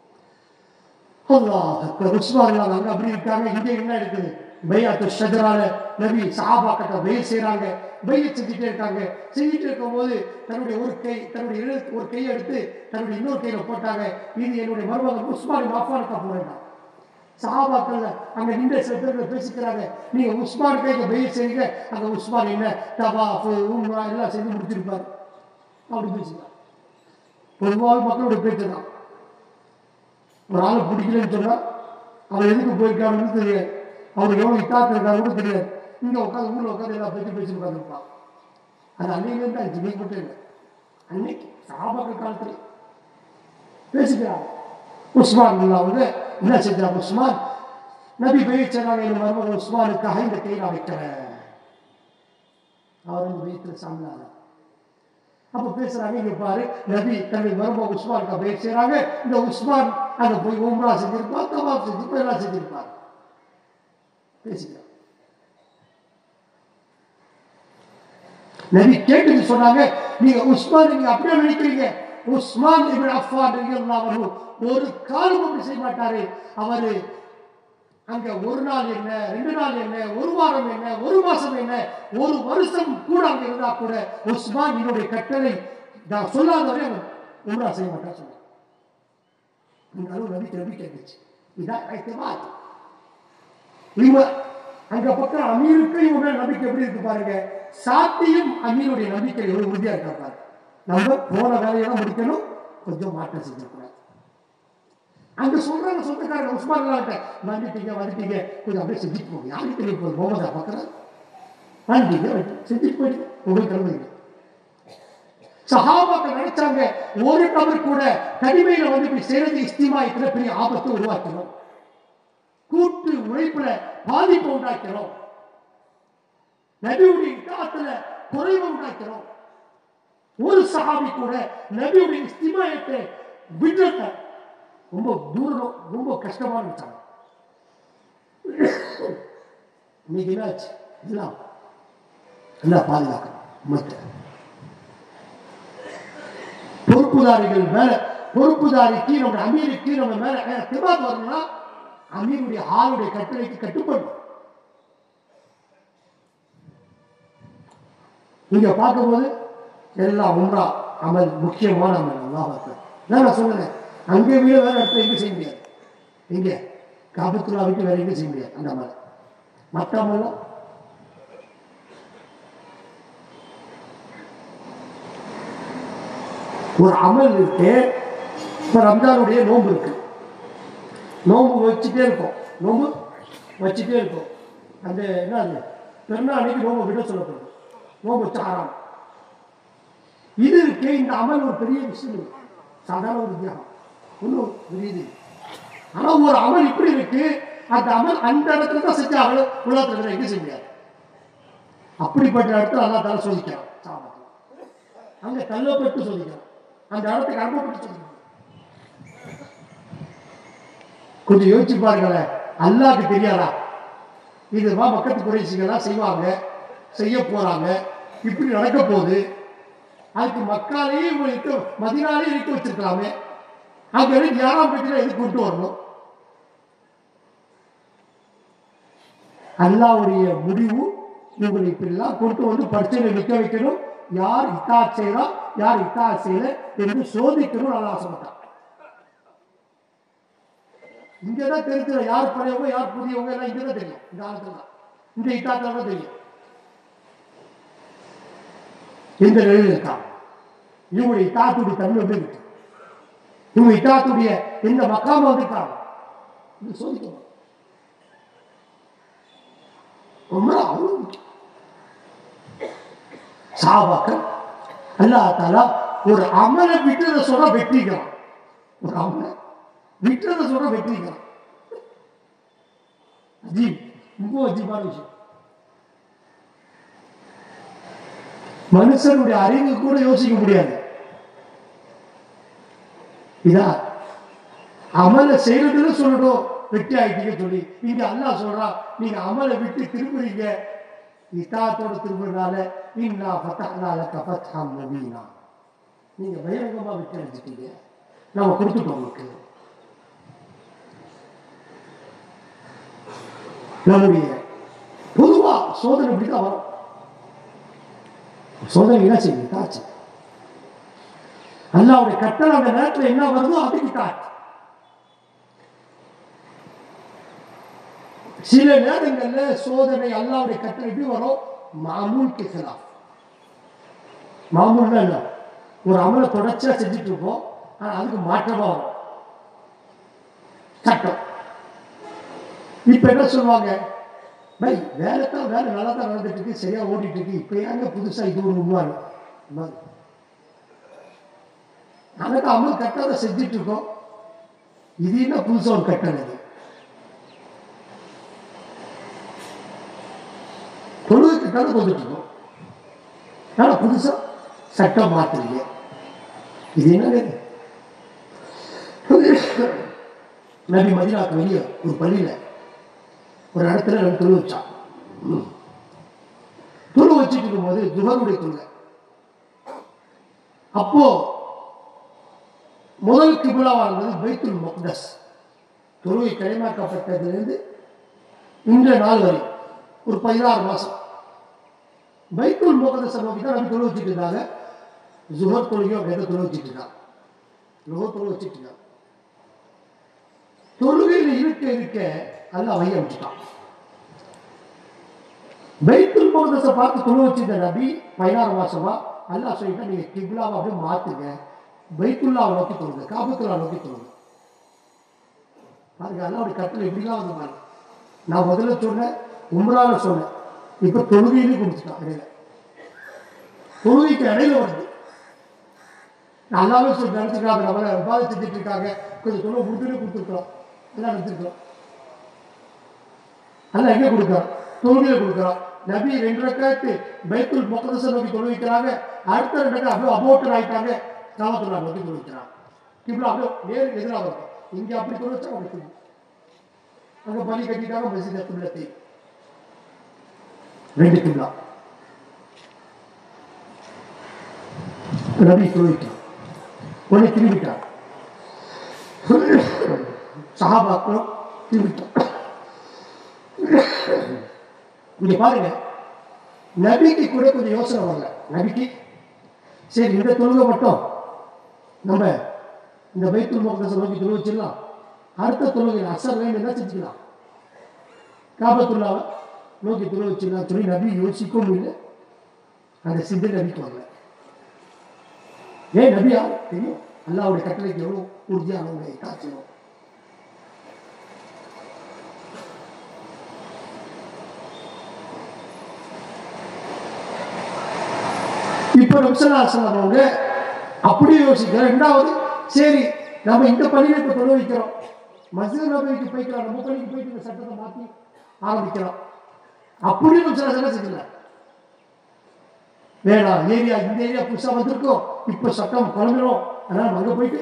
அல்லாஹ் உஸ்மான் அங்க அப்படி இருக்காங்க இங்கே என்ன இருக்குது பையாத்து ஷஜரால நபி சஹாபாக்கிட்ட பைய செய்றாங்க பைய செஞ்சுட்டே இருக்காங்க செஞ்சுட்டு இருக்கும்போது தன்னுடைய ஒரு கை தன்னுடைய இரு ஒரு கையை எடுத்து தன்னுடைய இன்னொரு கையில போட்டாங்க இது என்னுடைய மருமகன் உஸ்மான் மாஃபானுக்கா போறேன் சஹாபாக்கள் அங்க நின்ற சில பேர் பேசிக்கிறாங்க நீங்க உஸ்மான் கைக்கு பைய செய்யுங்க அங்க உஸ்மான் என்ன தபாஃப் உம்ரா எல்லாம் செஞ்சு முடிச்சிருப்பாரு அப்படி பேசிக்கிறார் பொதுவாக மக்களுடைய பேச்சு தான் ஒரு ஆளை பிடிக்கலன்னு சொன்னா அவன் எதுக்கு போயிருக்கான்னு தெரியாது அவனுக்கு எவ்வளவு இத்தாத்து இருக்கான்னு கூட தெரியாது இங்க உட்காந்து ஊர்ல உட்காந்து எல்லாம் பற்றி பேசி உட்காந்துருப்பான் அது அன்னைக்கு தான் இன்னைக்கு மட்டும் இல்லை அன்னைக்கு சாபாக்கள் காலத்துல பேசிக்கிறாங்க உஸ்மான் அல்லா வந்து என்ன செஞ்சாங்க உஸ்மான் நபி பேச்சாங்க என் மருமகன் உஸ்மானுக்காக இந்த கையில் நான் வைக்கிறேன் அவர் இந்த வயிற்றுல சாமினாங்க அப்ப பேசுறாங்க இங்க பாரு நபி தன்னுடைய மருமக உஸ்மானுக்கு பேர் செய்றாங்க இந்த உஸ்மான் அங்க போய் உம்ரா செஞ்சிருப்பார் தவாப் செஞ்சிருப்பார் எல்லாம் செஞ்சிருப்பார் பேசிக்கிறார் நபி கேட்டுட்டு சொன்னாங்க நீங்க உஸ்மான் நீங்க அப்படியே நினைக்கிறீங்க உஸ்மான் இப்னு அஃபான் ரலியல்லாஹு அன்ஹு ஒரு காலம் அப்படி செய்ய மாட்டாரு அவரு அங்க ஒரு நாள் என்ன ரெண்டு நாள் என்ன ஒரு வாரம் என்ன ஒரு மாசம் என்ன ஒரு வருஷம் கூட அங்க இருந்தா கூட உஸ்மான் என்னுடைய கட்டளை நான் சொல்லாத வரை அவன் உம்ரா செய்ய மாட்டான் சொன்னான் இந்த அளவு நபி நபி கேட்டுச்சு இதான் ஐக்கியமாத் இவங்க அங்க பக்கம் அமீருக்கு இவங்க நம்பிக்கை எப்படி இருக்கு பாருங்க சாத்தியும் அமீருடைய நம்பிக்கை எவ்வளவு உறுதியா இருக்கா பாருங்க நம்ம போன வேலையெல்லாம் முடிக்கணும் கொஞ்சம் மாற்றம் செஞ்சிடக்கூடாது அங்க சொல்றாங்க சொந்தக்காரங்க உஸ்மான் வந்துட்டீங்க வந்துட்டீங்க கொஞ்சம் அப்படியே செஞ்சுட்டு போங்க யாருக்கு தெரியும் போகுது முகமதா பார்க்குறாரு வந்துட்டீங்க செஞ்சுட்டு போயிடுங்க உங்களுக்கு கிளம்புறீங்க சஹாபாக்கள் நினைச்சாங்க ஒரு நபர் கூட தனிமையில வந்து இப்படி செய்யறது இஸ்திமா இத்தனை பெரிய ஆபத்தை உருவாக்கணும் கூட்டு உழைப்புல பாதிப்பு உண்டாக்கிறோம் நபியுடைய இட்டாத்துல குறைவு உண்டாக்கிறோம் ஒரு சஹாபி கூட நபியுடைய இஸ்திமாயத்தை விடுறத ரொம்ப தூரம் ரொம்ப கஷ்டமான விஷயம் இன்னைக்கு என்னாச்சு எல்லாம் எல்லாம் பாதுகாக்கணும் மற்ற பொறுப்புதாரிகள் மேல பொறுப்புதாரிக்கு நம்ம அமீருக்கு நம்ம மேல திபாத் வரணும்னா அமீருடைய ஆளுடைய கட்டளைக்கு கட்டுப்படணும் நீங்க பார்க்கும்போது எல்லாம் உம்ரா அமல் முக்கியமான அமல் அல்லாஹ் நான் சொன்னேன் அங்கே வீடு வேற இடத்துல எங்க செய்ய முடியாது எங்க காபத்துல்லா விட்டு வேற எங்க செய்ய முடியாது அந்த அமல் மற்ற அமல்லாம் ஒரு அமல் இருக்கு இப்போ ரம்ஜானுடைய நோன்பு இருக்கு நோன்பு வச்சுட்டே இருக்கும் நோன்பு வச்சுட்டே இருக்கும் அந்த என்ன அது பெருநாள் அன்னைக்கு நோன்பு விட சொல்லப்படுது நோன்பு வச்சு ஆறாம் இது இருக்கு இந்த அமல் ஒரு பெரிய விஷயம் இல்லை. சாதாரண ஒரு தியாகம் ஒன்றும் பெரிய இது இல்லை. ஆனா ஒரு அமல் இப்படி இருக்கு அந்த அமல் அந்த இடத்துல தான் செஞ்சாகணும் உலகத்துல வேற எங்க செய்ய முடியாது அப்படிப்பட்ட இடத்துல அல்லா தலை சோதிக்கிறான் சாபத்தில் அங்க தள்ளப்பட்டு சோதிக்கிறான் அந்த இடத்துக்கு அனுப்பப்பட்டு சோதிக்கிறான் கொஞ்சம் யோசிச்சு பாருங்களேன் அல்லாஹ்க்கு தெரியாதா இதுவா மக்கத்து குறைசிகளாம் செய்வாங்க செய்ய போறாங்க இப்படி நடக்க போகுது அதுக்கு மக்காலேயே இவங்க இருக்க மதினாலே இருக்க வச்சிருக்கலாமே அங்க இருந்து யாராம் பேச்சுல எது கொண்டு வரணும் அல்லாவுடைய முடிவு இவங்களை இப்படிலாம் கொண்டு வந்து பரிசையில நிற்க வைக்கணும் யார் இத்தா செய்யறோம் யார் இத்தா செய்யல என்று சோதிக்கணும் நல்லா ஆசைப்பட்டான் இங்கதான் தெரிஞ்சிட யார் பழையவங்க யார் புதியவங்க எல்லாம் இங்கதான் தெரியும் இந்த காலத்துல தான் இந்த இத்தாத்துல தான் தெரியும் எந்த நிலையில் இருக்காங்க இவங்களுடைய இத்தாத்துடைய தன்மை எப்படி இருக்கு இவங்க இத்தாத்துடைய எந்த மக்காம வந்திருக்காங்க இது சோதிக்கணும் ரொம்ப அவ்வளவு முக்கியம். சாபாக்கள் அல்லாஹ் தாலா ஒரு அமலை விட்டுறத சொல்ற வெற்றிக்கிறான் ஒரு அமலை விட்டுறத சொல்ற வெற்றிக்கிறான் அஜீப் ரொம்ப அஜீபான விஷயம் மனுஷனுடைய அறிவு கூட யோசிக்க முடியாது இதா அமலை செய்யறதுன்னு சொல்லணும் வெற்றி ஆயிட்டீங்க சொல்லி இங்க அல்லாஹ் சொல்றா நீங்க அமலை விட்டு திரும்புறீங்க இத்தாத்தோட திரும்புறதுனால இன்னா ஃபத்தஹ்னால கஃபத்ஹம் முபீனா நீங்க பகிரங்கமா விட்டு அடிச்சிட்டீங்க நம்ம கொடுத்துட்டோம் உங்களுக்கு நம்முடைய பொதுவா சோதனை இப்படிதான் வரும் சோதனை என்ன செய்யுங்க தாச்சு அல்லாவுடைய கட்டளை அந்த நேரத்தில் என்ன வருதோ அதுக்கு தாச்சு சில நேரங்கள்ல சோதனை அல்லாவுடைய கட்டளை எப்படி வரும் மாமூல் கிசலாம் மாமூல்னா என்ன ஒரு அமலை தொடர்ச்சியா செஞ்சுட்டு இருப்போம் ஆனா அதுக்கு மாற்றமா வரும் சட்டம் இப்ப என்ன சொல்லுவாங்க பை வேலை தான் வேலை நல்லா தான் நடந்துட்டு இருக்கு சரியா ஓடிட்டு இருக்கு இப்ப ஏங்க புதுசா இது ஒரு உருவாங்க நமக்கு அமல் கட்டளை செஞ்சுட்டு இருக்கோம் இது என்ன புதுசா ஒரு கட்டளை இது தொழுகைக்கு கதை வந்துட்டு இருக்கோம் ஆனா புதுசா சட்டம் மாத்துறீங்க இது என்னங்க இது? நபி மதினாக்கு வெளியே ஒரு பள்ளியில ஒரு இடத்துல ரெண்டு தொழு வச்சான் ம். தொழு வச்சுட்டு இருக்கும்போது துகருடைய தொழுகை அப்போ முதல் கிபிலாவா இருந்தது பைத்துல் முக்தஸ் தொழுகை கைமாக்கப்பட்டதிலிருந்து இன்றைய நாள் வரை ஒரு பதினாறு மாசம் பைத்துல் முகதஸை நோக்கி தான் நம்ம தொழு வச்சுட்டு இருந்தாங்க ஜுஹர் தொழுகையும் அங்கே தொழு வச்சுட்டு இருக்காங்க லுகர் தொழு வச்சுட்டு இருக்காங்க தொழுகையில் இருக்க இருக்க அல்லாஹ் வழி அமைச்சிட்டான் பைத்துல் முகதஸை பார்த்து தொழு வச்சிருந்த நபி பதினாறு மாசமா அல்லாஹ் சொல்லிட்டா நீங்க கிப்லாவை அப்படியே மாத்துங்க பைத்துல்லாவை நோக்கி தொழுங்க காபத்துல்லா நோக்கி தொழுங்க பாருங்க அல்லாவுடைய கட்டளை எப்படிலாம் வந்து பாருங்க நான் முதல்ல சொன்னேன் உம்ரால சொன்னேன் இப்ப தொழுகையிலே கொடுத்துட்டான் இடையில தொழுகைக்கு இடையில வருது நல்லாவே சொல்லி நடத்துக்கிறாங்க நம்மள விவாதம் செஞ்சுட்டு இருக்காங்க கொஞ்சம் தொழில் கொடுத்துட்டு கொடுத்துருக்கோம் எல்லாம் நடத்திருக்கோம் அல்ல எங்க கொடுக்குறோம் தொழுகையில கொடுக்குறோம் நபி ரெண்டு ரக்காத்து பைத்துல் முகதச நோக்கி தொழுவிக்கிறாங்க அடுத்த ரெண்டு ரக்கா அப்படியே அபோட்டர் ஆயிட்டாங்க காமத்துல்லா நோக்கி தொழுவிக்கிறாங்க இப்படி அப்படியே நேருக்கு எதிராக இருக்கும் இங்க அப்படி தொழிச்சா அப்படி சொல்லி அங்க பலி கட்டிட்டாங்க மசித கிப்லத்தை ரெண்டு கிப்லா நபி தொழுவிட்டான் உடனே திரும்பிட்டான் சஹாபாக்களும் திரும்பிட்டான் இங்க பாருங்க நபிக்கு கூட கொஞ்சம் யோசனை வரல நபிக்கு சரி இந்த தொழுகை மட்டும் நம்ம இந்த பைத்துல் முகதசை நோக்கி தொழு வச்சிடலாம் அடுத்த தொழுகையில் அசர் வேணும் என்ன செஞ்சுக்கலாம் காபத்துள்ளாவை நோக்கி தொழு வச்சிடலாம் சொல்லி நபி யோசிக்கவும் இல்லை அந்த சிந்தை நபிக்கு வரல ஏன் நபியா தெரியும் அல்லாவுடைய கட்டளைக்கு எவ்வளோ உறுதியானவங்க காய்ச்சணும் இப்போ நம்சலாசனம் அவங்க அப்படியே யோசிக்கிறோம் ரெண்டாவது சரி நம்ம இந்த பள்ளியில இப்போ தொழில் வைக்கிறோம் மசித நபிக்கு போய்க்கலாம் நம்ம பள்ளிக்கு போயிட்டு இந்த சட்டத்தை மாற்றி ஆரம்பிக்கிறோம் அப்படியே நம்சலாசனம் செஞ்சல வேணாம் ஏரியா இந்த ஏரியா புதுசா வந்திருக்கோம் இப்போ சட்டம் குழம்பிடும் அதனால அங்க போயிட்டு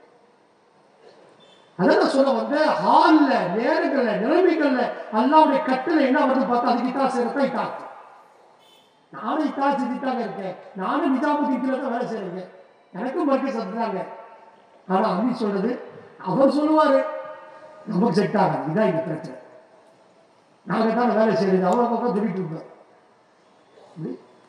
அதான் நான் சொல்ல வந்தேன் ஹால்ல நேரங்கள்ல நிலைமைகள்ல அல்லாவுடைய கட்டளை என்ன வருது பார்த்தா அதுக்கு இத்தா செய்யறதா இத்தாக்கு நானும் இத்தா செஞ்சுட்டாங்க இருக்கேன் நானும் நிஜாமுதீன்ல தான் வேலை செய்யறேங்க எனக்கும் மறுக்க சொல்றாங்க ஆனா அம்மி சொல்றது அவர் சொல்லுவாரு நமக்கு செட் ஆகாது இதான் இந்த பிரச்சனை நாங்க தான் வேலை செய்யறது அவ்வளோ பக்கம் சொல்லிட்டு இருப்போம் இப்படி.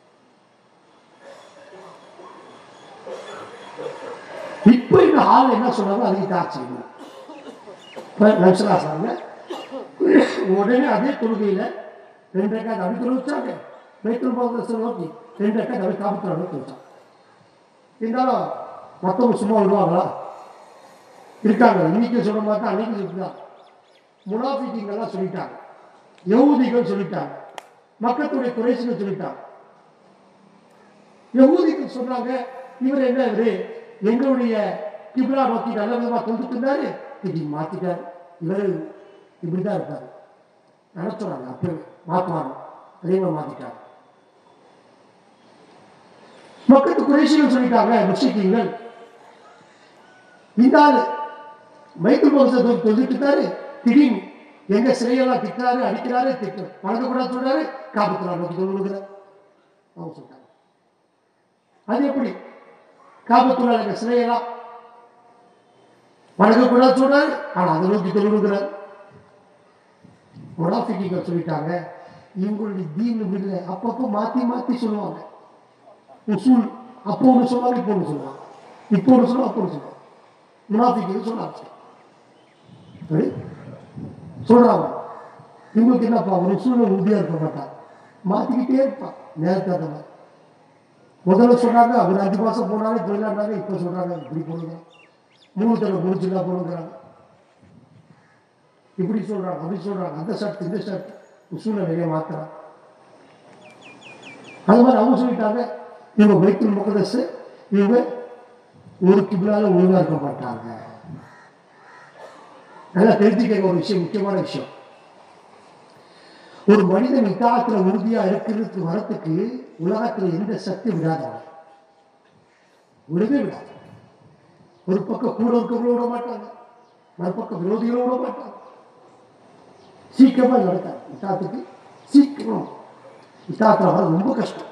இப்போ இந்த ஆள் என்ன சொன்னாலும் அதுக்கு தான் செய்யணும் இப்போ நம்சலா சாங்க உடனே அதே தொழுகையில ரெண்டு ரெக்காய் அப்படி தொழுவிச்சாங்க பைத்தல் போகிறத நோக்கி ரெண்டு ரெக்காய் அப்படி காப்பத்தில் நோக்கி வச்சான் இருந்தாலும் மற்றவங்க சும்மா விடுவாங்களா இருக்காங்க இன்னைக்கு சொல்ல மாட்டா அன்னைக்கு சொல்லிட்டாங்க முனாஃபிக்கிங்கெல்லாம் சொல்லிட்டாங்க யகூதிகள் சொல்லிட்டாங்க மக்களுடைய குறைசுகள் சொல்லிட்டாங்க யகூதிகள் சொன்னாங்க இவர் என்ன இவரு எங்களுடைய கிப்லா நோக்கி நல்ல விதமா கொண்டுட்டு இருந்தாரு இப்படி மாத்திட்டாரு இவரு இப்படிதான் இருப்பாரு நடத்துறாங்க அப்பவே மாத்துவாங்க அதே மாதிரி மாத்திட்டாங்க மக்களுக்கு குறைசிகள் சொல்லிட்டாங்க முஸ்லிம்கள் இந்த ஆளு மைக்கேல் மோசத்தை சொல்லிட்டு இருக்காரு திடீர்னு எங்க சிறையெல்லாம் திட்டாரு அடிக்கிறாரு திட்டு வணங்கக்கூடாது சொல்றாரு காப்பத்துறா நோக்கி சொல்லுகிறார் அவங்க சொல்லிட்டாங்க அது எப்படி காபத்துள்ள எங்க சிறையெல்லாம் வணங்கக்கூடாது சொல்றாரு ஆனா அதை நோக்கி சொல்லுகிறார் முனாஃபிக்கிகள் சொல்லிட்டாங்க இவங்களுடைய தீன் இல்லை அப்பப்போ மாத்தி மாத்தி சொல்லுவாங்க உசூல் அப்போ ஒன்று சொல்லுவாங்க இப்போ ஒன்று சொல்லுவாங்க இப்போ ஒன்று சொல்லுவாங்க அப்போ ஒன்று சொல்லுவாங்க முனாஃபிக்கு சொன்னாங்க சரி? சொல்றாங்க இவங்களுக்கு என்னப்பா ஒரு சூழ்நிலை உறுதியா இருக்க மாட்டான் மாத்திக்கிட்டே இருப்பான் நேரத்தை அந்த மாதிரி முதல்ல சொன்னாங்க அவர் அஞ்சு மாசம் போனாலே தொழிலாண்டாங்க இப்ப சொல்றாங்க இப்படி போடுங்க மூணு தடவை மூணு சில்லா போடுங்கிறாங்க இப்படி சொல்றாங்க அப்படி சொல்றாங்க அந்த ஷர்ட் இந்த ஷர்ட் உசூலை நிறைய மாத்துறான் அது மாதிரி அவங்க சொல்லிட்டாங்க இவங்க வைத்தல் முகதஸ் இவங்க ஒரு கிபிலால ஒழுங்கா இருக்க மாட்டாங்க நல்லா தெரிஞ்சுக்க ஒரு விஷயம் முக்கியமான விஷயம் ஒரு மனிதன் இக்காலத்துல உறுதியா இருக்கிறதுக்கு வரத்துக்கு உலகத்துல எந்த சக்தி விடாதவன் விடவே விடாது ஒரு பக்கம் கூட இருக்கவங்களும் விட மாட்டாங்க மறுபக்கம் விரோதிகளும் விட மாட்டாங்க சீக்கிரமா நடத்தாங்க இத்தாத்துக்கு சீக்கிரம் இத்தாத்துல வர ரொம்ப கஷ்டம்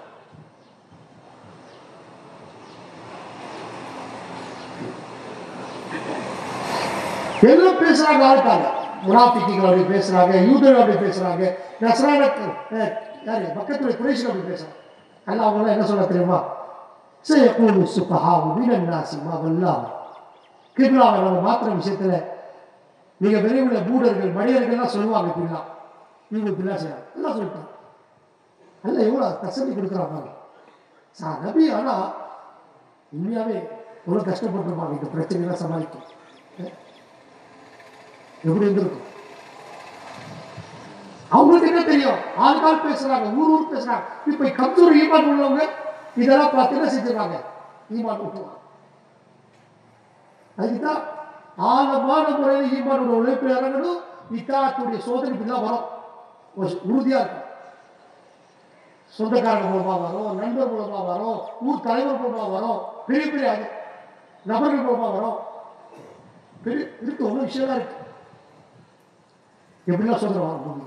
எல்லாம் பேசுறாங்க ஆள்காங்க முனாபிக்கிகள் அப்படி பேசுறாங்க யூதர்கள் அப்படி பேசுறாங்க நஸ்ரானக்கு அஹ், யாரு பக்கத்துல குறைஷிகள் அப்படி பேசுறாங்க அல்ல அவங்க என்ன சொல்ல தெரியுமா செய்யக்கூடு சுப்பஹா வீரநாசி மாவல்லாம் கிருபலாவை நம்ம மாத்திர விஷயத்துல மிக விரைவில் பூடர்கள் மனிதர்கள்லாம் சொல்லுவாங்க இப்படிலாம் இவங்க இப்படிலாம் செய்யறாங்க எல்லாம் சொல்லிட்டாங்க அல்ல எவ்வளோ தசதி கொடுக்குறாங்க பாருங்க. சார் நபி ஆனா உண்மையாவே எவ்வளவு கஷ்டப்பட்டிருப்பாங்க இந்த பிரச்சனைலாம் சமாளிக்கும் அஹ் எப்படி இருந்திருக்கும் அவங்களுக்கு என்ன தெரியும் ஆள்கால் பேசுறாங்க ஊர் ஊர் பேசுறாங்க இப்ப கம்சூர் ஈமான் உள்ளவங்க இதெல்லாம் பார்த்து என்ன செஞ்சிருவாங்க ஈமான் விட்டுருவாங்க அதுக்குதான் ஆழமான முறையில் ஈமானோட உழைப்பு இறங்கணும் இத்தாத்துடைய சோதனை இப்படிதான் வரும் ஒரு உறுதியா இருக்கும் சொந்தக்காரங்க மூலமா வரும் நண்பர் மூலமா வரும் ஊர் தலைவர் மூலமா வரும் பெரிய பெரிய அது நபர்கள் மூலமா வரும் பெரிய இருக்கு ஒன்றும் விஷயம் இருக்கு எப்படிலாம் சோதனை வர முடியும்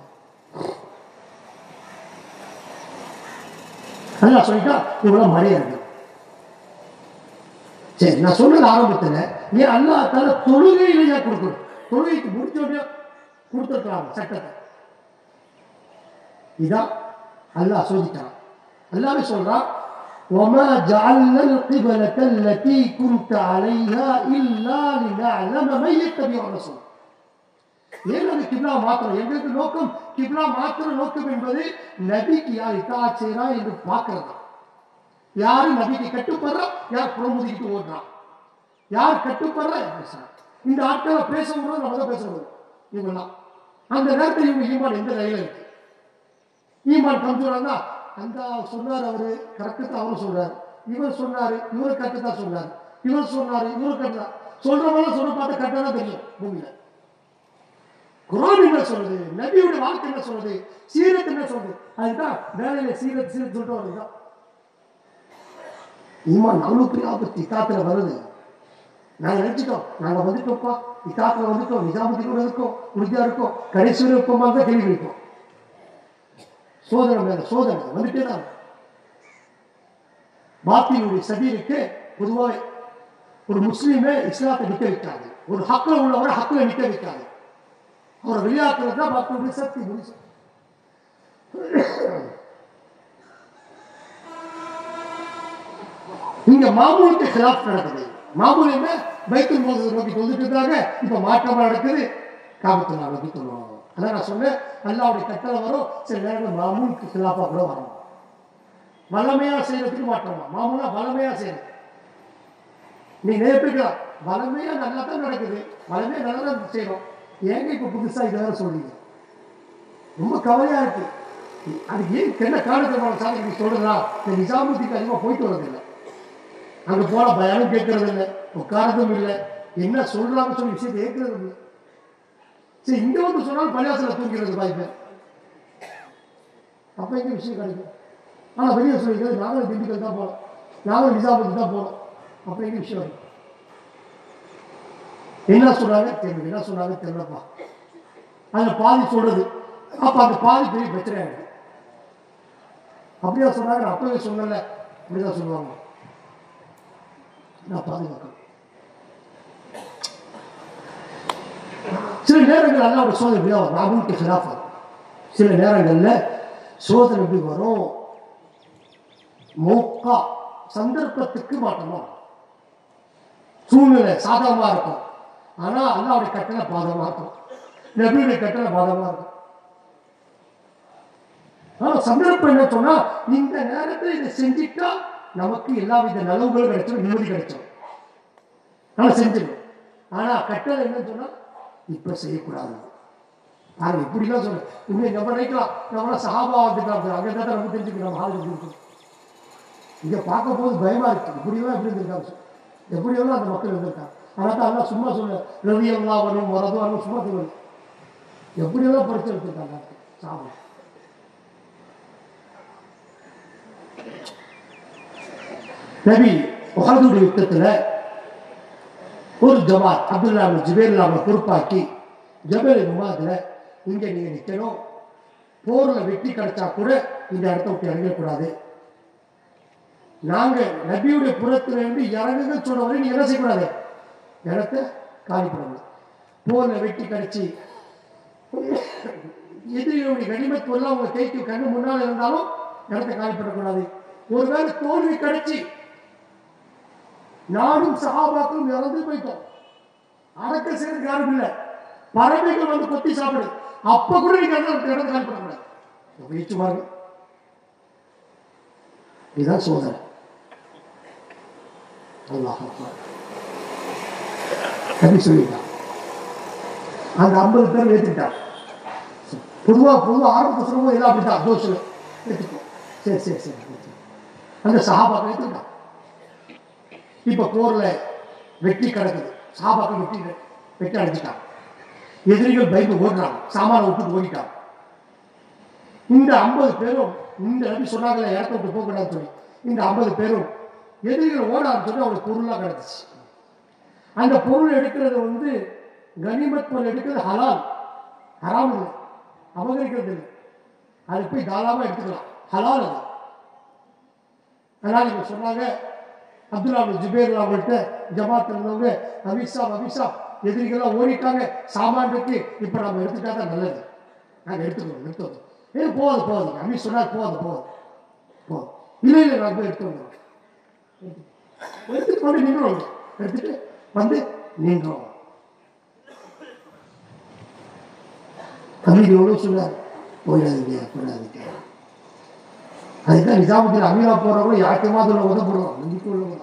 நல்லா சொல்லிட்டா இவ்வளவு மரியாதை சரி நான் சொன்னது ஆரம்பத்துல ஏன் அல்லா தல தொழுகையிலேயே கொடுக்கணும் தொழுகைக்கு முடிச்ச உடனே கொடுத்துருக்காங்க சட்டத்தை இதான் அல்லாஹ் சொல்லிட்டான் அல்லாவே சொல்றான் وما جعلنا القبلة التي كنت عليها إلا لنعلم من يتبع الرسول ஏன் அந்த கிப்லா மாத்திரம் எங்களுக்கு நோக்கம் கிப்லா மாத்திர நோக்கம் என்பது நபிக்கு யார் இத்தாத் செய்றா என்று பார்க்கறது யாரு நபிக்கு கட்டுப்படுறா யார் புறமுதிக்கிட்டு ஓடுறான் யார் கட்டுப்படுறா யார் பேசுறா இந்த ஆட்களை பேச முடியும் நம்ம தான் பேச முடியும் இவங்கெல்லாம் அந்த நேரத்தில் இவங்க ஈமான் எந்த நிலையில இருக்கு ஈமான் கம்சூரா அந்த சொன்னார் அவரு கரெக்டு தான் அவரும் சொல்றாரு இவர் சொன்னாரு இவரு கரெக்டு தான் சொன்னாரு இவர் சொன்னாரு இவரு கரெக்டு தான் சொல்றவங்க சொல்ல பார்த்து கரெக்டாக தான் தெரியும் பூமியில குரான் என்ன சொல்லுது நபியோட வாழ்க்கை என்ன சொல்லுது சீரத் என்ன சொல்லுது அதுதான் வேலையில சீரத் சீரத் சொல்லிட்டு வருதுதான் ஈமான் அவ்வளவு பெரிய ஆபத்து இத்தாத்துல வருது நாங்க நினைச்சிட்டோம் நாங்க வந்துட்டோம்ப்பா இத்தாத்துல வந்துட்டோம் நிஜாமத்தினோட இருக்கோம் உறுதியா இருக்கோம் கடைசி வரை இருப்போமா தான் கேள்வி வைப்போம் சோதனை மேல சோதனை வந்துட்டே தான் இருக்கு. பாத்தினுடைய சதீருக்கு பொதுவாக ஒரு முஸ்லீமே இஸ்லாத்தை நிக்க வைக்காது ஒரு ஹக்கில் உள்ளவரை ஹக்கில் நிக்க வைக்காது அவரை வெளியாக்குறது தான் பாத்தினுடைய சக்தி முடிச்சு இங்க மாமூலுக்கு கிளாப் நடக்குது மாமூல் என்ன பைத்துல் மோசஸ் நோக்கி வந்துட்டு இருந்தாங்க இப்ப மாற்றமா நடக்குது காபத்துல நோக்கி சொல்லுவாங்க அதான் நான் சொன்னேன் அல்லாவுடைய கட்டளை வரும் சில நேரங்கள் மாமூலுக்கு கிளாப்பா கூட வரும் வல்லமையா செய்யறதுக்கு மாற்றமா மாமூலா வல்லமையா செய்யறது நீ நேர்த்துக்கலாம் வளமையா நல்லா தான் நடக்குது வளமையா நல்லா தான் செய்யணும் ஏங்க இப்ப புதுசா இதை வேற சொல்றீங்க ரொம்ப கவலையா இருக்கு அது ஏன் என்ன காரணத்தை சாமி நீ சொல்றதா இந்த நிஜாமுத்திக்கு அதிகமா போயிட்டு வரதில்லை அங்க போன பயானும் கேட்கறது இல்லை உட்காரதும் இல்லை என்ன சொல்றாங்க சொல்லி விஷயத்தை கேட்கறது இல்லை சரி இங்க வந்து சொன்னாலும் பள்ளியாசல தூங்கிறது வாய்ப்பு அப்ப எங்க விஷயம் கிடைக்கும் ஆனா வெளியே சொல்லிக்கிறது நாங்களும் திண்டுக்கல் தான் போனோம் நாங்களும் நிஜாமுக்கு தான் போனோம் அப்ப எங்க விஷயம் வரும் என்ன சொன்னாங்க தெரியல என்ன சொன்னாங்க தெரியலப்பா அதுல பாதி சொல்றது அப்ப அந்த பாதி பெரிய பிரச்சனை ஆயிடுது அப்படியா சொன்னாங்க நான் அப்பவே சொன்னல அப்படிதான் சொல்லுவாங்க நான் பாதுகாக்கணும் சில நேரங்கள் அல்லாவோட சோதனை இப்படி வரும் ராகுலுக்கு சிலாஃப் வரும் சில நேரங்கள்ல சோதனை எப்படி வரும் மௌக்கா சந்தர்ப்பத்துக்கு மாற்றமா வரும். சூழ்நிலை சாதகமா இருக்கும் ஆனா அல்லாவுடைய கட்டளை பாதகமா இருக்கும் நபியுடைய கட்டளை பாதகமா இருக்கும் ஆனா சந்தர்ப்பம் என்ன சொன்னா இந்த நேரத்தில் இதை செஞ்சுட்டா நமக்கு எல்லா வித நலவுகளும் கிடைச்சிடும் நிம்மதி கிடைச்சிடும் ஆனா செஞ்சிடும் ஆனா கட்டளை என்னன்னு சொன்னா இப்ப செய்யக்கூடாது நாங்க இப்படிலாம் சொல்றேன் உண்மை நம்ம நினைக்கலாம் நம்மளாம் சகாபா வந்துட்டோம் அங்கே தான் நம்ம தெரிஞ்சுக்கணும் நம்ம ஆளுக்கு இருக்கும் இங்க பார்க்க போது பயமா இருக்கு இப்படியெல்லாம் எப்படி இருந்திருக்காங்க எப்படியெல்லாம் அந்த மக்கள் இருந்திருக்காங்க ஆனால் தான் எல்லாம் சும்மா சொல்ல ரவி எல்லாம் வரும் வரதும் வரணும் சும்மா சொல்லணும் எப்படியெல்லாம் படிச்சு எடுத்திருக்காங்க சாப்பிடும் நபி உஹதுடைய யுத்தத்துல ஒரு ஜமாத் அப்துல்லா ஜுபேர் இல்லாம பொறுப்பாக்கி ஜபேல் ஜமாத்துல இங்க நீங்க நிக்கணும் போர்ல வெற்றி கிடைச்சா கூட இந்த இடத்த விட்டு இறங்கக்கூடாது நாங்க நபியுடைய புறத்துல இருந்து இறங்குங்க சொன்ன வரை நீங்க என்ன செய்யக்கூடாது இடத்த காலி பண்ணணும் போர்ல வெற்றி கிடைச்சி எதிரியுடைய கனிமத்து எல்லாம் உங்க கைக்கு கண்ணு முன்னால் இருந்தாலும் இடத்த காலி பண்ணக்கூடாது ஒருவேளை தோல்வி கிடைச்சி நானும் சகாபாக்களும் இறந்து போயிட்டோம் அடக்க செய்யறதுக்கு யாரும் இல்லை பறவைகள் வந்து கொத்தி சாப்பிடு அப்ப கூட நீங்க அந்த இடத்த காலி பண்ணக்கூடாது முயற்சி பாருங்க இதுதான் சோதனை அல்லாஹ் அக்பர். நபி சொல்லிட்டான் அந்த ஐம்பது பேர் ஏற்றுக்கிட்டான் பொதுவாக பொதுவாக ஆரம்பத்தில் சொல்லும்போது எல்லாம் அப்படித்தான் தோசை ஏற்றுக்கோ சரி சரி சரி ஏத்துக்கோ. அந்த சஹாபாக்கள் ஏற்றுக்கிட்டான் இப்போ போரில் வெற்றி கிடக்குது சஹாபாக்கள் வெற்றி வெற்றி அடைஞ்சிட்டாங்க எதிரிகள் பயந்து ஓடுறாங்க சாமான விட்டு ஓடிட்டாங்க இந்த ஐம்பது பேரும் இந்த நபி சொன்னாங்களே இடத்த விட்டு போகக்கூடாதுன்னு சொல்லி இந்த ஐம்பது பேரும் எதிரிகள் ஓட ஆரம்பிச்சோட அவங்களுக்கு பொருளாக கிடந்துச்சு அந்த பொருள் எடுக்கிறது வந்து கனிமத் பொருள் எடுக்கிறது ஹலால் ஹராம் இல்லை அபகரிக்கிறது இல்லை அது போய் தாராளமாக எடுத்துக்கலாம் ஹலால் அது அதனால் இவங்க சொன்னாங்க அப்துல்லா பின் ஜுபேர் அவங்கள்ட்ட ஜமாத் இருந்தவங்க அபிஷா அபிஷா எதிரிகள்லாம் ஓடிட்டாங்க சாமான் இருக்கு இப்போ நம்ம எடுத்துட்டா தான் நல்லது நாங்கள் எடுத்துக்கணும் எடுத்துக்கணும் ஏ போகாது போகாது அமீர் சொன்னார் போகாது போகாது போதும் இல்லை இல்லை நான் போய் எடுத்து வந்துடுறோம் எடுத்துட்டு வந்து நின்றோம் எடுத்துட்டு வந்து நின்றோம் அமீர் எவ்வளோ சொன்னார் போயிடாதீங்க போயிடாதீங்க அதுதான் நிஜாமுதீன் அமீரா போறவங்களும் யாருக்குமாதுல உதவுறோம் நம்பிக்கை உள்ளவங்க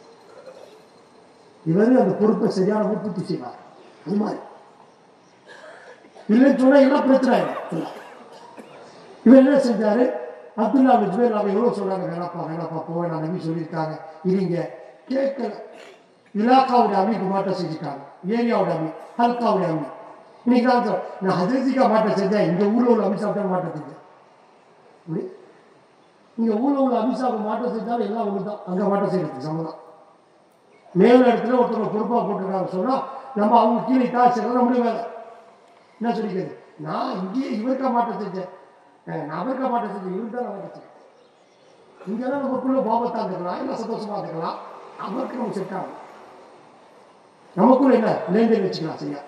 இவர் அந்த பொறுப்பை சரியான பூர்த்தி செய்வார் அது மாதிரி இல்லைன்னு சொன்னா எல்லாம் பிரச்சனை ஆயிடும் இவர் என்ன செஞ்சாரு அப்துல்லா மிஜ்மேல் அவங்க எவ்வளவு சொல்றாங்க வேணாப்பா வேணாப்பா போவேன் நான் நம்பி சொல்லியிருக்காங்க இருங்க கேட்கல இலாக்காவுடைய அமைப்பு மாற்றம் செஞ்சுட்டாங்க ஏரியாவுடைய அமி ஹல்காவுடைய அமி இன்னைக்கு நான் சொல்றேன், நான் ஹதரசிக்கா மாற்றம் செஞ்சேன் இந்த ஊர்ல உள்ள அமித்ஷா மாற்றம் செஞ்சேன் இப்படி இங்க ஊர்ல உள்ள அபிஷாக்கு மாற்றம் செஞ்சாலும் எல்லாம் ஒன்று தான் அங்க மாற்றம் செய்யறது சம்மதம் மேல் இடத்துல ஒருத்தவங்க பொறுப்பா போட்டிருக்காங்க சொன்னா நம்ம அவங்க கீழே தாச்சு நம்மளுடைய வேலை என்ன சொல்லிக்கிறது நான் இங்கேயே இவருக்கா மாற்றம் செஞ்சேன் அஹ் நான் அவருக்கா மாற்றம் செஞ்சேன் இவருக்கு தான் மாற்றம் செஞ்சேன் இங்கெல்லாம் நமக்குள்ள கோபத்தா இருக்கலாம் எல்லாம் சந்தோஷமா இருக்கலாம் அவருக்கு நம்ம செட் ஆகும் நமக்குள்ள என்ன லேண்டே வச்சுக்கலாம் சரியா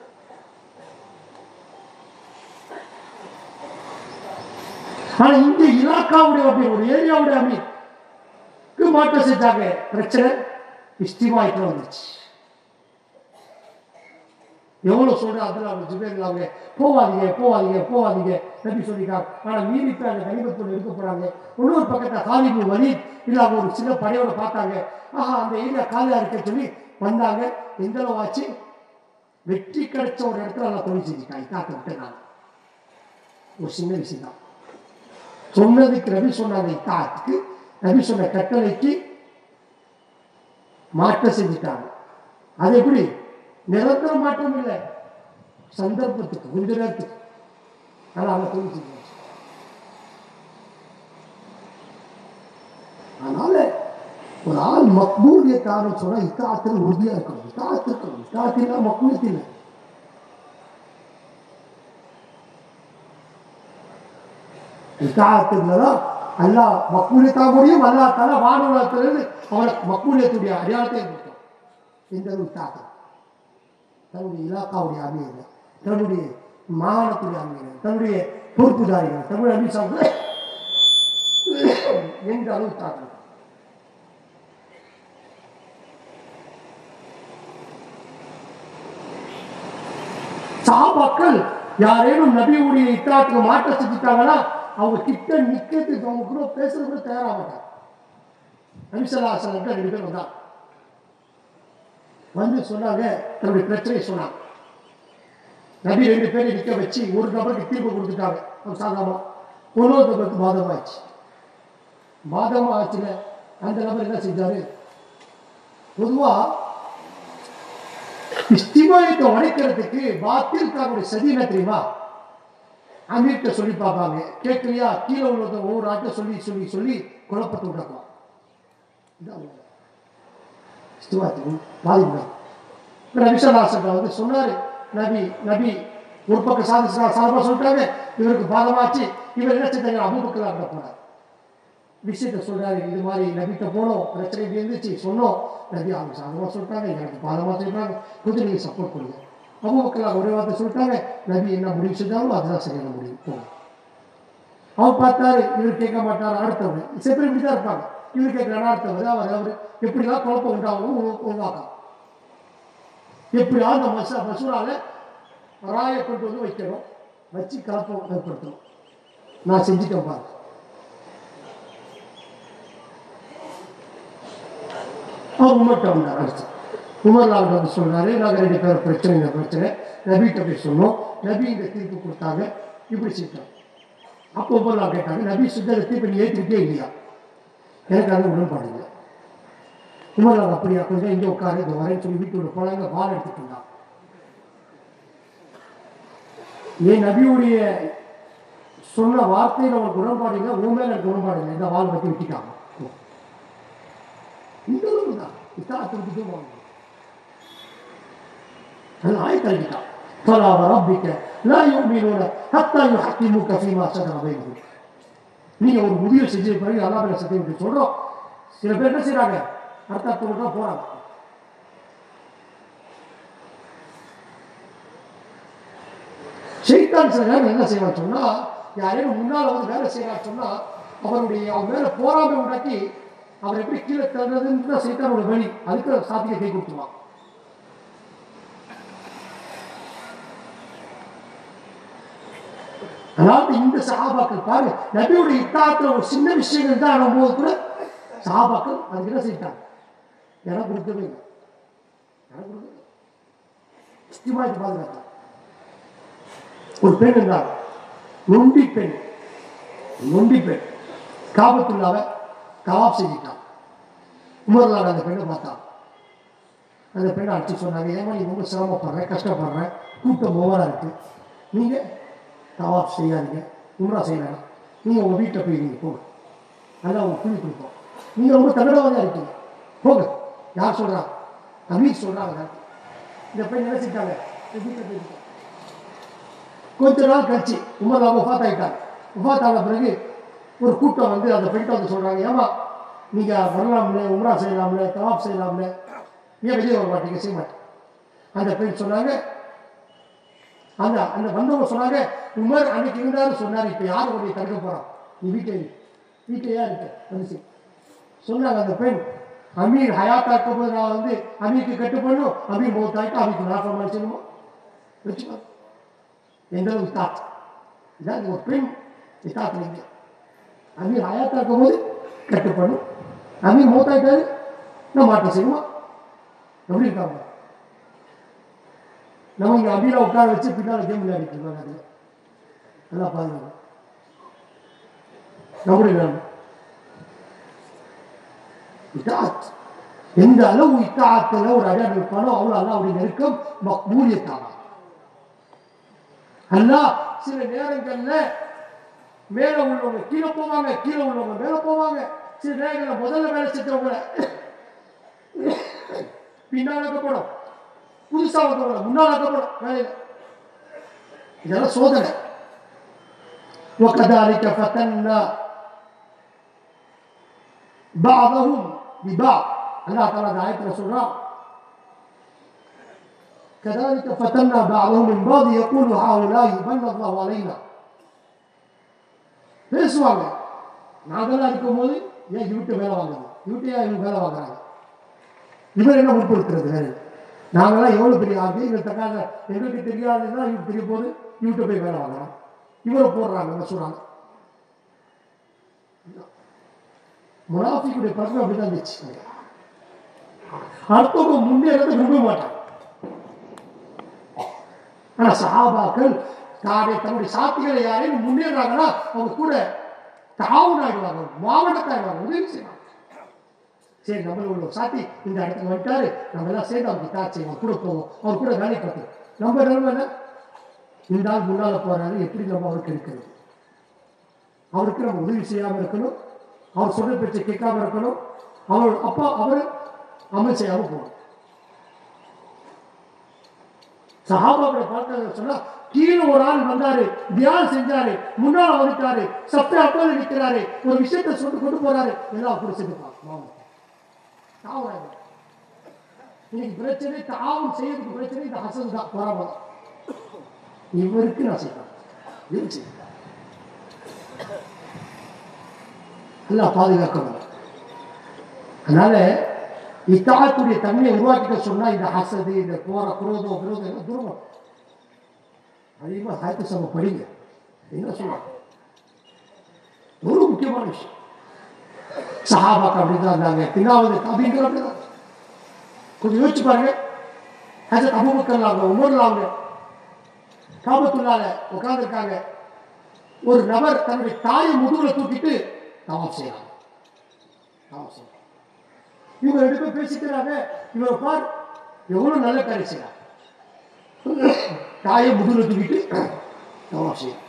ஆனா இந்த இலாக்காவுடைய அமீர் ஒரு ஏரியாவுடைய அமீருக்கு மாற்றம் செஞ்சாங்க பிரச்சனை இஸ்திமாயிட்டு வந்துச்சு எவ்வளவு சொல்ற அதுல அவங்க ஜுபேர் அவங்க போவாதீங்க போவாதீங்க போவாதீங்க நபி சொல்லிட்டாங்க ஆனா மீறி போய் அந்த கனிமத்தோடு எடுக்க போறாங்க இன்னொரு பக்கத்துல காலிபு வலி இல்ல அவங்க ஒரு சின்ன படையோட பார்த்தாங்க ஆஹா அந்த ஏரியா காலியா இருக்க சொல்லி வந்தாங்க எந்த அளவு ஆச்சு வெற்றி கிடைச்ச ஒரு இடத்துல நல்லா தொழில் செஞ்சுட்டாங்க காக்க விட்டுறாங்க ஒரு சின்ன விஷயம் தான் சொன்னதுக்கு ரவி சொன்ன அந்த இத்தாத்துக்கு ரவி சொன்ன கட்டளைக்கு மாற்றம் செஞ்சுட்டாங்க அது எப்படி நிரந்தர மாற்றம் இல்லை சந்தர்ப்பத்துக்கு கொஞ்ச நேரத்துக்கு ஆனா அவங்க தொழில் செஞ்சாச்சு அதனால ஒரு ஆள் மக்பூலியத்தான சொன்னா இத்தாத்துல உறுதியா இருக்கணும் இத்தாத்து இருக்கணும் இத்தாத்தினா மக்பூலியத்து இல்லை இத்தாத்துலதான் அல்லாஹ் மக்பூலியத்தா முடியும் அல்லா தலா வானுலகத்திலிருந்து அவனை மக்பூலியத்துடைய அடையாளத்தை ஏற்படுத்தும் இந்த அளவு இத்தாத்து தன்னுடைய இலாக்காவுடைய அமையல தன்னுடைய மாகாணத்துடைய அமையல தன்னுடைய பொறுப்புதாரிகள் தன்னுடைய அமித்ஷா எந்த அளவு தாக்கம் சாபாக்கள் யாரேனும் நபியுடைய இத்தாத்துக்கு மாற்ற செஞ்சுட்டாங்கன்னா அவங்க கிட்ட நிக்கிறதுக்கு அவங்க கூட பேசுறது கூட தயாராக மாட்டாங்க நபிசல்லாசன் ரெண்டு பேர் வந்தாங்க வந்து சொன்னாங்க தன்னுடைய பிரச்சனையை சொன்னாங்க நபி ரெண்டு பேரும் நிற்க வச்சு ஒரு நபருக்கு தீர்ப்பு கொடுத்துட்டாங்க ஒரு சாதாரணமா இன்னொரு நபருக்கு பாதமாச்சு பாதமா ஆச்சுல அந்த நபர் என்ன செஞ்சாரு பொதுவா இஸ்திமாயத்தை உடைக்கிறதுக்கு பாத்தில் தன்னுடைய சதி என்ன தெரியுமா அமீர்கிட்ட சொல்லி பார்ப்பாங்க கேட்கலையா கீழே உள்ளத ஒவ்வொரு ஆட்ட சொல்லி சொல்லி சொல்லி குழப்பத்தை உண்டாக்குவாங்க இதான் உண்மை. இஸ்திமாயத்துக்கு பாதிப்பு நபிசல்லாசன் வந்து சொன்னாரு நபி நபி ஒரு பக்கம் சாதி சாதமா சொல்லிட்டாங்க இவருக்கு பாதமாச்சு இவர் என்ன செஞ்சாங்க அபுபக்கர் அங்க போனார் விஷயத்த சொல்றாரு இது மாதிரி நபிட்ட போனோம் பிரச்சனை இப்படி இருந்துச்சு சொன்னோம் நபி அவங்க சாதமா சொல்லிட்டாங்க எனக்கு பாதமா சொல்லிட்டாங்க கொஞ்சம் நீங்க சப்போர்ட் பண்ணுங்க அபுபக்கர் ஒரே வார்த்தை சொல்லிட்டாங்க நபி என்ன முடிவு செஞ்சாலும் அதுதான் சரியான முடிவு போகும் அவர் பார்த்தாரு இவர் கேட்க மாட்டார் அடுத்தவர் செப்பரி இப்படி தான் இருப்பாங்க இவர் கேட்கிறாரு அடுத்தவர் அவர் அவர் எப்படிலாம் குழப்பம் உண்டாகும் உருவாக்கம் எப்படியாவது அந்த மசா மசூரால ராயை கொண்டு வந்து வைக்கணும் வச்சு கலப்பம் ஏற்படுத்தணும் நான் செஞ்சுட்டேன் பாருங்க அவர் உமர்கிட்ட வந்தார் அடுத்து உமர்லால் வந்து சொன்னாரு நாங்கள் ரெண்டு பேரும் பிரச்சனை இந்த பிரச்சனை நபிகிட்ட போய் சொன்னோம் நபி இந்த தீர்ப்பு கொடுத்தாங்க இப்படி செஞ்சோம் அப்போ உமர்லால் கேட்டாங்க நபி சுத்த தீர்ப்பு நீ ஏற்றுக்கிட்டே இல்லையா எனக்கு அது உடன்பாடு இல்லை உமர்லால் அப்படியா கொஞ்சம் இங்கே உட்காரு இங்கே வரேன்னு சொல்லி வீட்டு போனாங்க வால் எடுத்துட்டு இருந்தான் என் நபியுடைய சொன்ன வார்த்தையில் உனக்கு உடன்பாடு இல்லை உன் மேல எனக்கு உடன்பாடு இல்லை இந்த வால் பற்றி விட்டுட்டாங்க இந்த அளவு தான் இத்தாத்திற்கு வாங்க அது ஆயத்தளிக்கிட்டான் فلا وربك لا يؤمنون حتى يحكموك فيما شجر بينهم நீங்க ஒரு முடிவு செஞ்ச பிறகு அல்லாஹ் சத்தியம் சொல்றோம் சில பேர் என்ன செய்றாங்க அர்த்தத்துக்கு தான் போறாங்க ஷைத்தான் சில நேரம் என்ன செய்வான் சொன்னா யாரையும் முன்னால் வந்து வேலை செய்யறான்னு சொன்னா அவருடைய அவர் மேல போராமை உண்டாக்கி அவர் எப்படி கீழே தள்ளுறதுன்னு தான் சைத்தானோட வழி அதுக்கு சாத்திய கை கொடுத்துருவான் அதாவது இந்த சகாபாக்கள் பாருங்க நபியுடைய இத்தாத்துல ஒரு சின்ன விஷயங்கள் தான் ஆகும்போது கூட சகாபாக்கள் அதுக்கு என்ன செய்யிட்டாங்க இடம் கொடுக்கவே இல்லை இடம் கொடுக்கவே இல்லை முக்கியமாக பாதுகாத்தாங்க ஒரு பெண் இருந்தார் நொண்டி பெண் நொண்டி பெண் காபத்துள்ளாவ கவாப் செஞ்சிட்டான் உமர்லால் அந்த பெண்ணை பார்த்தான் அந்த பெண்ணை அடிச்சு சொன்னாங்க ஏமா நீ ரொம்ப சிரமப்படுறேன் கஷ்டப்படுறேன் கூட்டம் ஓவராக இருக்கு நீங்கள் தவாப் செய்யாதீங்க உம்ரா செய்யலாம் நீங்கள் உங்கள் வீட்டில் போய் நீங்கள் போங்க நல்லா உங்க கூலி கொடுப்போம் நீங்கள் ரொம்ப தகடவாக இருக்கீங்க போங்க யார் சொல்கிறா அமீர் சொல்கிறாங்க இந்த பெண் என்ன செஞ்சாங்க வீட்டில் போயிருக்காங்க கொஞ்ச நாள் கழிச்சு உமர் அவங்க உஃபாத் ஆகிட்டாங்க உஃபாத் ஆன பிறகு ஒரு கூட்டம் வந்து அந்த பெண்கிட்ட வந்து சொல்கிறாங்க ஏமா நீங்கள் வரலாம்ல உம்ரா செய்யலாம்ல தவாப் செய்யலாம்ல ஏன் வெளியே வர மாட்டீங்க செய்ய மாட்டேன் அந்த பெண் சொன்னாங்க அந்த அந்த வந்தவங்க சொன்னாங்க உமர் அன்னைக்கு இருந்தாரு சொன்னார் இப்போ யார் உடைய தடுக்க போகிறான் நீ வீட்டை வீட்டையா இருக்க வந்து செய். சொன்னாங்க அந்த பெண் அமீர் ஹயாத்தா போது நான் வந்து அமீருக்கு கட்டுப்படணும் அமீர் மௌத்தாயிட்டு அமீருக்கு நாசமாக செய்யணுமா வச்சுக்கோ எந்த அளவு இத்தாத் இதான் ஒரு பெண் இத்தாத் இல்லை அமீர் ஹயாத்தா இருக்கும்போது கட்டுப்படணும் அமீர் மௌத்தாயிட்டாரு நான் மாற்றம் செய்யுமா எப்படி இருக்காங்க நம்ம இங்கே அமீரா உட்கார வச்சு பின்னால் கேம் விளையாடிட்டு இருக்காங்க அதில் நல்லா பாருங்க நம்முடைய நிலைமை இத்தாத் எந்த அளவு இத்தாத்துல ஒரு அடியார் இருப்பானோ அவ்வளோ அல்லாவுடைய நெருக்கம் மக்பூலியத்தானா அல்லாஹ் சில நேரங்கள்ல மேல உள்ளவங்க கீழே போவாங்க கீழே உள்ளவங்க மேல போவாங்க சில நேரங்கள்ல முதல்ல வேலை செஞ்சவங்கள பின்னால் அக்கப்படும் புதுசா வந்தவங்கள முன்னால் அக்கப்படும் வேலையில இதெல்லாம் சோதனை وكذلك فتنا بعضهم ببعض الله تعالى இந்த ஆயத்துல சொல்றான் كذلك فتنا بعضهم من بعض يقول هؤلاء من الله علينا பேசுவாங்க நாங்களாம் இருக்கும்போது ஏன் இவட்டு வேலை வாங்குது இவட்டு ஏன் இவங்க வேலை வாங்குறாங்க இவர் என்ன உட்படுத்துறது வேறு நாங்களாம் எவ்வளோ பெரிய ஆகு எங்களுக்கு தக்காக எங்களுக்கு தெரியாதுன்னா இவங்க தெரிய போது இவட்ட போய் வேலை வாங்குறான் இவரை போடுறாங்க என்ன சொல்றாங்க முனாஃபிக்குடைய பதவி அப்படிதான் இருந்துச்சு அடுத்தவங்க முன்னேறதை விரும்ப மாட்டாங்க ஆனா சஹாபாக்கள் தானே தன்னுடைய சாத்திகளை யாரையும் முன்னேறாங்கன்னா அவங்க கூட தாவன் ஆயிடுவாங்க மாவட்டத்தாயிடுவாங்க உதவி செய்வாங்க சரி நம்மள உள்ள ஒரு சாத்தி இந்த இடத்துக்கு வந்துட்டாரு நம்ம எல்லாம் சேர்ந்து அவருக்கு தார் செய்வோம் கூட போவோம் அவர் கூட வேலை பார்த்து நம்ம நிலைமை என்ன இந்த ஆள் முன்னால போறாரு எப்படி நம்ம அவருக்கு இருக்கிறது அவருக்கு நம்ம உதவி செய்யாம இருக்கணும் அவர் சொல்ற பேச்சை கேட்காம இருக்கணும் அவர் அப்பா அவர் அமல் செய்யாம போகணும் சஹாபாக்களை பார்க்க சொன்னா கீழே ஒரு ஆள் வந்தாரு தியானம் செஞ்சாரு முன்னால வந்துட்டாரு சத்த அப்போது நிற்கிறாரு ஒரு விஷயத்தை சொல்லி கொண்டு போறாரு எல்லாம் கூட சேர்ந்துப்பாங்க தாவறாங்க இன்னைக்கு பிரச்சனை தாவம் செய்யறதுக்கு பிரச்சனை இந்த ஹசன் தான் பொறாம தான் இவருக்கு நான் செய்யறேன் இவருக்கு செய்யறேன் நல்லா பாதுகாக்கணும் அதனால இத்தாத்துடைய தன்மையை உருவாக்கிக்க சொன்னா இந்த ஹசது இந்த போற குரோதம் விரோதம் எல்லாம் தூரம் அதிகமாக சாயத்து சம படிங்க என்ன சொல்லுவாங்க ஒரு முக்கியமான விஷயம் சஹாபாக்கு அப்படிதான் இருந்தாங்க பின்னாவது அப்படிங்கிற அப்படிதான் கொஞ்சம் யோசிச்சு பாருங்க ஹசரத் அபூபக்கர் அவங்க உமர்ல அவங்க காபத்துள்ளால உட்கார்ந்துருக்காங்க ஒரு நபர் தன்னுடைய தாயை முதுகுல தூக்கிட்டு தவாப் செய்யறாங்க தவாப் செய்யறாங்க இவங்க ரெண்டு பேரும் பேசிக்கிறாங்க இவரை பார் எவ்வளவு நல்ல காரியம் செய்யறாங்க தாயை முதுகுல தூக்கிட்டு தவாப் செய்யறாங்க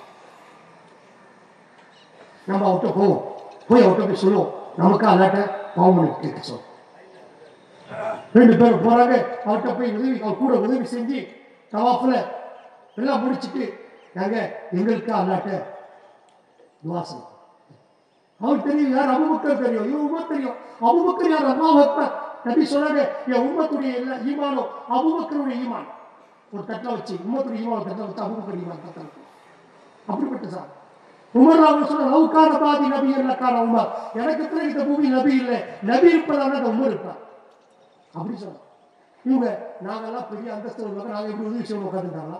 நம்ம அவர்கிட்ட போவோம் போய் அவர்கிட்ட போய் சொல்லுவோம் நமக்கு அல்லாட்ட பாவம் பண்ணி கேட்க சொல்லுவோம் ரெண்டு பேரும் போறாங்க அவர்கிட்ட போய் உதவி அவர் கூட உதவி செஞ்சு தவாப்புல எல்லாம் முடிச்சுட்டு நாங்க எங்களுக்கு அல்லாட்ட துவாசம் அவர் தெரியும் யார் அபுபக்கர் தெரியும் இவன் உமர் தெரியும் அபுபக்கர் யார் அம்மா வைப்பர் நபி சொன்னாங்க என் உம்மத்துடைய எல்லா ஈமானும் அபுபக்கருடைய ஈமான் ஒரு தட்டில் வச்சு உம்மத்துடைய ஈமான் தட்டில் வச்சு அபுபக்கர் ஈமான் தட்டில் வச்சு அப்படிப்பட்ட சார் உமர் அவங்க சொன்ன லவுக்கான பாதி நபி இல்லக்கான உமர் எனக்கு பிறகு இந்த பூமி நபி இல்லை நபி இருப்பதான அந்த உமர் இருப்பார் அப்படி சொன்னாங்க இவங்க நாங்கெல்லாம் பெரிய அந்தஸ்து உள்ளவங்க நாங்க எப்படி உதவி செய்யணும் உட்காந்துட்டாங்களா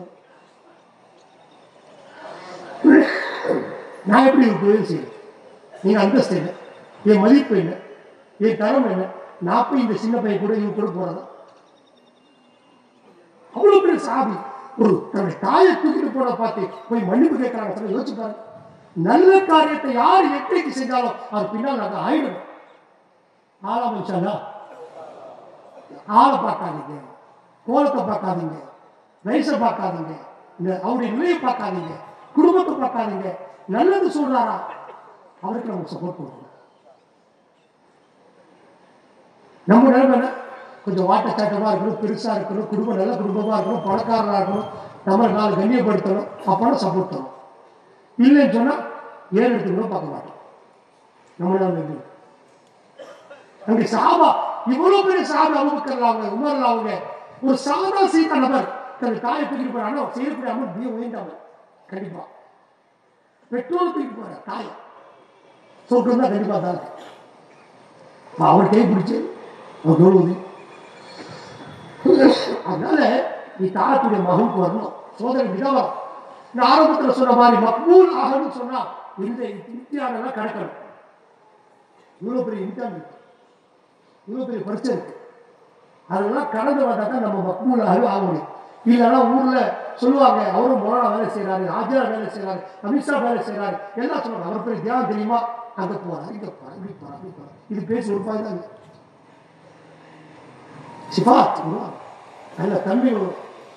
நான் எப்படி உங்களுக்கு உதவி செய்யணும் நீங்க அந்தஸ்து என்ன என் மதிப்பு என்ன என் தரம் என்ன நான் போய் இந்த சின்ன பையன் கூட இவங்க கூட போறதா அவ்வளவு பெரிய சாபி ஒரு தன்னுடைய தாயை தூக்கிட்டு போன பார்த்து போய் மன்னிப்பு கேட்கறாங்க சொல்ல யோசிச்சு பாருங்க நல்ல காரியத்தை யார் எத்தைக்கு செஞ்சாலும் அது பின்னால் நாங்கள் ஆயிடணும் ஆளா மனுஷனா ஆளை பார்க்காதீங்க கோலத்தை பார்க்காதீங்க வயசை பார்க்காதீங்க இந்த அவருடைய நிலையை பார்க்காதீங்க குடும்பத்தை பார்க்காதீங்க நல்லது சொல்றாரா அவருக்கு நம்ம சப்போர்ட் பண்ணுவோம் நம்ம நிலைமை என்ன? கொஞ்சம் வாட்டச்சாட்டமாக இருக்கணும் பெருசா இருக்கணும் குடும்பம் நல்ல குடும்பமா இருக்கணும் பணக்காரனா இருக்கணும் நம்ம நாலு கண்ணியப்படுத்தணும் அப்போனா சப்போர்ட் தரும் இல்லைன்னு சொன்னா ஏன் எடுத்துக்கணும் பார்க்க மாட்டோம் நம்ம தான் இருக்கு அங்க சாபா இவ்வளவு பெரிய சாபி அபுபக்கர் அவங்க உமர்ல அவங்க ஒரு சாதா செய்த நபர் தன் தாயை தூக்கிட்டு போறாங்க செய்யக்கூடிய அமர் மிக உயர்ந்தவர் கண்டிப்பா பெட்ரோல் தூக்கிட்டு போற தாயை சொர்க்கம் தான் கண்டிப்பா தான் அவர் கை பிடிச்சு அவர் தொழுவுது அதனால நீ தாரத்துடைய மகனுக்கு வரணும் சோதனை விதவரம் நான் ஆரம்பத்தில் சொன்ன மாதிரி மக்பூல் ஆகணும்னு சொன்னா இந்த இந்தியாவெல்லாம் கடக்கணும் இவ்வளவு பெரிய இந்தியான் இருக்கு இவ்வளவு பெரிய பரிச்சை இருக்கு அதெல்லாம் கடந்து வந்தா தான் நம்ம மக்பூல் ஆகவே ஆக முடியும் இல்லைன்னா ஊர்ல சொல்லுவாங்க அவரும் மொரானா வேலை செய்யறாரு ஆஜரா வேலை செய்யறாரு அமித்ஷா வேலை செய்யறாரு எல்லாம் சொல்லுவாங்க அவர் பெரிய தியானம் தெரியுமா அங்க போறாரு இங்க போறாரு இப்படி போறாரு அப்படி போறாரு இது பேசி ஒரு பாய் தான் சிபாத் நல்ல தன்மை வரும்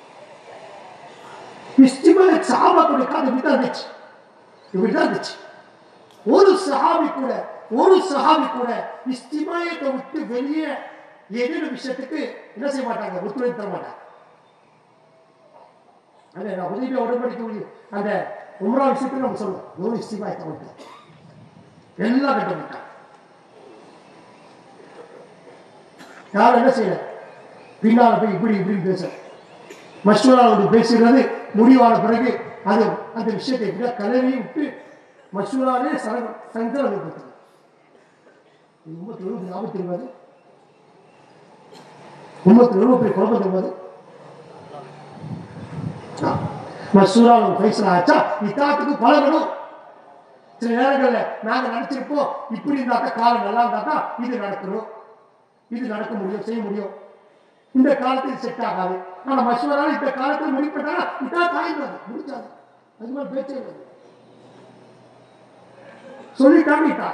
இஸ்திமலை சாபாக்குடைய காது இப்படிதான் இருந்துச்சு இப்படிதான் இருந்துச்சு ஒரு சஹாபி கூட ஒரு சஹாபி கூட இஸ்திமாயத்தை விட்டு வெளியே ஏதேனும் விஷயத்துக்கு என்ன செய்ய மாட்டாங்க ஒத்துழைப்பு தர மாட்டாங்க அந்த நான் உதவி உடன்படிக்கை அந்த உம்ரா விஷயத்துல நம்ம சொல்லுவோம் ஒரு இஸ்திமாயத்தை விட்டு எல்லாம் கட்டப்பட்டாங்க யாரும் என்ன செய்யல பின்னால போய் இப்படி இப்படின்னு பேச மஷூரா வந்து பேசுகிறது முடிவான பிறகு அது அந்த விஷயத்தை எப்படியா கலவி விட்டு மஷூராலே சரக சங்கர் அது உண்மத்தில் எவ்வளவு ஞாபகம் தெரியாது உண்மத்தில் எவ்வளவு பெரிய குழப்பம் தெரியாது மசூரா பைசலா ஆச்சா இத்தாத்துக்கு பழகணும் சில நேரங்கள்ல நாங்க நினைச்சிருப்போம் இப்படி இருந்தாக்கா காலம் நல்லா இருந்தாக்கா இது நடக்கணும் இது நடக்க முடியும் செய்ய முடியும் இந்த காலத்தில் செட் ஆகாது ஆனா மசூரால இந்த காலத்தில் முடிப்பட்டா இதான் தாய்ந்தது முடிஞ்சாது அது மாதிரி பேச்சே இல்லை சொல்லிட்டாங்க இட்டா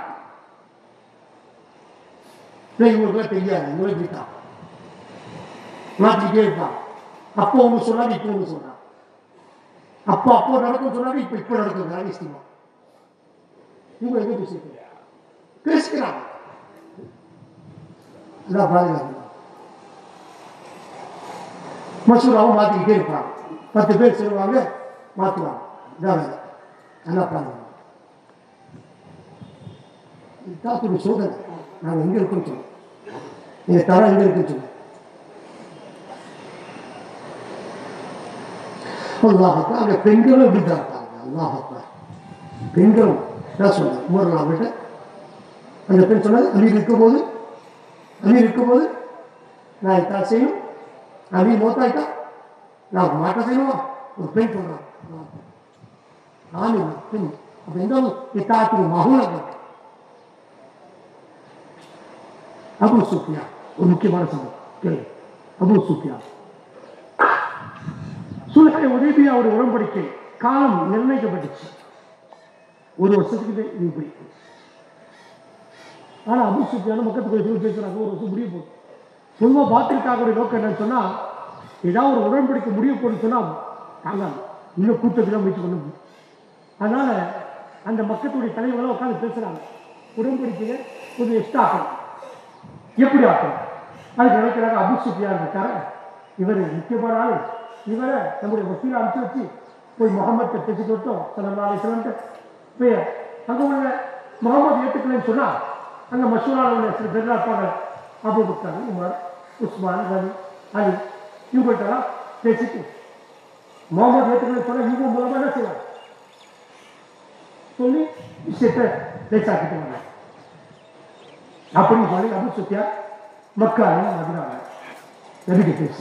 இல்லை இவங்களுக்குலாம் தெரியாது இவங்களுக்கு இட்டா மாற்றிக்கிட்டே இருப்பான் அப்போ ஒன்று சொன்னாங்க இப்போ ஒன்று சொன்னாங்க அப்போ அப்போ நடக்கும் சொன்னாங்க இப்போ இப்போ நடக்கும் ராஜஸ்தீமா இவங்க எங்க பேசிட்டு பேசிக்கிறாங்க இதான் பாதுகாப்பு மசூராவும் மாற்றிக்கிட்டே இருப்பாங்க பத்து பேர் சொல்லுவாங்க மாற்றுவாங்க இதான் வேலை நல்லா பாருங்க தாத்துடைய சோதனை நாங்கள் எங்கே இருக்கோம் சொல்லுவோம் எங்கள் தரம் எங்கே இருக்குன்னு சொல்லுவோம் அல்லாஹப்பா அங்கே பெண்களும் இப்படி தான் இருப்பாங்க அல்லாஹப்பா பெண்களும் என்ன சொன்னாங்க உமர் நான் விட்ட அந்த பெண் சொன்னது அமீர் இருக்கும்போது அமீர் இருக்கும்போது நான் இத்தா செய்யும் அமீர் மோத்தாயிட்டா நான் மாட்ட செய்யணுமா ஒரு பெண் சொல்றான் நானும் பெண் அப்போ எந்த இத்தாத்துக்கு மகுலம் அபு சுஃபியா ஒரு முக்கியமான சம்பவம் கேளு. அபூ சுஃபியான் சுல்ஹை உதவியா ஒரு உடன்படிக்கை காலம் நிர்ணயிக்கப்பட்டுச்சு ஒரு வருஷத்துக்கு இது இது இப்படி ஆனா அபு சுஃபியான மக்கத்துக்கு சொல்லி பேசுறாங்க ஒரு வருஷம் முடிய போகுது பொதுவாக பாத்திரிக்காக நோக்கம் என்னன்னு சொன்னா ஏதாவது ஒரு உடன்படிக்கை முடிய போகுதுன்னு சொன்னா தாங்காது இன்னும் கூட்டத்தில் முயற்சி பண்ண முடியும் அதனால அந்த மக்களுடைய தலைவர்களும் உட்காந்து பேசுறாங்க உடன்படிக்கையை கொஞ்சம் எக்ஸ்ட்ரா ஆக்கணும் எப்படி ஆக்கணும் அதுக்கு நினைக்கிறாங்க அபு சுஃபியான் இருக்காரு இவர் முக்கியமான ஆள் இவரை நம்முடைய வக்கீல அனுப்பிச்சு வச்சு போய் முகமத்தை பேசிட்டு விட்டோம் சில நாளை சிலன்ட்டு போய் அங்கே உள்ள முகமது ஏற்றுக்கலன்னு சொன்னா அங்கே மசூராவில் உள்ள சில பேர் இருப்பாங்க அபு பக்கர் உமர் உஸ்மான் கனி அலி இவங்கள்ட்டலாம் பேசிட்டு முகமது ஏற்றுக்கலன்னு சொன்னா இவங்க மூலமா என்ன செய்வாங்க சொல்லி விஷயத்தை லேசாக்கிட்டு வந்தாங்க அப்படின்னு சொல்லி அபு சுத்தியா மக்காலையும் மதினாங்க நபிக்கு பேசு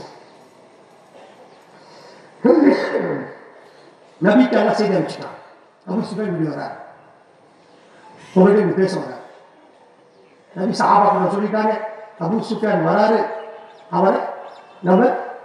நபிக்கு எல்லாம் செய்தி அனுப்பிச்சிட்டான் அபு சுஃபியான் இப்படி வர்றார் உங்கள்கிட்ட இப்படி பேச வர்றார் நபி சாபாக்களை சொல்லிட்டாங்க அபு சுஃபியான் வராரு அவரை நம்ம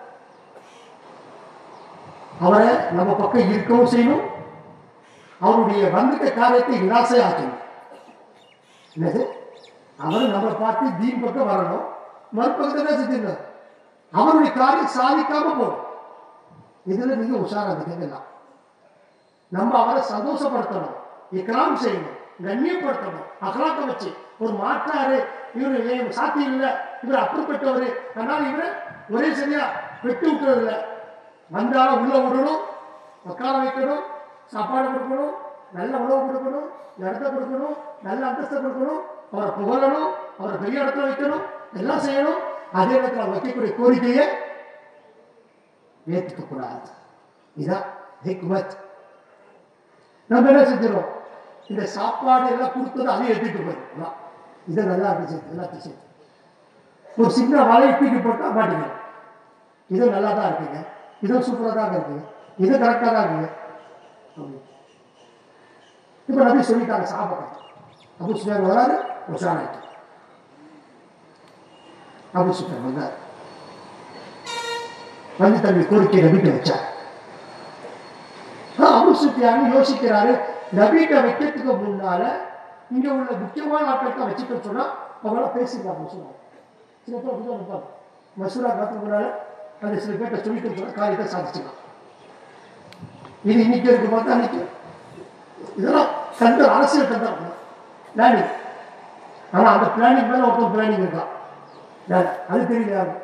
அவரை நம்ம பக்கம் இருக்கவும் செய்யணும் அவருடைய வந்துட்ட காரியத்தை நிராசை ஆக்கணும் என்னது அவர் நம்மளை பார்த்து தீன் பக்கம் வரணும் மறுபக்கத்தை தான் செஞ்சிடணும் அவருடைய காரியம் சாதிக்காம போகணும் இதுல நீங்க உஷாரா இருக்கலாம் நம்ம அவரை சந்தோஷப்படுத்தணும் இக்கராம் செய்யணும் கண்ணியப்படுத்தணும் அகலாக்க வச்சு ஒரு மாற்றாரு இவரு ஏன் சாத்தியம் இல்லை இவர் அப்படிப்பட்டவர் அதனால இவரை ஒரே சரியா வெட்டி விட்டுறது இல்லை வந்தாலும் உள்ள விடணும் உட்கார வைக்கணும் சாப்பாடு கொடுக்கணும் நல்ல உணவு கொடுக்கணும் இடத்த கொடுக்கணும் நல்ல அந்தஸ்தை கொடுக்கணும் அவரை புகழணும் அவரை பெரிய இடத்துல வைக்கணும் எல்லாம் செய்யணும் அதே நேரத்தில் அவர் வைக்கக்கூடிய கோரிக்கையை ஏற்றுக்க கூடாது இதான் ஹிக்மத் நம்ம என்ன செஞ்சிடும் இந்த சாப்பாடு எல்லாம் கொடுத்தது அதையும் எடுத்துட்டு போயிடும் இதை நல்லா இருந்துச்சு எல்லாத்தையும் சேர்த்து ஒரு சின்ன வலையை தூக்கி போட்டால் மாட்டீங்க இது நல்லா தான் இருக்குங்க இதுவும் சூப்பராக தான் இருக்குங்க இது கரெக்டாக தான் இருக்குங்க அப்படி. இப்ப நபி சொல்லிட்டாங்க சாப்பிட அபு சுஃபியான் வராரு உஷாராயிட்டு அபு சுஃபியான் வந்தார் வந்து தன்னுடைய கோரிக்கை நபிட்ட வச்சார் ஆ, அபு சுஃபியான் யோசிக்கிறாரு நபிட்ட வைக்கிறதுக்கு முன்னால இங்க உள்ள முக்கியமான ஆட்கள் வச்சுக்க சொன்னா அவங்கள பேசிக்கலாம் சொன்னாங்க சில பேர் அப்படிதான் இருப்பாங்க மசூரா காத்துக்கு முன்னால அந்த சில பேர்ட்ட சொல்லிட்டு சொன்னா காரியத்தை சாதிச்சுக்கலாம் இது இன்னைக்கு இருக்கு பார்த்தா அன்னைக்கு இதெல்லாம் கண்ட அரசியல் கண்டம் பிளானிங் ஆனா அந்த பிளானிங் மேல ஒருத்தர் பிளானிங் இருக்கான் யார்? அது தெரியல யாரு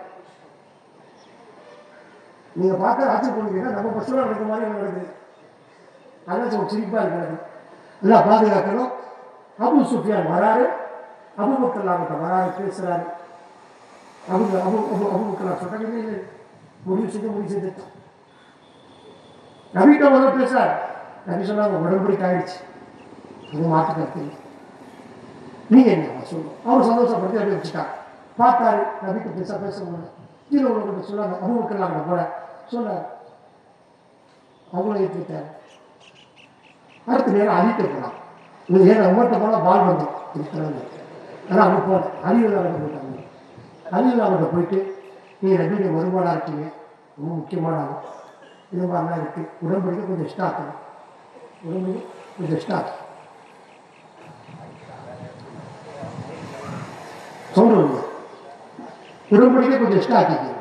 நீங்க பார்க்க ஆட்சி பண்ணுவீங்க நம்ம பஸ்ல நடக்கிற மாதிரி அங்க நடக்குது அதான் ஒரு சிரிப்பா இருக்கிறது எல்லாம் பாதுகாக்கணும் அபு சுஃபியான் வராரு அபுபக்கல்லாங்கிட்ட வராரு பேசுறாரு அவங்க அபு அபு அபுபக்கல்லா சொல்றாங்க இல்லை, இல்லை, முடிவு செஞ்சு முடிவு செஞ்சு நபிட்ட முதல்ல பேசுறாரு நபி சொன்னாங்க உடம்படிக்கை ஆயிடுச்சு இது மாற்று கருத்து இல்லை. நீங்க என்ன சொல்லுங்க அவர் சந்தோஷப்படுத்தி அப்படியே வச்சுட்டாங்க பார்த்தாரு நபிக்கு பேச பேச முடியல கீழே உள்ள சொன்னாங்க அபுபக்கல்லாங்க போல சொன்னார் அவங்களும் ஏற்றுட்டாரு அடுத்த நேரம் அழிக்க போனான் இது ஏன்னா உங்கள்கிட்ட போனால் பால் வந்தோம் இருக்கிறாங்க ஆனால் அவங்க போல அழிவுலாவிட்ட போயிட்டாங்க அழிவுலாவிட்ட போயிட்டு நீங்கள் நபியுடைய வருமானம் இருக்கீங்க ரொம்ப முக்கியமான ஆள் இது மாதிரிலாம் இருக்கு உடம்படிக்கை கொஞ்சம் இஷ்டம் ஆக்கணும் உடம்படிக்கை கொஞ்சம் இஷ்டம் ஆக்கணும் சொல்றீங்க உடம்படிக்கை கொஞ்சம் இஷ்டம் ஆக்கிக்கிறேன்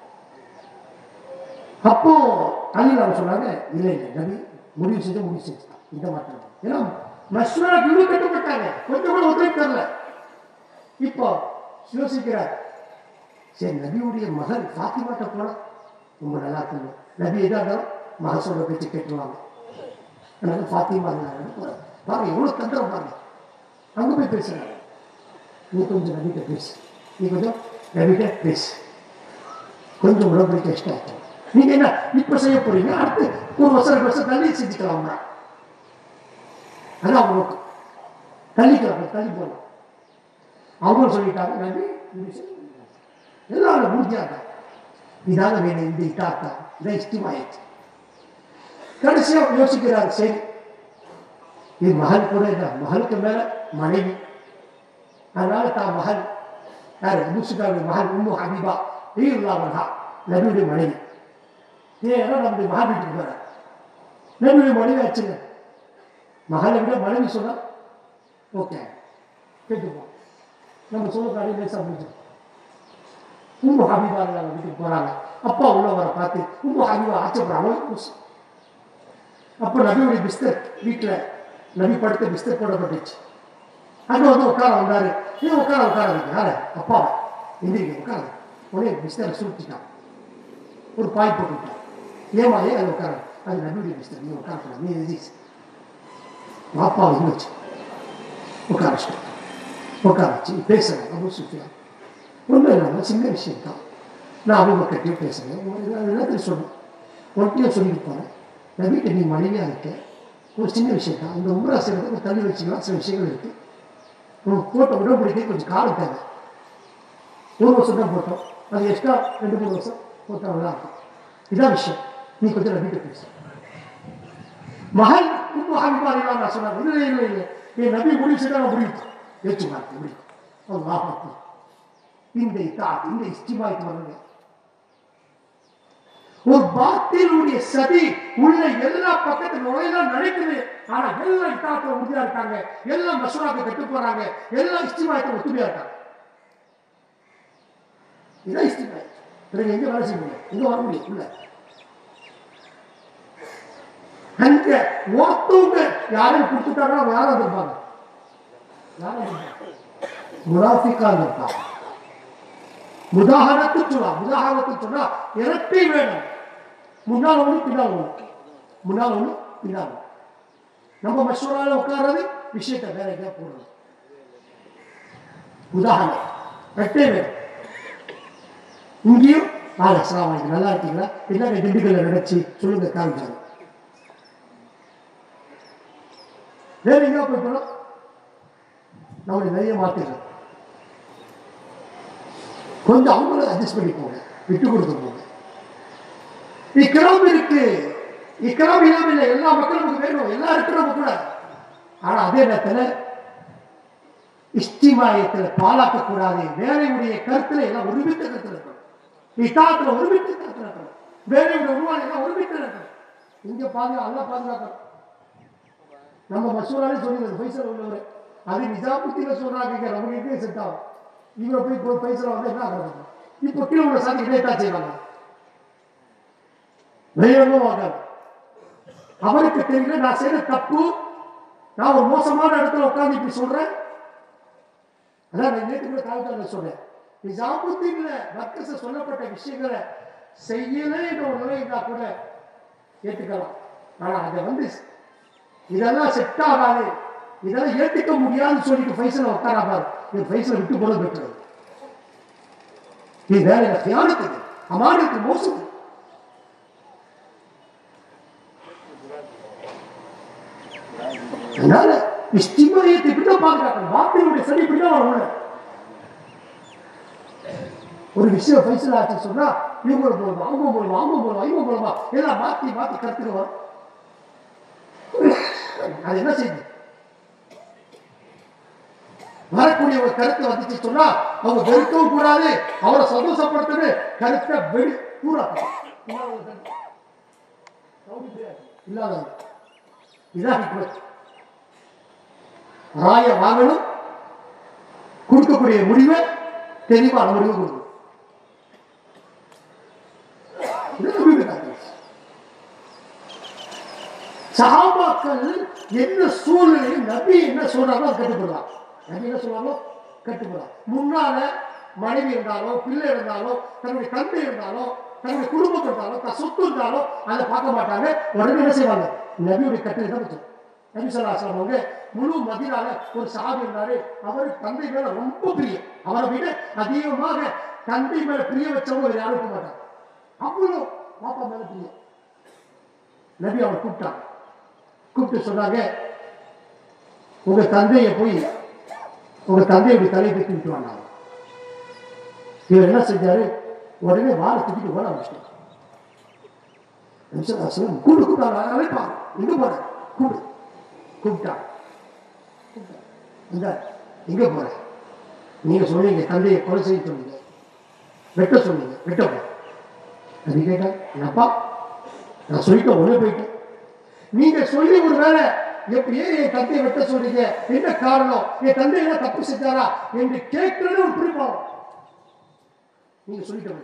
அப்போ அலில் அவங்க சொன்னாங்க இல்லை இல்லை நபி முடிவு செஞ்சு முடிவு செஞ்சுட்டான் இந்த மாட்டாங்க ஏன்னா மஸ்ரா குழு கட்டுப்பட்டாங்க கொஞ்சம் கூட ஒத்துழைப்பு தரல இப்போ யோசிக்கிறார் சரி நபியுடைய மகன் ஃபாத்திமாட்ட போனா ரொம்ப நல்லா இருக்கணும் நபி எதா இருந்தாலும் மகன் சொல்ற பேச்சு கேட்டுருவாங்க அதனால ஃபாத்திமா இருந்தாங்க போறாங்க. பாருங்க எவ்வளவு தந்திரம் பாருங்க அங்க போய் பேசுறாங்க நீ கொஞ்சம் நபிட்ட பேசு நீ கொஞ்சம் நபிட்ட பேசு கொஞ்சம் உடம்புக்கு இஷ்டம் ஆகும் நீங்க என்ன இப்ப செய்ய போறீங்க அடுத்து ஒரு வருஷம் ரெண்டு வருஷம் தள்ளி செஞ்சுக்கலாம்னா அதான் அவங்க நோக்கம் தள்ளிக்கலாம் தள்ளி போகலாம் அவங்களும் சொல்லிட்டாங்க நபி இப்படி செய்யுங்க. எல்லாரும் உறுதியாக இதாங்க வேணும் இந்த இட்டாத்தா இதான் இஷ்டமாயிடுச்சு கடைசியா யோசிக்கிறார் சரி இது மகள் கூட இல்லை மகளுக்கு மேல மனைவி அதனால தான் மகள் யாரு முசுகாவுடைய மகள் உம்மு ஹபீபா ஈல்லாவதா நபியுடைய மனைவி ஏன்னா நம்முடைய மகன் வீட்டுக்கு போற நபியுடைய மனைவி ஆச்சுங்க மகனை விட மனைவி சொன்னா ஓகே கேட்டுப்போம் நம்ம சொல்ல காலையில் லேசாக முடிஞ்சு உம்மு ஹபீபா இருந்தாங்க வீட்டுக்கு போறாங்க அப்பா உள்ள வர பார்த்து உம்மு ஹபீபா ஆச்சப்படுறாங்க அப்போ நபியுடைய பிஸ்தர் வீட்டில் நபி படுத்த பிஸ்தர் போடப்பட்டுச்சு அங்கே வந்து உட்கார வந்தாரு ஏன் உட்கார உட்கார வைக்க யாரு அப்பாவை எந்திரிக்க உட்கார உடனே பிஸ்தரை சுருட்டிட்டான் ஒரு பாய் போட்டுட்டான் ஏமா ஏன் அது உட்கார அது நபியுடைய பிஸ்தர் நீ உட்காரக்கூடாது நீ எதிர்ஸ் அப்பாவை இருந்துச்சு உட்கார வச்சு உட்கார வச்சு பேசுறேன் அப்படின்னு சுற்றியா ஒன்றும் இல்லாமல் சின்ன விஷயம் தான் நான் அவங்க கட்டியும் பேசுகிறேன் எல்லாத்தையும் சொன்னேன் ஒன்றையும் சொல்லிட்டு போனேன் நான் வீட்டை நீ மனைவியாக இருக்க ஒரு சின்ன விஷயம் தான் இந்த உமரா செய்கிறது ஒரு தள்ளி வச்சுக்கலாம் சில விஷயங்கள் இருக்குது உனக்கு போட்ட உடம்புடிக்கை கொஞ்சம் காலம் தேவை ஒரு வருஷம் தான் போட்டோம் அது எக்ஸ்ட்ரா ரெண்டு மூணு வருஷம் போட்டா நல்லா இருக்கும் இதான் விஷயம் நீ கொஞ்சம் நான் வீட்டை பேசு மகள் உப்பு ஹாபிபாரிலாம் நான் சொன்னாங்க இல்லை இல்லை இல்லை என் நபி முடிவு செய்தால் நான் முடிவு ஏற்று பார்த்து முடியும் அல்லாஹ் அக்பர். இந்த இத்தாத் இந்த இஸ்டிமாய்க்கு வரணும் ஒரு பாத்திலுடைய சதி உள்ள எல்லா பக்கத்துல நுழையெல்லாம் நடக்குது ஆனா எல்லாம் இத்தாத்துல உறுதியா இருக்காங்க எல்லாம் மசூராக்கு கட்டு போறாங்க எல்லாம் இஸ்டிமாயத்தை ஒத்துமையா இருக்காங்க இதான் இஸ்டிமாய் பிறகு எங்க வேலை செய்ய முடியும் எங்க வர முடியும் உள்ள அங்க ஒருத்தவங்க யாரும் கொடுத்துட்டாங்கன்னா அவங்க யாரும் இருப்பாங்க யாரும் இருப்பாங்க முனாஃபிக்கா இருப்பாங்க முதாகரத்துக்கு சொல்லா முதாகரத்துக்கு சொன்னா இரட்டை வேணும் முன்னால் ஒண்ணு பின்னால் ஒண்ணு முன்னால் ஒண்ணு பின்னால் ஒண்ணு நம்ம மசூரால உட்கார்றது விஷயத்தை வேற எங்கேயா போடுறது உதாரணம் இரட்டை வேணும் இங்கேயும் ஆ அஸ்லாம் வலைக்கும் நல்லா இருக்கீங்களா என்னங்க திண்டுக்கல்ல நினைச்சு சொல்லுங்க காமிச்சாங்க வேற எங்கேயா போய் போனோம் நம்மளுடைய நிறைய மாத்திரம் கொஞ்சம் அவங்களும் அட்ஜஸ்ட் பண்ணி போங்க விட்டு கொடுத்து போங்க இக்கிரம் இருக்கு இக்கிரம் இல்லாம இல்லை எல்லா மக்களும் நமக்கு வேணும் எல்லாம் இருக்கிறவங்க கூட ஆனா அதே நேரத்துல இஷ்டிமாயத்துல பாலாக்க கூடாது வேலையுடைய கருத்துல எல்லாம் ஒருமித்த கருத்துல இருக்கணும் இத்தாத்துல ஒருமித்த கருத்துல இருக்கணும் வேலையுடைய உருவான எல்லாம் ஒருமித்த இருக்கணும் இங்க பாதுகா அல்லா பாதுகாக்கணும் நம்ம மசூராலே சொல்லி பைசல் உள்ளவர் அது நிஜாமுத்தில சொல்றாங்க இங்க நமக்கு எங்கே செட் ஆகும் இவரை போய் போய் பைசல் வந்து என்ன ஆகிறது இப்போ கீழே உள்ள சாதி இதைத்தான் செய்வாங்க தைரியமும் ஆகாது அவருக்கு தெரியல நான் செய்யற தப்பு நான் ஒரு மோசமான இடத்துல உட்கார்ந்து இப்படி சொல்றேன் அதான் நான் நேற்று கூட காலத்தில் சொன்னேன் நிஜாமுத்தீன்ல மர்க்கஸ சொல்லப்பட்ட விஷயங்களை செய்யலே என்ற ஒரு நிலை இருந்தா கூட ஏற்றுக்கலாம் ஆனா அதை வந்து இதெல்லாம் செட் ஆகாது இதெல்லாம் ஏற்றுக்க முடியாதுன்னு சொல்லிட்டு ஃபைசல உட்காராபாரு இது ஃபைசல விட்டு போல பெற்றது இது வேற தியானத்துக்கு அமானுக்கு மோசம் அதனால இஷ்டிமயத்தை இப்படிதான் பாதுகாக்கணும் வார்த்தையுடைய சரி இப்படிதான் வரணும் ஒரு விஷயம் ஃபைசல் ஆச்சு சொன்னா இவங்க மூலமா அவங்க மூலமா அவங்க மூலமா இவங்க மூலமா எல்லாம் மாத்தி மாத்தி கருத்துக்கு வரும் அது என்ன செய்யுது வரக்கூடிய ஒரு கருத்து வந்துச்சு சொன்னா அவங்க வெறுக்கவும் கூடாது அவரை சந்தோஷப்படுத்தணும் கருத்தை வெடி பூரா இல்லாத இதான் hikmat. ராய வாங்கணும் கொடுக்கக்கூடிய முடிவை தெளிவான முடிவு கொடுக்கணும் இது நபியுடைய கருத்து. சஹாபாக்கள் என்ன சூழ்நிலையில் நபி என்ன சொல்றாரோ அது கட்டுப்படுறான் நபி என்ன சொல்றாரோ கட்டுப்படுறான் முன்னால மனைவி இருந்தாலோ பிள்ளை இருந்தாலோ தன்னுடைய தந்தை இருந்தாலோ தன்னுடைய குடும்பம் இருந்தாலோ தன் சொத்து இருந்தாலோ அதை பார்க்க மாட்டாங்க உடனே என்ன செய்வாங்க நபியுடைய கட்டளை தான் வச்சு நபி சொல்லாசலம் அவங்க முழு மதினால ஒரு சாபி இருந்தாரு அவர் தந்தை மேல ரொம்ப பிரியம் அவரை விட அதிகமாக தந்தை மேல பிரிய வச்சவங்க வேற யாரும் இருக்க மாட்டாங்க அவ்வளவு பாப்பா மேல பிரியம் நபி அவர் கூப்பிட்டாங்க கூப்பிட்டு சொன்னாங்க உங்க தந்தையை போய் உங்க தந்தையை இப்படி தலையை தூக்கிட்டு வந்தாங்க இவர் என்ன செஞ்சாரு உடனே வாழை தூக்கிட்டு ஓட ஆரம்பிச்சிட்டார் நிமிஷம் கூப்பிட்டு கூப்பிட்டாங்க அழைப்பாங்க எங்க போற கூப்பிடு கூப்பிட்டாங்க இந்த எங்க போற நீங்க சொன்னீங்க தந்தையை கொலை செய்ய சொன்னீங்க வெட்ட சொன்னீங்க வெட்டப்பா அது கேட்டா என்னப்பா நான் சொல்லிட்டேன் ஒண்ணு போயிட்டேன் நீங்க சொல்லி ஒரு வேலை எப்ப ஏன் என் தந்தையை வெட்ட சொல்றீங்க என்ன காரணம் என் தந்தை என்ன தப்பு செஞ்சாரா என்று கேட்கிறது ஒரு குறிப்பாகும் நீங்க சொல்லிட்டு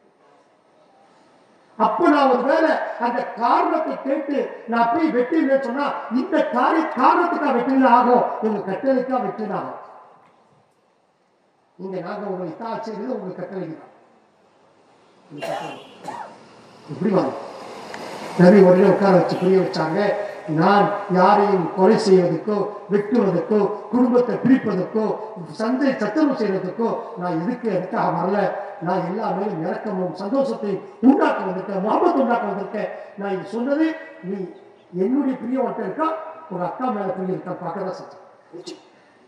அப்ப நான் ஒரு வேலை அந்த காரணத்தை கேட்டு நான் போய் வெட்டினேன்னு சொன்னா இந்த காரி காரணத்துக்கா வெற்றினா ஆகும் உங்க கட்டளைக்கா வெற்றினா ஆகும் நீங்க நாங்க உங்களை இத்தா செய்தது உங்க கட்டளைக்கு தான் உங்க கட்டளை. இப்படி வாங்க நபி உடனே உட்கார வச்சு புரிய வச்சாங்க நான் யாரையும் கொலை செய்வதற்கோ வெட்டுவதற்கோ குடும்பத்தை பிரிப்பதற்கோ சந்தை சத்துருவு செய்வதற்கோ நான் எதுக்கு எதுக்காக வரல நான் எல்லாமே இறக்கமும் சந்தோஷத்தை உண்டாக்க வந்திருக்கேன் முகமது உண்டாக்க வந்திருக்கேன் நான் இது சொன்னது நீ என்னுடைய பிரியம் மட்டும் இருக்கா உங்க அக்கா மேல பிரியம் இருக்கா பார்க்க தான் செஞ்சேன்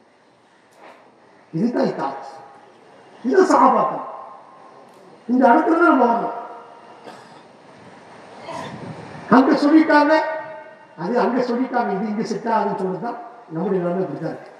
இதுதான் இத்தாத் இது சகாபாத்தம் இந்த இடத்துல தான் நம்ம வரணும் அங்க சொல்லிட்டாங்க அது அங்க சொல்லிட்டாங்க இது இங்க செட் ஆகுதுன்னு சொல்லிதான் நம்முடைய நிலைமை இப்படிதான் இருக்கு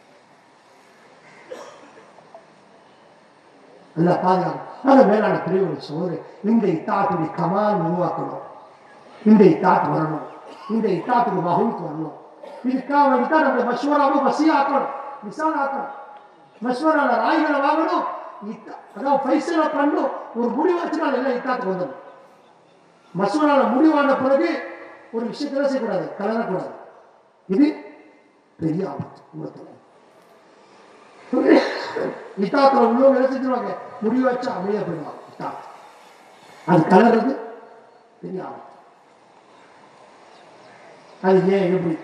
நல்லா பாதுகாப்பு அதை மேலான பிரிவுகள் சோறு இந்த இத்தாத்துடைய கமால் உருவாக்கணும் இந்த இத்தாத்து வரணும் இந்த இத்தாத்துக்கு மகளுக்கு வரணும் இதுக்காக வேண்டித்தான் நம்ம மஸ்வராவும் வசியாக்கணும் விசால் ஆக்கணும் மஸ்வரால ராய்களை வாங்கணும் இத்தா- அதாவது பைசலா பண்ணும் ஒரு முடிவு வச்சுனா எல்லாம் இத்தாத்துக்கு வந்துடும் மசூரால முடிவான பிறகு ஒரு விஷயத்துல செய்யக்கூடாது கலரக்கூடாது இது பெரிய ஆபத்து உலகத்துல. இத்தாத்துல உள்ளவங்க என்ன செஞ்சிருவாங்க முடிவு வச்சு அமைய போயிடுவாங்க இத்தாத் அது கலர்றது பெரிய ஆபத்து அது ஏன் எப்படி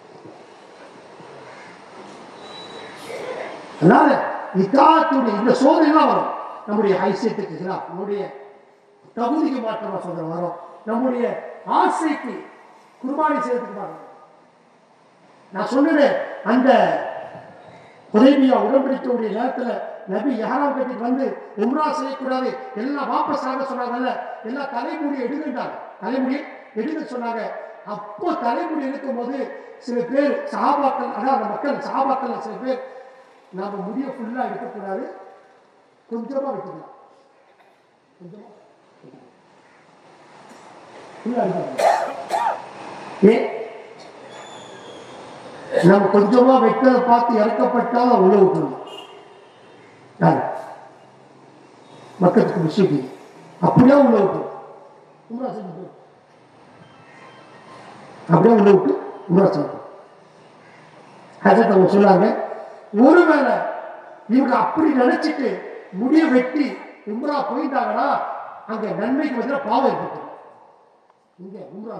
அதனால இத்தாத்துடைய இந்த சோதனைலாம் வரும் நம்முடைய ஹைசியத்துக்கு எதிராக நம்முடைய தகுதிக்கு மாற்றமா சொல்ற வரும் நம்முடைய ஆசைக்கு குர்பானி செய்யறதுக்கு மாறும் நான் சொன்னேன் அந்த உதவியா உடன்படிக்கையுடைய நேரத்துல நபி யாராம் கட்டிட்டு வந்து உம்ரா செய்யக்கூடாது எல்லாம் வாபஸ் ஆக சொன்னாங்கல்ல எல்லாம் தலைமுடி எடுக்கின்றாங்க தலைமுடி எடுக்க சொன்னாங்க அப்போ தலைமுடி எடுக்கும் போது சில பேர் சஹாபாக்கள் அதாவது அந்த மக்கள் சஹாபாக்கள் சில பேர் நாம முடிய ஃபுல்லா எடுக்கக்கூடாது கொஞ்சமா வைக்கலாம் கொஞ்சமா ஃபுல்லா எடுக்கக்கூடாது ஏன் நம்ம கொஞ்சமா வெட்டதை பார்த்து இறக்கப்பட்டால் உள்ள விட்டுருவோம் யாரு மக்களுக்கு விஷயம் அப்படியே உள்ள விட்டு உம்ரா செஞ்சு அப்படியே உள்ள விட்டு உம்ரா செஞ்சு ஹசரத் அவங்க சொன்னாங்க ஒருவேளை இவங்க அப்படி நினைச்சிட்டு முடிய வெட்டி உம்ரா போயிட்டாங்கன்னா அங்க நன்மைக்கு பதிலா பாவம் ஏற்பட்டு இங்க உம்ரா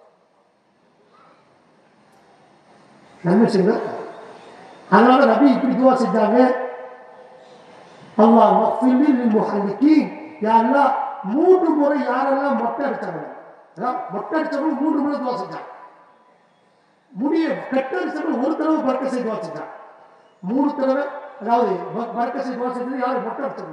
நன்மை செய்யுங்க அதனால நபி இப்படி துவா செஞ்சாங்க அல்லாஹ் மஃபிலில் முஹல்லிகீன் யா அல்லாஹ் மூன்று முறை யாரெல்லாம் மொட்டை அடிச்சாங்க அதான் மொட்டை அடிச்சவங்க மூன்று முறை துவா செஞ்சாங்க முடிய கட்டடிச்சவங்க ஒரு தடவை பறக்க செய்து துவா செஞ்சாங்க மூணு தடவை அதாவது ப- பறக்க செய்து துவா செஞ்சது யாரு மொட்டை அடிச்சவங்க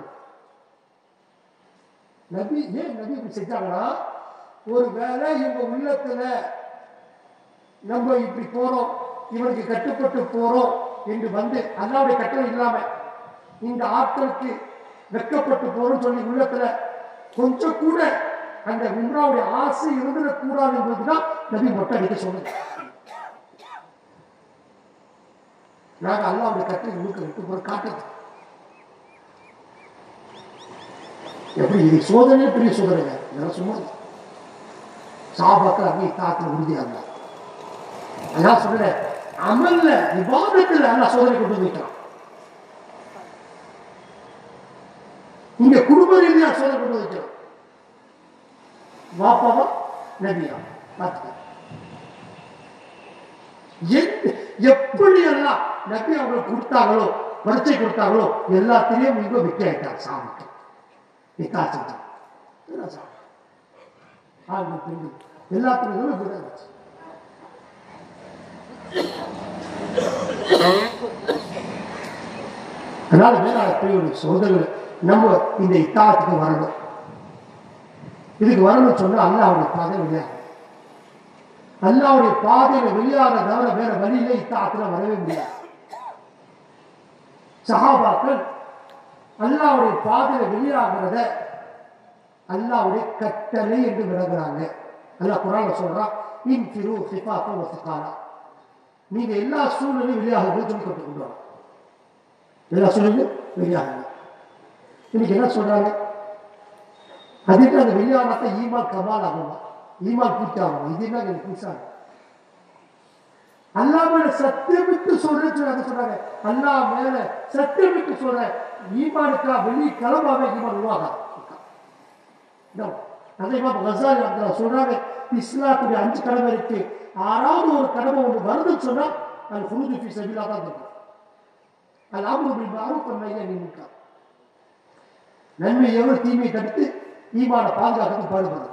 நபி ஏன் நபி இப்படி செஞ்சாங்கன்னா ஒரு வேளை இவங்க உள்ளத்துல நம்ம இப்படி போறோம் இவனுக்கு கட்டுப்பட்டு போறோம் என்று வந்து அல்லாவுடைய கட்டளை இல்லாம இந்த ஆட்களுக்கு வெட்கப்பட்டு போறோம் சொல்லி உள்ளத்துல கொஞ்சம் கூட அந்த உம்ராவுடைய ஆசை இருந்துடக்கூடாது என்பதுதான் நபி மொட்டை அடிக்க சொன்னது நாங்க அல்லாவுடைய கட்டளை உங்களுக்கு விட்டு போற காட்டுறது எப்படி இது சோதனை பெரிய சோதனை இதெல்லாம் சும்மா இல்லை. சாபாக்கள் அங்கே தாக்கில் உறுதியாக இருந்தார் அதான் சொல்றேன் அமல்ல விவாதத்தில் அல்ல சோதனை கொண்டு வைக்கிறான் இங்க குடும்ப ரீதியா சோதனை கொண்டு வைக்கிறோம் வாப்பாவா நபியா பார்த்துக்க எந்த- எப்படி எல்லாம் நபி அவங்களுக்கு கொடுத்தாங்களோ பரிச்சை கொடுத்தாங்களோ எல்லாத்திலையும் இவங்க வெற்றி ஆயிட்டாங்க சாமிக்கு நிக்கா செஞ்சாங்க இதெல்லாம் சாமி. ஆண்கள் பெண்கள் எல்லாத்துலையும் இப்படிதான் இருந்துச்சு அதனால மேலான பிரிவுடைய சோதனை நம்ம இந்த இத்தாத்துக்கு வரணும் இதுக்கு வரணும்னு சொன்னா அல்லாவுடைய பாதை வெளியாகும் அல்லாவுடைய பாதையில வெளியாக தவிர வேற வழியில இத்தாத்துல வரவே முடியாது சஹாபாக்கள் அல்லாவுடைய பாதையில வெளியாகிறத அல்லாவுடைய கட்டளை என்று விளங்குறாங்க அல்லாஹ் குரான்ல சொல்றான் இன் திரு சிபாத்தோ வசகாரா நீங்க எல்லா சூழ்நிலையும் வெளியாகுது சொல்லி கொண்டு கொண்டு வரணும் எல்லா சூழ்நிலையும் வெளியாகுது இன்னைக்கு என்ன சொல்றாங்க அதுக்கு அந்த வெளியானத்தை ஈமான் கமால் ஆகுமா ஈமான் பூர்த்தி ஆகும் இது என்ன எனக்கு புதுசா இருக்கு. அல்லாஹ் மேல சத்தியமிட்டு சொல்றேன்னு சொல்லி அதை சொல்றாங்க அல்லாஹ் மேல சத்தியமிட்டு சொல்றேன் ஈமானுக்கா வெளி கிளம்பாவே ஈமான் உருவாகாது No. அதே இமாம் கசாலி அப்துல்லா சொல்றாங்க இஸ்லாத்துடைய அஞ்சு கடமை இருக்கு ஆறாவது ஒரு கடமை ஒன்று வருதுன்னு சொன்னா அது ஹுருது ஃபி சபீலா தான் இருக்கும் அது அம்ரு பில் மஅரூஃப் வன் நஹி அனில் முன்கர் நன்மை எவ்வளவு தீமையை தடுத்து ஈமான பாதுகாக்கிறது பாடுபடுது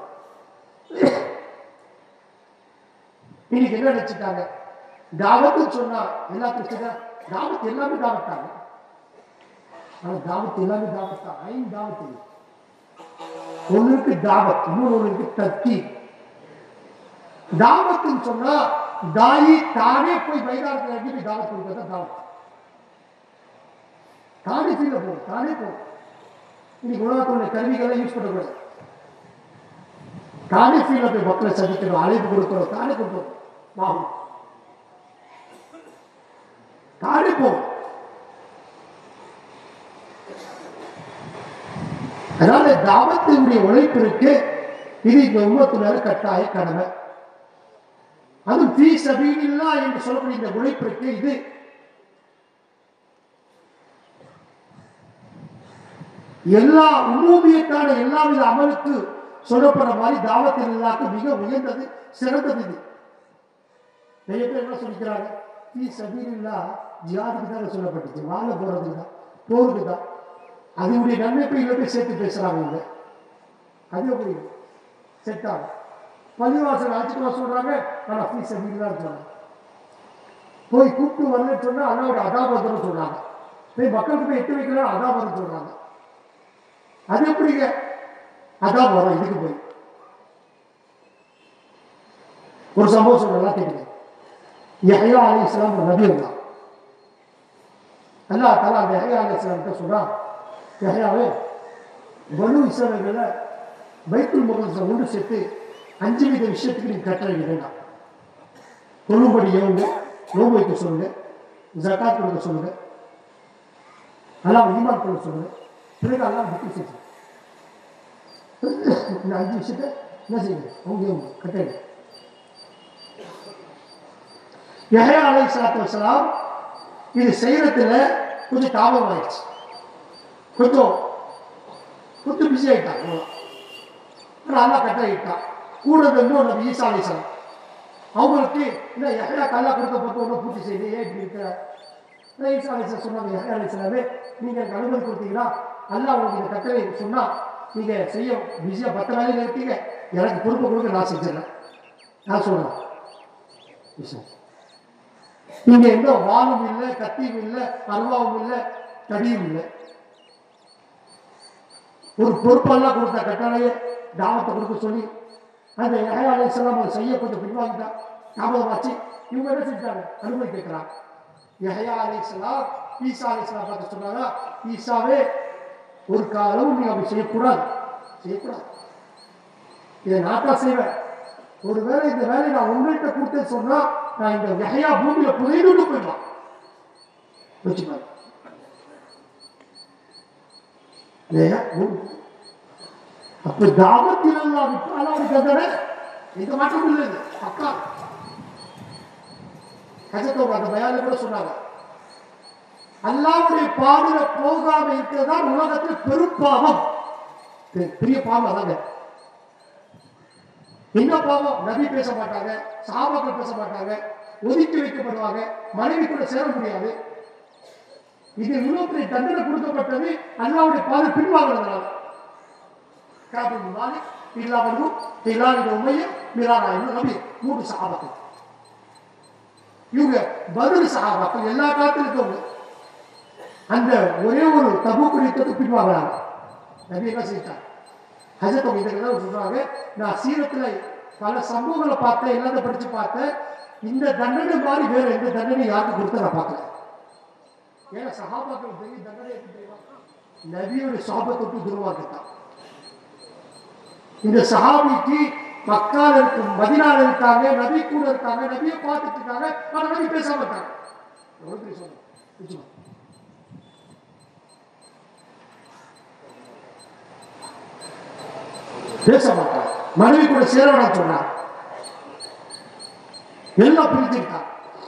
இன்னைக்கு என்ன நினைச்சிட்டாங்க தாவத்துன்னு சொன்னா எல்லாத்துக்கும் தாவத் எல்லாமே தாவத்தாங்க ஆனா தாவத் எல்லாமே தாவத்தா ஐந்து தாவத்து இல்லை. ஒண்ணுக்கு தாவத் இன்னொருக்கு தத்தி தாவத்துன்னு சொன்னா தாயி தானே போய் மைதானத்தில் இறங்கி போய் தாவத் கொடுக்கறதா தாவத் தானே ஃபீல்ல போகும் தானே போகும் இன்னைக்கு உலகத்துடைய கருவிகளை யூஸ் பண்ணக்கூடாது தானே ஃபீல்ல போய் மக்களை சந்திக்கணும் அழைப்பு கொடுக்கணும் தானே கொடுக்கணும் வாகும் தானே போகும் அதனால தாவத்தினுடைய உழைப்பு இருக்கு இது இந்த உம்மத்து மேல கட்டாய கடமை அது தீ சபீனில்லா என்று சொல்லக்கூடிய இந்த உழைப்பு இருக்கு இது எல்லா உமூமியத்தான எல்லா வித அமலுக்கு சொல்லப்படுற மாதிரி தாவத்தில் இல்லாத மிக உயர்ந்தது சிறந்தது இது நிறைய பேர் என்ன சொல்லிக்கிறாங்க தீ சபீனில்லா ஜியாதுக்கு தான் சொல்லப்பட்டுச்சு வாழ போறதுக்கு தான் போருக்கு தான் அதனுடைய நன்மை போய் இதில் போய் சேர்த்து பேசுறாங்க இங்க அது எப்படி செட் ஆகும் பள்ளிவாசல் அழைச்சிட்டு வர சொல்றாங்க ஆனால் ஃபீஸ் அப்படின்லாம் சொல்றாங்க போய் கூப்பிட்டு வரலன்னு சொன்னா அண்ணாவோட அதாபதம் சொல்றாங்க போய் மக்களுக்கு போய் எட்டு வைக்கலாம் அதாபதம் சொல்றாங்க அது எப்படிங்க அதான் வரும் இதுக்கு போய் ஒரு சம்பவம் சொல்றதெல்லாம் கேட்குங்க யஹ்யா அலி இஸ்லாம் ஒரு நபி இருந்தான் அல்லாஹ் தலா அந்த யஹ்யா அலி இஸ்லாம்கிட்ட சொல்றான் யஹ்யாவே பனு இஸ்லாமியர்களை பைத்துல் முகத்தில் ஒன்று சேர்த்து அஞ்சு வித விஷயத்துக்கு நீங்க கட்டளை வேண்டாம் தொழும்படி ஏவுங்க நோம்பு வைக்க சொல்லுங்க ஜக்காத் கொடுக்க சொல்லுங்க அல்லாஹ் ஈமான் பண்ண சொல்லுங்க பிறகு அல்லாஹ் புத்தி செய்யுங்க இந்த அஞ்சு விஷயத்தை என்ன செய்யுங்க அவங்க ஏவுங்க கட்டளை யஹ்யா அலை சலாத்து வசலாம் இது செய்யறதுல கொஞ்சம் தாமதம் ஆயிடுச்சு கொஞ்சம் கொஞ்சம் பிஸி ஆயிட்டாங்க ஆனால் அல்லா கட்டாயிட்டான் கூட இன்னொரு நபி ஈசா அலிசலாம் அவங்களுக்கு இல்லை யஹ்யா கல்லா கொடுக்கப்பட்டு ஒன்றும் பூர்த்தி செய்யல ஏன் இப்படி இருக்கிற இல்லை, ஈசா அலிசலாம் சொன்னாங்க யஹ்யா அலிசலாமே நீங்கள் எனக்கு அனுமதி கொடுத்தீங்கன்னா அல்லாஹ் உங்களுக்கு இந்த கட்டளை சொன்னால் நீங்கள் செய்ய பிஸியாக பத்து வேலையில் இருக்கீங்க எனக்கு பொறுப்பை கொடுக்க நான் செஞ்சிடறேன் நான் சொல்கிறேன் விஷயம் இங்க எந்த வாளும் இல்லை கத்தியும் இல்லை அருவாவும் இல்லை தடியும் இல்லை ஒரு பொறுப்பெல்லாம் கொடுத்த கட்டளையை தாவத்தை கொடுக்க சொல்லி அந்த யஹயா அலைஹிஸ்ஸலாம் அதை செய்ய கொஞ்சம் பின்வாங்கிட்டா ஞாபகமாச்சு இவங்க என்ன செஞ்சாங்க அனுமதி கேட்கிறாங்க யஹயா அலைஹிஸ்ஸலாம் ஈசா அலைஹிஸ்ஸலாம் பார்த்து சொன்னாங்க ஈசாவே ஒரு காலம் நீங்க அப்படி செய்யக்கூடாது செய்யக்கூடாது இதை நான் தான் செய்வேன் ஒருவேளை இந்த வேலையை நான் உங்கள்கிட்ட கொடுத்தேன்னு சொன்னா நான் இந்த யஹயா பூமியில புதைந்து போயிடலாம் வச்சுப்பாரு இல்லையா? பூமி. அப்ப தாவத்தில் எல்லாம் விட்டாலும் அவனுக்கு தண்டனை எந்த மாற்றம் இல்லை இது. பக்கா கஜத்தோட அந்த பயால கூட சொன்னாங்க அல்லாவுடைய பாதையில போகாம இருக்கிறதா உலகத்தில் பெரும் பாவம் பெ- பெரிய பாவம் அதாங்க என்ன பாவம் நபி பேச மாட்டாங்க சாபாக்கள் பேச மாட்டாங்க ஒதுக்கி வைக்கப்படுவாங்க மனைவி கூட சேர முடியாது இது இவ்வளவு பெரிய தண்டனை கொடுக்கப்பட்டது அல்லாவுடைய பாதை பின்வாங்கிறதுனால காபின் மாலிக் இல்லாமல் இல்லாத உமையும் மிரானாயும் நபி மூன்று சகாபாக்கள் இவங்க பதில் சகாபாக்கள் எல்லா காலத்திலும் இருக்கவங்க அந்த ஒரே ஒரு தபு குறித்தது பின்வாங்குறாங்க நபி என்ன செஞ்சாங்க ஹஜரத் அவங்க இதெல்லாம் சொல்றாங்க நான் சீரத்துல பல சம்பவங்களை பார்த்தேன் எல்லாத்தையும் படிச்சு பார்த்தேன் இந்த தண்டனை மாதிரி வேற எந்த தண்டனை யாருக்கு கொடுத்து நான் பார்க்கல ஏன்னா சகாபாக்கள் பெரிய தண்டனை எப்படி தெரியுமா நபியோட சாபத்தை துருவாக்கிட்டான் இந்த சஹாபிக்கு மக்கால இருக்கும் மதினால இருக்காங்க நபி கூட இருக்காங்க நபியை பார்த்துட்டு இருக்காங்க ஆனா நபி பேசாம இருக்காங்க எவ்வளவு பெரிய சோதனை. நிச்சயமா. பேச மாட்டாங்க மனைவி கூட சேர வேணாம் சொன்னார் எல்லாம் பிரிச்சுட்டான்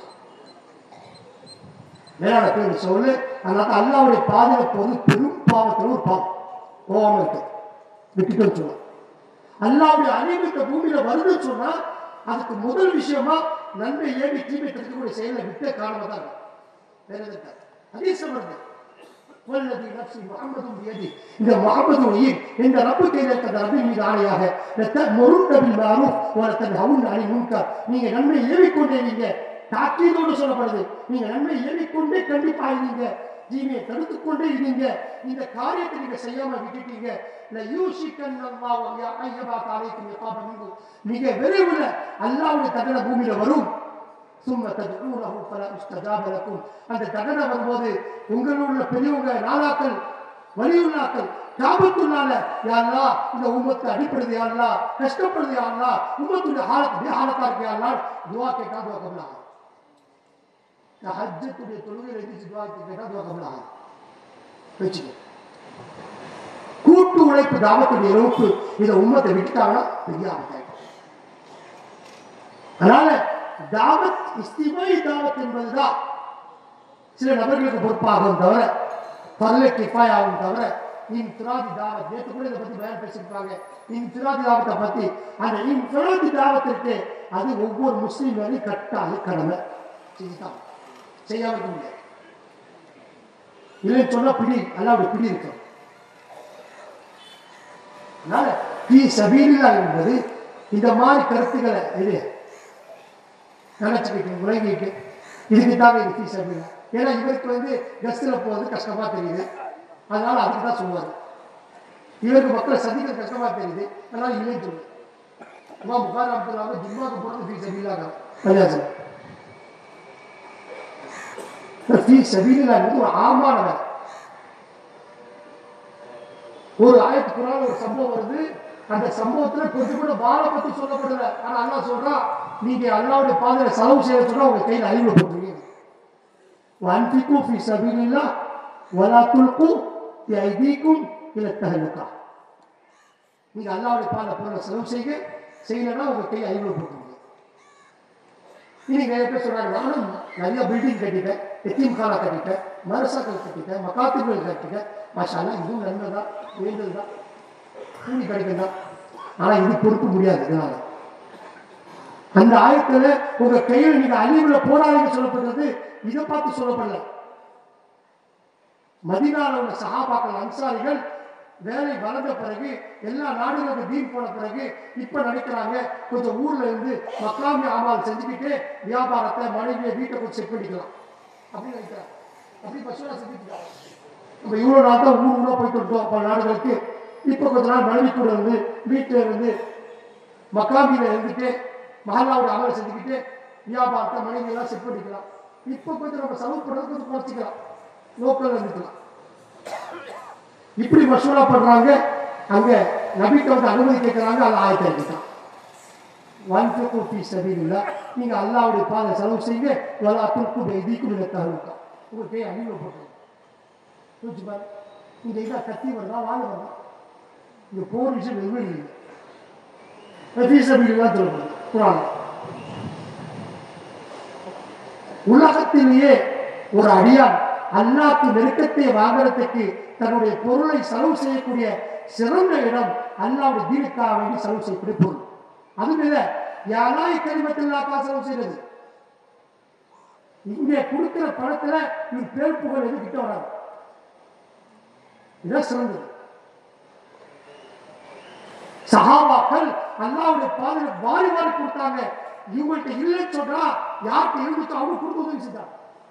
மேலான பேர் சொல்லு அதனால அல்லாவுடைய பாதையில போது பெரும் பாவத்தில் ஒரு பாவம் போகாம இருக்கு விட்டுட்டு சொல்லலாம் அல்லாவுடைய அறிவு இந்த பூமியில வருதுன்னு சொன்னா அதுக்கு முதல் விஷயமா நன்மை ஏவி தீமை தடுக்கக்கூடிய செயலை விட்ட காரணமா தான் இருக்கும். வேற எதுவும் இருக்காது. அதே சமர்ந்து வல்லதி நப்சி முஹம்மதும் பியதி இந்த முஹம்மது உயிர் இந்த ரப்பு கையில் இருக்கிற ரப்பின் மீது ஆணையாக முருன் நபில் மாறும் ஒரு ஹவுன் அணி முன்கார் நீங்க நன்மை ஏவிக்கொண்டே நீங்க தாக்கீதோடு சொல்லப்படுது நீங்க நன்மை ஏவிக்கொண்டே கண்டிப்பா இருந்தீங்க தீமையை தடுத்துக் கொண்டே இருந்தீங்க இந்த காரியத்தை நீங்க செய்யாம விட்டுட்டீங்க இல்ல யூசிக்கன் அல்லாஹ் யா ஐயபா தாலைக்கும் யகாப மின்கும் மிக விரைவில் அல்லாஹ்வுடைய தண்டனை பூமியில வரும் சும்ம ததுஊனஹு ஃபலா இஸ்தஜாப லக்கும் அந்த தண்டனை வரும்போது உங்களில் உள்ள பெரியவங்க நாளாக்கள் வலியுள்ளாக்கள் காபத்துள்ளால யாருலா இந்த உம்மத்தை அடிப்படுது யாருலா கஷ்டப்படுது யாருலா உம்மத்துடைய ஹாலத்து ஹாலத்தா இருக்கு யாருலா துவா கேட்டா துவா கபலாகும் ஹஜ்ஜத்துடைய தொழுகையில் எதிர்த்து துவா கேட்டா துவா கபலாகும் வச்சுக்கோ கூட்டு உழைப்பு தாபத்துடைய இழப்பு இதை உம்மத்தை விட்டுட்டாங்கன்னா பெரிய ஆபத்தாயிடும் அதனால தாவத் இஸ்திமை தாவத் என்பதுதான் சில நபர்களுக்கு பொறுப்பாகும் தவிர பரல கிஃபாய் ஆகும் தவிர இன்ஃபிராதி தாவத் நேற்று கூட இதை பத்தி பயன் பேசியிருப்பாங்க இன்ஃபிராதி தாவத்தை பத்தி அந்த இன்ஃபிராதி தாவத்திற்கு அது ஒவ்வொரு முஸ்லீம் மேலும் கட்டாய கடமை செஞ்சுதான் செய்யாம இருக்க முடியாது இல்லைன்னு சொன்னா பிடி அல்லாவுடைய பிடி இருக்கும் அதனால பி சபீலில்லா என்பது இந்த மாதிரி கருத்துக்களை இது நினைச்சுக்கிட்டு உலகிட்டு இதுக்கு தாங்க இது ஃபீஸ் அப்படின்னா ஏன்னா இவருக்கு வந்து கஸ்டில் போகிறது கஷ்டமா தெரியுது அதனால அதுக்கு தான் சொல்லுவார் இவருக்கு மக்களை சந்திக்கிறது கஷ்டமா தெரியுது அதனால இல்லைன்னு சொல்லுது அம்மா புகார் அப்துல்லாம ஜும்மாக்கு போகிறது ஃபீஸ் அப்படின்னாங்க பஞ்சாயத்தில் ஃபீஸ் சபீலில்லாங்கிறது ஒரு ஆமான வேலை ஒரு ஆயத்து குரான் ஒரு சம்பவம் வருது அந்த சம்பவத்துல கொஞ்சம் கூட வாழை பத்தி சொல்லப்படல ஆனா அல்லாஹ் சொல்றான் நீங்க அல்லாவுடைய பாதையில செலவு செய்ய சொன்னா உங்க கையில அறிவு போட்டுருக்கீங்க وأنفقوا في سبيل الله ولا تلقوا بأيديكم إلى التهلكة நீங்க அல்லாவுடைய பாதை பொருளை செலவு செய்ய செய்யலைன்னா உங்க கை அறிவு போட்டுருங்க இன்னைக்கு நிறைய பேர் சொல்றாங்க நானும் நிறைய பில்டிங் கட்டிட்டேன் எத்தீம் காலா கட்டிட்டேன் மரசாக்கள் கட்டிட்டேன் மக்காத்துகள் கட்டிட்டேன் மாஷாலா இதுவும் நன்மை தான் வேண்டது தான் கூலி கிடைக்கும் தான் ஆனா இது பொறுக்க முடியாது இதனால அந்த ஆயத்துல உங்க கையில் நீங்க அழிவுல போராடிங்க சொல்லப்படுறது இதை பார்த்து சொல்லப்படல மதினால உள்ள சகாபாக்கள் அன்சாரிகள் வேலை வளர்ந்த பிறகு எல்லா நாடுகளுக்கும் தீன் போன பிறகு இப்ப நினைக்கிறாங்க கொஞ்சம் ஊர்ல இருந்து மக்காமி ஆமால் செஞ்சுக்கிட்டு வியாபாரத்தை மனைவியை வீட்டை கொஞ்சம் செக் பண்ணிக்கலாம் அப்படின்னு நினைக்கிறாங்க அப்படி பசுவா செஞ்சுட்டு நம்ம இவ்வளோ நாள் தான் ஊர் ஊரா போயிட்டு இருக்கோம் பல நாடுகளுக்கு இப்போ கொஞ்ச நாள் மனைவி கூட இருந்து வீட்டில் இருந்து மக்காமியில் இருந்துட்டு மஹல்லாவோட அமலை செஞ்சுக்கிட்டு வியாபாரத்தை மனைவி எல்லாம் செட் பண்ணிக்கலாம் இப்போ கொஞ்சம் நம்ம செலவு பண்ணுறது கொஞ்சம் குறைச்சிக்கலாம் லோக்கல் இருந்துக்கலாம் இப்படி மசூரா பண்றாங்க அங்க நபிட்ட வந்து அனுமதி கேட்கறாங்க அல்ல ஆயத்தை இருக்கான் வான்பிக்கு ஃபீ சபீலில்லா நீங்க அல்லாஹ்வுடைய பாதை செலவு செய்யுங்க வலா துல்கு பைதிக்கும் இல தஹலுக்கா உங்க கை அழிவு போட்டுருங்க யோசிச்சு பாரு இங்க இதா கத்தி வருதா வாழ வருதா இங்க போர் விஷயம் வெவ்வேறு இல்லை ஃபீ சபீலில்லா சொல்லப்படுது குரான் உலகத்திலேயே ஒரு அடியான் அல்லாக்கு நெருக்கத்தை வாங்குறதுக்கு தன்னுடைய பொருளை செலவு செய்யக்கூடிய சிறந்த இடம் அல்லாவுடைய தீனுக்காக வேண்டி செலவு செய்யக்கூடிய பொருள் அது இல்ல யாராய் கரிமத்தில்லாக்கா செலவு செய்யறது இங்கே கொடுக்கிற பணத்துல நீ பேர் புகழ் எது கிட்ட வராது இதான் சிறந்தது சஹாபாக்கள் அல்லாவுடைய பாதையில வாரி வாரி கொடுத்தாங்க இவங்கள்ட்ட இல்லைன்னு சொல்றா யார்கிட்ட இருந்துச்சோ அவங்க கொடுத்து உதவி செஞ்சாங்க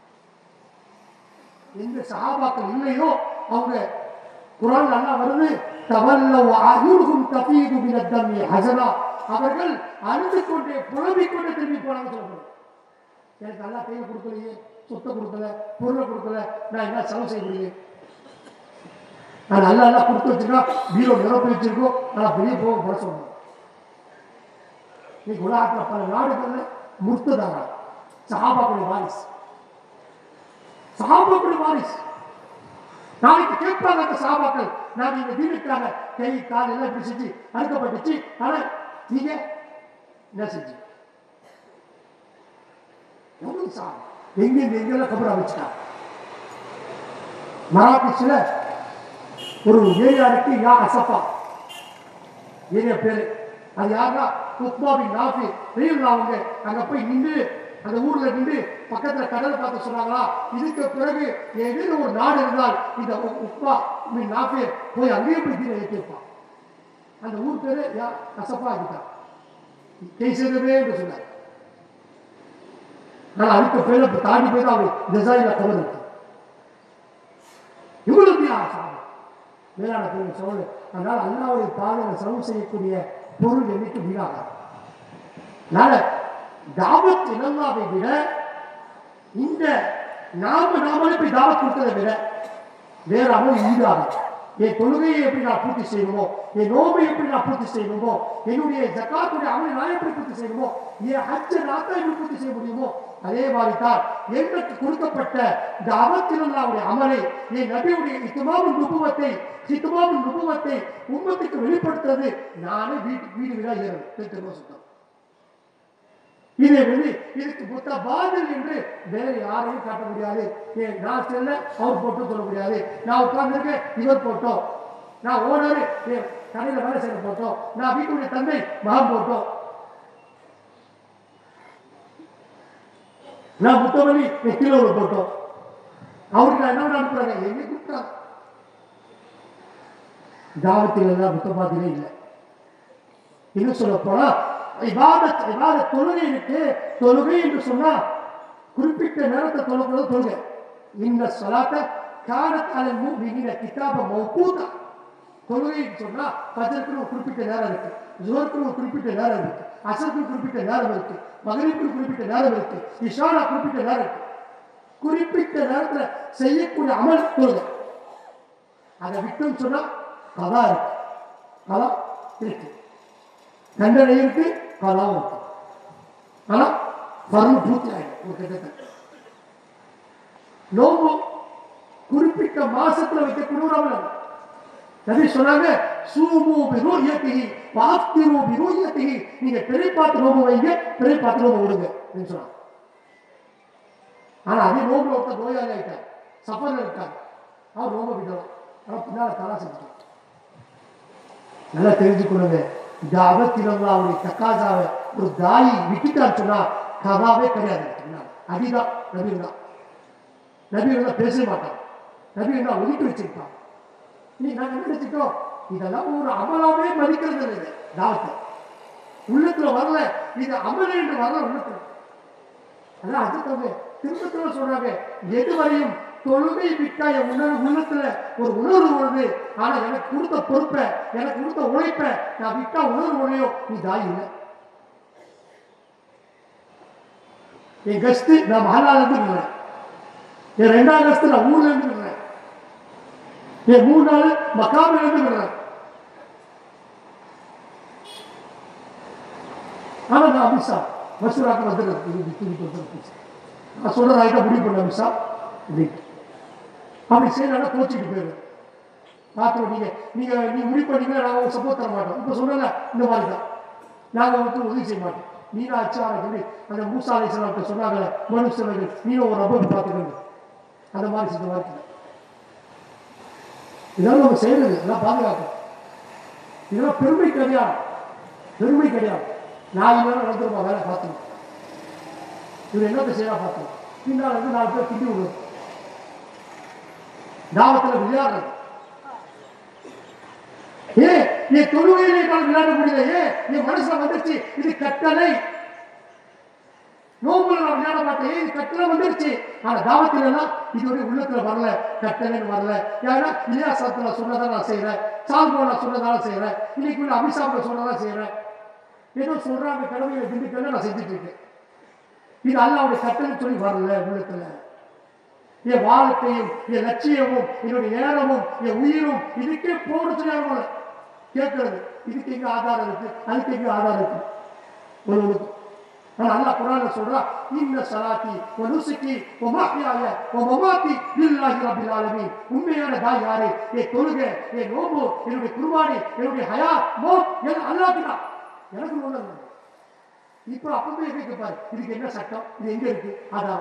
எந்த சஹாபாக்கள் இல்லையோ அவங்க குரான் நல்லா வருது தவல்லவ் அயூருகும் தபீது மின தம்மி ஹசனா அவர்கள் அழுது கொண்டே புலம்பிக் கொண்டே திரும்பி போனாங்க சொல்லப்படுது எனக்கு நல்லா கையில் கொடுக்கலையே சொத்தை கொடுக்கல பொருளை கொடுக்கல நான் என்ன செலவு செய்ய முடியும் நான் நல்லா நல்லா கொடுத்து வச்சிருக்கா பீரோ நிரப்பி வச்சிருக்கோம் ஆனால் வெளியே போக போட சொல்லணும் இன்னைக்கு உலகத்தில் பல நாடுகள்ல முர்த்ததாரா சஹாபாக்குடைய வாரிசு சஹாபாக்குடைய வாரிசு நாளைக்கு கேட்பாங்க அந்த சஹாபாக்கள் நாங்க இந்த வீட்டுக்காக கை கால் எல்லாம் இப்படி செஞ்சு அறுக்கப்பட்டுச்சு ஆனா நீங்க என்ன செஞ்சு எவ்வளவு சார் எங்க எங்கெல்லாம் கபரா வச்சுட்டாங்க மராபிஸ்ல ஒரு ஏரியா இருக்கு யா அசப்பா ஏரியா பேரு அது யாருன்னா உத்மாவின் நாஃபி ரீல் அவங்க அங்க போய் நின்று அந்த ஊர்ல நின்று பக்கத்துல கடலை பார்த்து சொன்னாங்களா இதுக்கு பிறகு ஏதேனும் ஒரு நாடு இருந்தால் இந்த உ- உப்மா மீன் நாஃபி போய் அங்கேயே போய் தீரை ஏற்றிருப்பான் அந்த ஊர் பேரு யா அசப்பா ஆகிட்டான் கை சேர்ந்தவே என்று சொன்னார் ஆனா அதுக்கு பேர் இப்ப தாண்டி போய் தான் அவர் டிசைன்ல கவர் இருக்கு இவ்வளவு தியாகம் மேலான பேர் சொல்லு அதனால அல்லாவுடைய பாதையை செலவு செய்யக்கூடிய பொருள் எண்ணிக்கை வீணாகாது அதனால தாவத் இனல்லாவை விட இந்த நாம நாமளே போய் தாவத் கொடுத்ததை விட வேற அமல் ஈடாகும் என் தொழுகையை எப்படி நான் பூர்த்தி செய்யணுமோ என் நோம்பை எப்படி நான் பூர்த்தி செய்யணுமோ என்னுடைய ஜக்காத்துடைய அமலை நான் எப்படி பூர்த்தி செய்யணுமோ என் ஹஜ்ஜ நான் தான் எப்படி பூர்த்தி செய்ய முடியுமோ அதே மாதிரி தான் எனக்கு கொடுக்கப்பட்ட இந்த அவத்தினுடைய அமலை என் நபியுடைய இத்துமாவின் நுபுவத்தை இத்துமாவின் நுபுவத்தை உம்மத்துக்கு வெளிப்படுத்துறது நானே வீட்டு வீடு வீடா ஏறணும் சுத்தம் இதை வந்து இதுக்கு புத்த பாதல் என்று வேற யாரையும் காட்ட முடியாது ஏன் நான் செல்ல அவர் போட்டோ சொல்ல முடியாது நான் உட்கார்ந்துருக்கேன் இவர் போட்டோ நான் ஓனர் என் கடையில் வேலை செய்யற போட்டோ நான் வீட்டுடைய தந்தை மகன் போட்டோ நான் முத்தமல்லி என் கீழே ஒரு போட்டோ அவருக்கு நான் என்ன அனுப்புறாங்க எங்க கூப்பிட்டாங்க தாவத்தில் எல்லாம் முத்தபாத்திலே இல்லை இன்னும் சொல்ல போனா இவாதத் இவாத தொழுகை இருக்கு தொழுகை என்று சொன்னா குறிப்பிட்ட நேரத்தை தொழுகிறது தொழுகை இந்த சொலாத்த காரத் அலல் மூமினின கிதாப மௌகூதா தொழுகைன்னு சொன்னா பஜருக்கு ஒரு குறிப்பிட்ட நேரம் இருக்கு ஜோருக்கு ஒரு குறிப்பிட்ட நேரம் இருக்கு அசருக்கு குறிப்பிட்ட நேரம் இருக்கு மகரிப்புக்கு குறிப்பிட்ட நேரம் இருக்கு இஷானா குறிப்பிட்ட நேரம் இருக்கு குறிப்பிட்ட நேரத்துல செய்யக்கூடிய அமல் தொழுகை அதை விட்டுன்னு சொன்னா கதா இருக்கு கதா இருக்கு தண்டனை இருக்கு கதாவும் இருக்கு ஆனா பரம பூர்த்தி ஆயிடும் ஒரு கிட்டத்தட்ட நோம்பு குறிப்பிட்ட மாசத்துல வைக்கக்கூடிய ஒரு அமலம் நபி சொன்னாங்க சூமு பிரோயத்திகி பாத்திரு பிரோயத்திகி நீங்க பெரிய பார்த்து நோம்பு வைங்க பெரிய பார்த்து நோம்பு விடுங்க அப்படின்னு சொன்னாங்க ஆனா அதே நோம்புல ஒருத்தர் நோயாளி ஆயிட்டார் சஃபர்ல இருக்கார் அவர் நோம்பு விடலாம் ஆனா பின்னால தலா செஞ்சுட்டார் நல்லா தெரிஞ்சுக்கணுங்க இந்த அவத்திரம் அவருடைய தக்காசாவை ஒரு தாய் விட்டுட்டான்னு சொன்னா கதாவே கிடையாது பின்னால. அதிதான் நபீர் தான் நபீர் தான் பேச மாட்டான் நபீர் தான் ஒதுக்கி வச்சிருப்பான் நீ நாங்க நினைச்சிட்டோம் இதெல்லாம் ஒரு அமலாவே மதிக்கிறது இல்லை இது, தாவத்தை உள்ளத்துல வரல இது அமல் என்று வரல உள்ளத்துல அதான் அதுக்காக திரும்ப திரும்ப சொல்றாங்க எதுவரையும் தொழுகை விட்டா என் உணர்வு உள்ளத்துல ஒரு உணர்வு வருது ஆனா எனக்கு கொடுத்த பொறுப்பை எனக்கு கொடுத்த உழைப்பை நான் விட்டா உணர்வு உடையோ நீ தாய் இல்லை என் கஸ்ட் நான் மகளால இருந்து இருக்கிறேன் என் ரெண்டாம் கஸ்ட் நான் ஊர்ல இருந்து இருக்கிறேன் என் மூணு நாள் மக்காமில இருந்து இருக்கிறேன் ஆனா நான் அமித்ஷா மசூராக்கு வந்துடுறேன் இது திருப்பி வந்துடுறேன் நான் சொல்றது ஆகிட்ட முடிவு பண்ண அமித்ஷா அப்படின்னு அப்படி செய்யலாம் கோச்சிட்டு போயிடுவேன் பார்த்துருவோம் நீங்க நீங்க நீங்க முடிவு பண்ணீங்கன்னா நாங்கள் உங்களுக்கு சப்போர்ட் தர மாட்டோம் இப்போ சொன்னல இந்த மாதிரி தான் நாங்கள் வந்து உதவி செய்ய மாட்டோம் நீனா அச்சாரை சொல்லி அந்த மூசா அலிஸ்லாம்கிட்ட சொன்னாங்க மனுஷர்கள் நீனும் ஒரு ரப்பர் பார்த்துக்கணும் அந்த மாதிரி செஞ்ச மாதிரி இதெல்லாம் நம்ம செய்யறது இதெல்லாம் பாதுகாக்கும் இதெல்லாம் பெருமை கிடையாது பெருமை கிடையாது நாலு நேரம் நடந்துருப்பா வேலை பார்த்துக்கணும் இவர் என்னத்தை செய்யலாம் பார்த்தோம் பின்னால் வந்து நாலு பேர் திட்டி விடுவோம் தாவத்தில் விளையாடுறது ஏ என் தொழுகையிலே என்னால் விளையாட முடியல ஏ என் மனசுல வந்துருச்சு இது கட்டளை நோம்புல நான் விளையாட மாட்டேன் ஏன் இது கட்டளை வந்துருச்சு ஆனா தாவத்துல எல்லாம் இதுவரை உள்ளத்துல வரல கட்டளைன்னு வரல ஏன்னா இல்லையா சத்துல சொன்னதான் நான் செய்யறேன் சால்போ நான் சொன்னதால செய்யறேன் இன்னைக்கு உள்ள அபிஷாப சொன்னதான் செய்யறேன் ஏதோ சொல்றாங்க கடவுளை திண்டுக்கல்ல நான் செஞ்சுட்டு இருக்கேன் இது அல்லாவுடைய கட்டளை சொல்லி வரல உள்ளத்துல என் வாழ்க்கையும் என் லட்சியமும் என்னுடைய நேரமும் என் உயிரும் இதுக்கே போட சொல்லாம கேட்கறது இதுக்கு எங்க ஆதாரம் இருக்கு அதுக்கு எங்க ஆதாரம் இருக்கு ஒருவனுக்கு ஆனா அல்லாஹ் குர்ஆன்ல சொல்றா இன்ன ஸலாத்தி வ நுசுகி வ மஹ்யாய வ மமாத்தி லில்லாஹி ரப்பில் ஆலமீன் உண்மையான தாய் யாரு என் தொழுகை என் நோம்பு என்னுடைய குர்பானி என்னுடைய ஹயா மௌத் எல்லாம் அல்லாஹ்க்கு தான் எனக்கு ஒண்ணு இல்லை இப்போ அப்பவே கேட்க பாரு இதுக்கு என்ன சட்டம் இது எங்க இருக்கு அதான்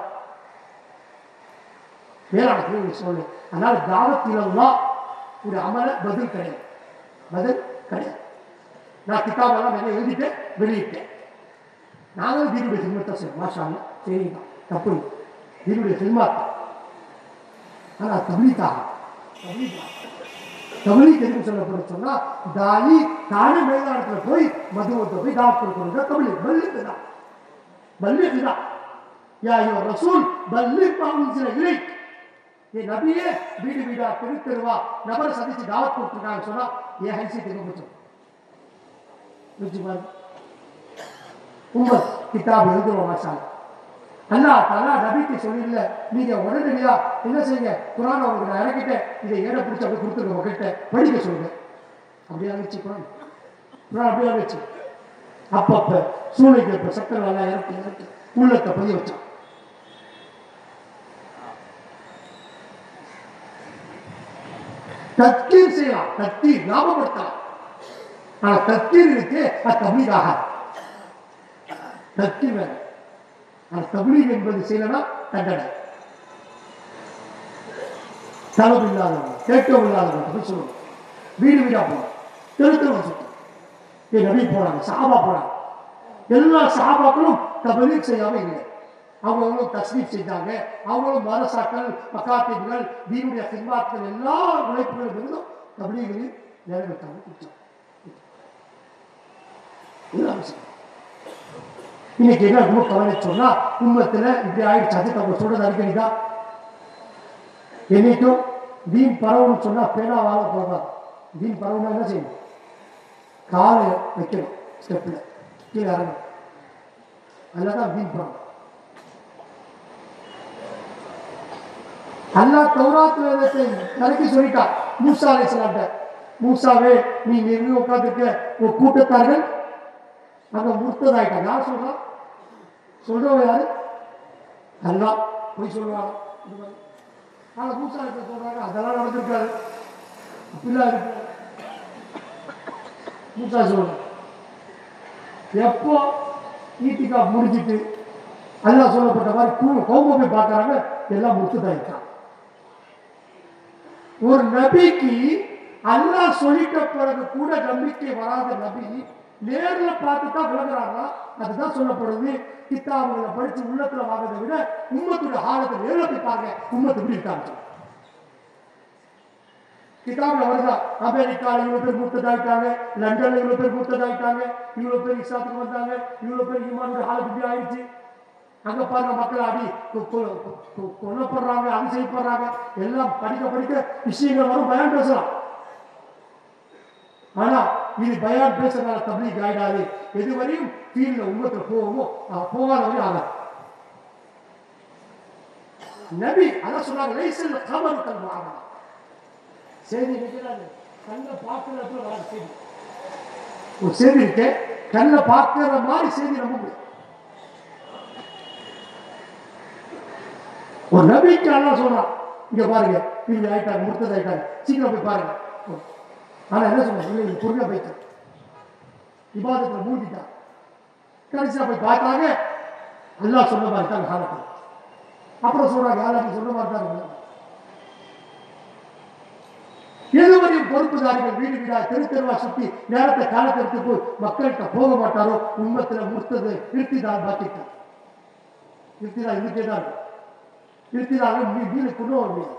வேளாண் சொல்லு அதனால தாவத்திலாம் ஒரு அமல பதில் கிடையாது பதில் கிடையாது நான் கிதாபெல்லாம் நிறைய எழுதிட்டேன் வெளியிட்டேன் நாங்களும் தீனுடைய சினிமத்தை செய்வோம் மாஷாங்க சரிங்க தப்பு இல்லை. தீனுடைய சினிமா ஆனால் தபிலிக்காக தபிலிக் எதுக்கு சொல்லப்படும் சொன்னா தாயி தானே மைதானத்துல போய் மதுவத்தை போய் தாவத் கொடுக்கணும் தபிலிக் பல்லிக்கு தான் பல்லிக்கு தான் யா ஐயோ ரசூல் பல்லிக் சில இலை ஏ நபியே வீடு வீடா தெரு தெருவா நபரை சந்திச்சு தாவத் கொடுத்துருக்காங்க சொன்னா ஏன் ஹைசியத்துக்கு முடிச்சோம் புரிஞ்சு பாருங்க உம்மத் கிதாப் எழுதுவோம் மாஷால் அல்லாஹ் தலா நபிக்கு சொல்லிடல நீங்க உடனடியா என்ன செய்யுங்க குரான் உங்களுக்கு நான் இறக்கிட்டேன் இதை ஏட பிடிச்சி அப்படி கொடுத்துருங்க உங்ககிட்ட படிக்க சொல்லுங்க அப்படியே வச்சு குரான் குரான் அப்படியே வச்சு அப்பப்ப சூழ்நிலைக்கு இப்ப சக்கரம் எல்லாம் இறக்கி இறக்கி உள்ளத்தை பதிய வச்சான் தத்தீர் செய்யலாம் தத்தீர் ஞாபகப்படுத்தலாம் ஆனா தத்தீர் இருக்கு அது தமிழாக தத்தீர் வேற ஆனா தபிலீக் என்பது செய்யலனா தண்டனை தளம் இல்லாதவங்க கேட்கவும் இல்லாதவங்க அப்படி சொல்லணும் வீடு வீடா போகணும் தெருத்தவங்க சுத்தம் என் நபி போறாங்க சாபா போறாங்க எல்லா சாபாக்களும் தபிலீக் செய்யாம இல்லை அவங்களும் தஸ்மீப் செஞ்சாங்க அவங்களும் மரசாக்கள் பக்காத்தீர்கள் தீனுடைய சிம்மாக்கள் எல்லா உழைப்புகளும் இருந்தும் தபிலீகளையும் நிறைவேற்றாங்க குற்றம் இதுதான் விஷயம் இன்னைக்கு என்ன ரொம்ப கவலை சொன்னா உண்மத்துல இப்படி ஆயிடுச்சு அது அவங்க சொல்றது அடிக்கடிதா என்னைக்கும் தீன் பரவணும் சொன்னா பேனா வாழ போகாது தீன் பரவணும் என்ன செய்யணும் காலை வைக்கணும் ஸ்டெப்ல கீழே இறங்கணும் அதுதான் தீன் பரவணும் அல்லாஹ் தௌராத் வேதத்தை கலக்கி சொல்லிட்டான் மூசா அலைஹிஸ்ஸலாம்ட்ட மூசாவே நீ எங்க உட்கார்ந்துருக்க உன் கூட்டத்தார்கள் அங்க முர்த்ததாயிட்டாங்க யார் சொல்றா சொல்றவங்க யாரு அல்லா போய் சொல்லுவாங்க இது மாதிரி. ஆனா மூசா அலைஹிஸ்ஸலாம் சொல்றாங்க அதெல்லாம் நடந்திருக்காது அப்படிலாம் இருக்கு மூசா சொல்றாங்க எப்போ ஈட்டிகா முடிஞ்சிட்டு அல்லாஹ் சொல்லப்பட்ட மாதிரி கூ கோபம் போய் பார்க்கறாங்க எல்லாம் முர்த்ததாயிட்டாங்க ஒரு நபிக்கு அல்லாஹ் சொல்லிட்ட பிறகு கூட நம்பிக்கை வராத நபி நேர்ல பார்த்து தான் விளங்குறாங்களா அதுதான் சொல்லப்படுது கித்தாபுகளை படிச்சு உள்ளத்துல வாங்குறதை விட உம்மத்துடைய ஆழத்தை நேர்ல போய் பாருங்க உம்மத்து எப்படி இருக்காங்க கிதாப்ல வருதா அமெரிக்கால இவ்வளவு பேர் மூத்ததாயிட்டாங்க லண்டன்ல இவ்வளவு பேர் மூத்ததாயிட்டாங்க இவ்வளவு பேர் இஸ்லாத்துக்கு வந்தாங்க இவ்வளவு பேர் ஈமானுடைய ஆளு இப்படி ஆயிடுச்சு அங்க பாருங்க மக்கள் அடி கொ- கொ- கொ- கொல்லப்படுறாங்க அது செய்யப்படுறாங்க எல்லாம் படிக்க படிக்க விஷயங்கள் வரும் பயம் பேசலாம் ஆனா இது பயான் பேசுறதால தப்லீக் ஆயிடாது எதுவரையும் ஃபீல்ட்ல உம்மத்துல போவோமோ அஹ் போகாத வரையும் ஆகாது நபி அதான் சொன்னாங்க லைசல் கபரு கல்வாங்க செய்தி நிற்கிறாரு கண்ணை பார்க்கறதுல வர செய்தி ஒரு செய்தி இருக்கு கண்ணை பார்க்கிற மாதிரி செய்தி நம்ப முடியும் ஒரு நபிக்கு அல்லாஹ் சொல்றான் இங்க பாருங்க இவங்க ஆயிட்டாங்க முர்த்தது ஆயிட்டாங்க சீக்கிரம் போய் பாருங்க ஆனா என்ன சொல்றாங்க இல்லை இவங்க பொறுமையா போயிட்டாங்க இபாதத்துல மூழ்கிட்டாங்க கடைசியா போய் பார்த்தாங்க அல்லாஹ் சொன்ன மாதிரி தான் காலத்தில் அப்புறம் சொல்றாங்க யாரும் சொன்ன மாதிரி தான் இருக்கு. எதுவரையும் பொறுப்புதாரிகள் வீடு வீடா தெரு தெருவா சுத்தி நேரத்தை காலத்தை எடுத்து போய் மக்கள்கிட்ட போக மாட்டாரோ உண்மத்துல முர்த்தது இருத்திதான் பாக்கிட்டார் இருத்திதான் இருந்தே தான் இருக்கு இருத்தினாலும் நீ வீடு கொண்டு வர முடியாது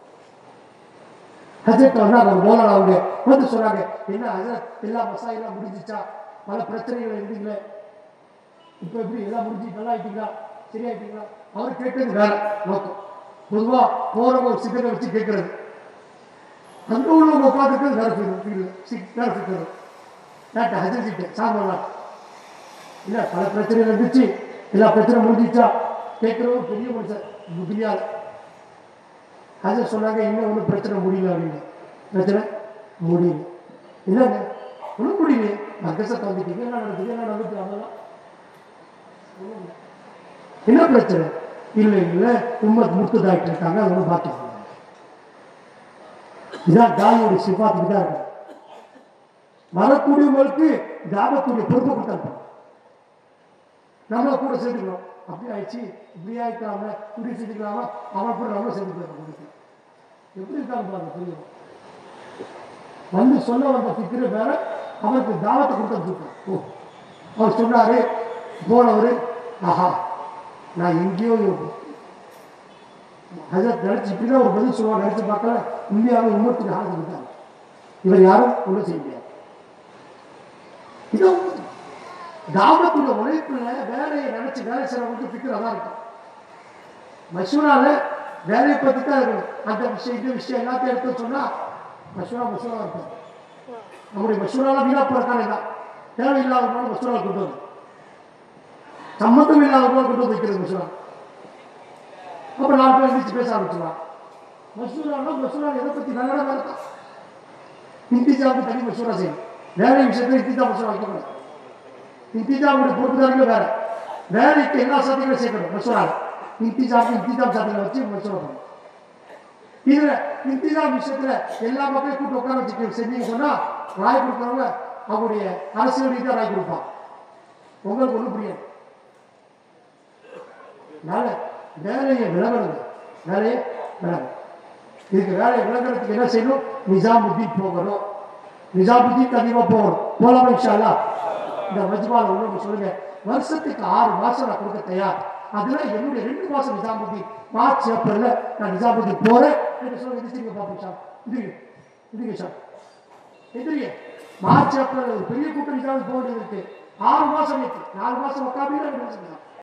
ஹஜரத் வந்தாங்க ஒரு மோலானா அவங்க வந்து சொன்னாங்க என்ன ஹஜரத் எல்லா மசாயெல்லாம் முடிஞ்சிச்சா பல பிரச்சனைகள் இருந்தீங்களே இப்போ எப்படி எல்லாம் முடிஞ்சு நல்லா ஆயிட்டீங்களா சரியாயிட்டீங்களா அவர் கேட்டது வேற நோக்கம் பொதுவா போறவங்க ஒரு சிக்கனை வச்சு கேட்கறது அங்க உள்ளவங்க உட்காந்துருக்கு வேற ஃபீல் வேற ஃபிக்கர் கேட்ட ஹஜரத் சாம்பலாம் இல்ல பல பிரச்சனைகள் இருந்துச்சு எல்லா பிரச்சனை முடிஞ்சிச்சா கேட்கிறவங்க பெரிய மனுஷன் துனியால அது சொன்னாங்க இன்னும் ஒன்றும் பிரச்சனை முடியல அப்படின்னு பிரச்சனை முடியல என்னங்க ஒன்றும் முடியல மர்க்கசை தந்துட்டீங்க என்ன நடக்குது என்ன நடக்குது அதெல்லாம் ஒண்ணும் இல்ல. என்ன பிரச்சனை இல்லை இல்லை உம்மத் முர்த்ததாயிட்டு இருக்காங்க அதை ஒன்றும் பார்த்துக்கோங்க இதான் தாயோட சிபாத்துக்கு தான் இருக்கு வரக்கூடியவங்களுக்கு தாபத்துடைய பொறுப்பை கொடுத்தாங்க நம்மளை கூட சேர்த்துக்கணும் அப்படி ஆயிடுச்சு இப்படி ஆயிட்டாம இப்படி செஞ்சுக்கலாமா அவன் கூட நம்மளும் சேர்த்துக்கலாம் கொடுத்து எப்படி இருக்காங்க பாருங்க புரியும் வந்து சொல்ல வந்த ஃபிக்ரு வேற அவருக்கு தாவத்தை கொடுத்து ஓ அவர் சொன்னாரு போனவர் ஆஹா நான் எங்கேயோ ஹஜரத் நினைச்சு இப்படிதான் ஒரு பதில் சொல்லுவாங்க நினைச்சு பார்க்கல இந்தியாவில் இன்னொருத்தர் ஆளுங்க இருக்காங்க இவர் யாரும் ஒன்றும் செய்ய முடியாது இதான் உண்மை. தாவத்துடைய உழைப்புல வேலையை நினைச்சு வேலை செய்யறவங்களுக்கு ஃபிக்ர் அதான் இருக்கும் மசூரால வேலையை பத்தி தான் இருக்கணும் அந்த விஷயம் இந்த விஷயம் எல்லாத்தையும் எடுத்து சொன்னா மசூரா மசூரா இருக்கும் நம்முடைய மசூரால வீணா போறக்கான தான் தேவையில்லாதவங்களோட மசூரா கொண்டு வந்து சம்மந்தம் இல்லாதவங்களோட கொண்டு வந்து வைக்கிறது மசூரா அப்ப நாலு பேர் எழுந்திரிச்சு பேச ஆரம்பிச்சுலாம் மசூரானா மசூரா எதை பத்தி நல்ல வேலை தான் இந்திஜாவுக்கு தனி மசூரா செய்யும் வேலை விஷயத்துல இந்திஜா மசூரா வைக்கக்கூடாது இந்திஜாவுடைய பொறுப்புதாரிகள் வேற வேலைக்கு எல்லா சாத்தியங்களும் சேர்க்கணும் மசூரா இந்திஜாவுக்கு இந்திஜாம் சாத்தியங்களை வச்சு மசூரா பண்ணணும் இதுல இந்திஜாம் விஷயத்துல எல்லா மக்களையும் கூட்டு உட்கார வச்சு செஞ்சீங்க சொன்னா ராய் கொடுக்குறவங்க அவங்களுடைய அரசியல் ரீதியா ராய் கொடுப்பான் உங்களுக்கு ஒண்ணும் புரியாது அதனால வேலையை விளங்கணுங்க வேலையை விளங்கணும் இதுக்கு வேலையை விளங்குறதுக்கு என்ன செய்யணும் நிஜாமுத்தீன் போகணும் நிஜாமுத்தீன் கண்டிப்பா போகணும் போலாமா இன்ஷா அல்லாஹ் இந்த மஜ்மால உள்ளவங்க சொல்லுங்க வருஷத்துக்கு ஆறு மாசம் நான் கொடுக்க தயார் அதுல என்னுடைய ரெண்டு மாசம் நிஜாமுத்தீன் மார்ச் ஏப்ரல்ல நான் நிஜாமுத்தீன் போறேன் என்று சொல்ல எதிர்த்தீங்க பாப்போம் சார் இதுங்க இதுங்க சார் எதிரிங்க மார்ச் ஏப்ரல் ஒரு பெரிய கூட்டம் நிஜாமுத்தீன் போக வேண்டியது இருக்கு ஆறு மாசம் இருக்கு நாலு மாசம் உட்காந்து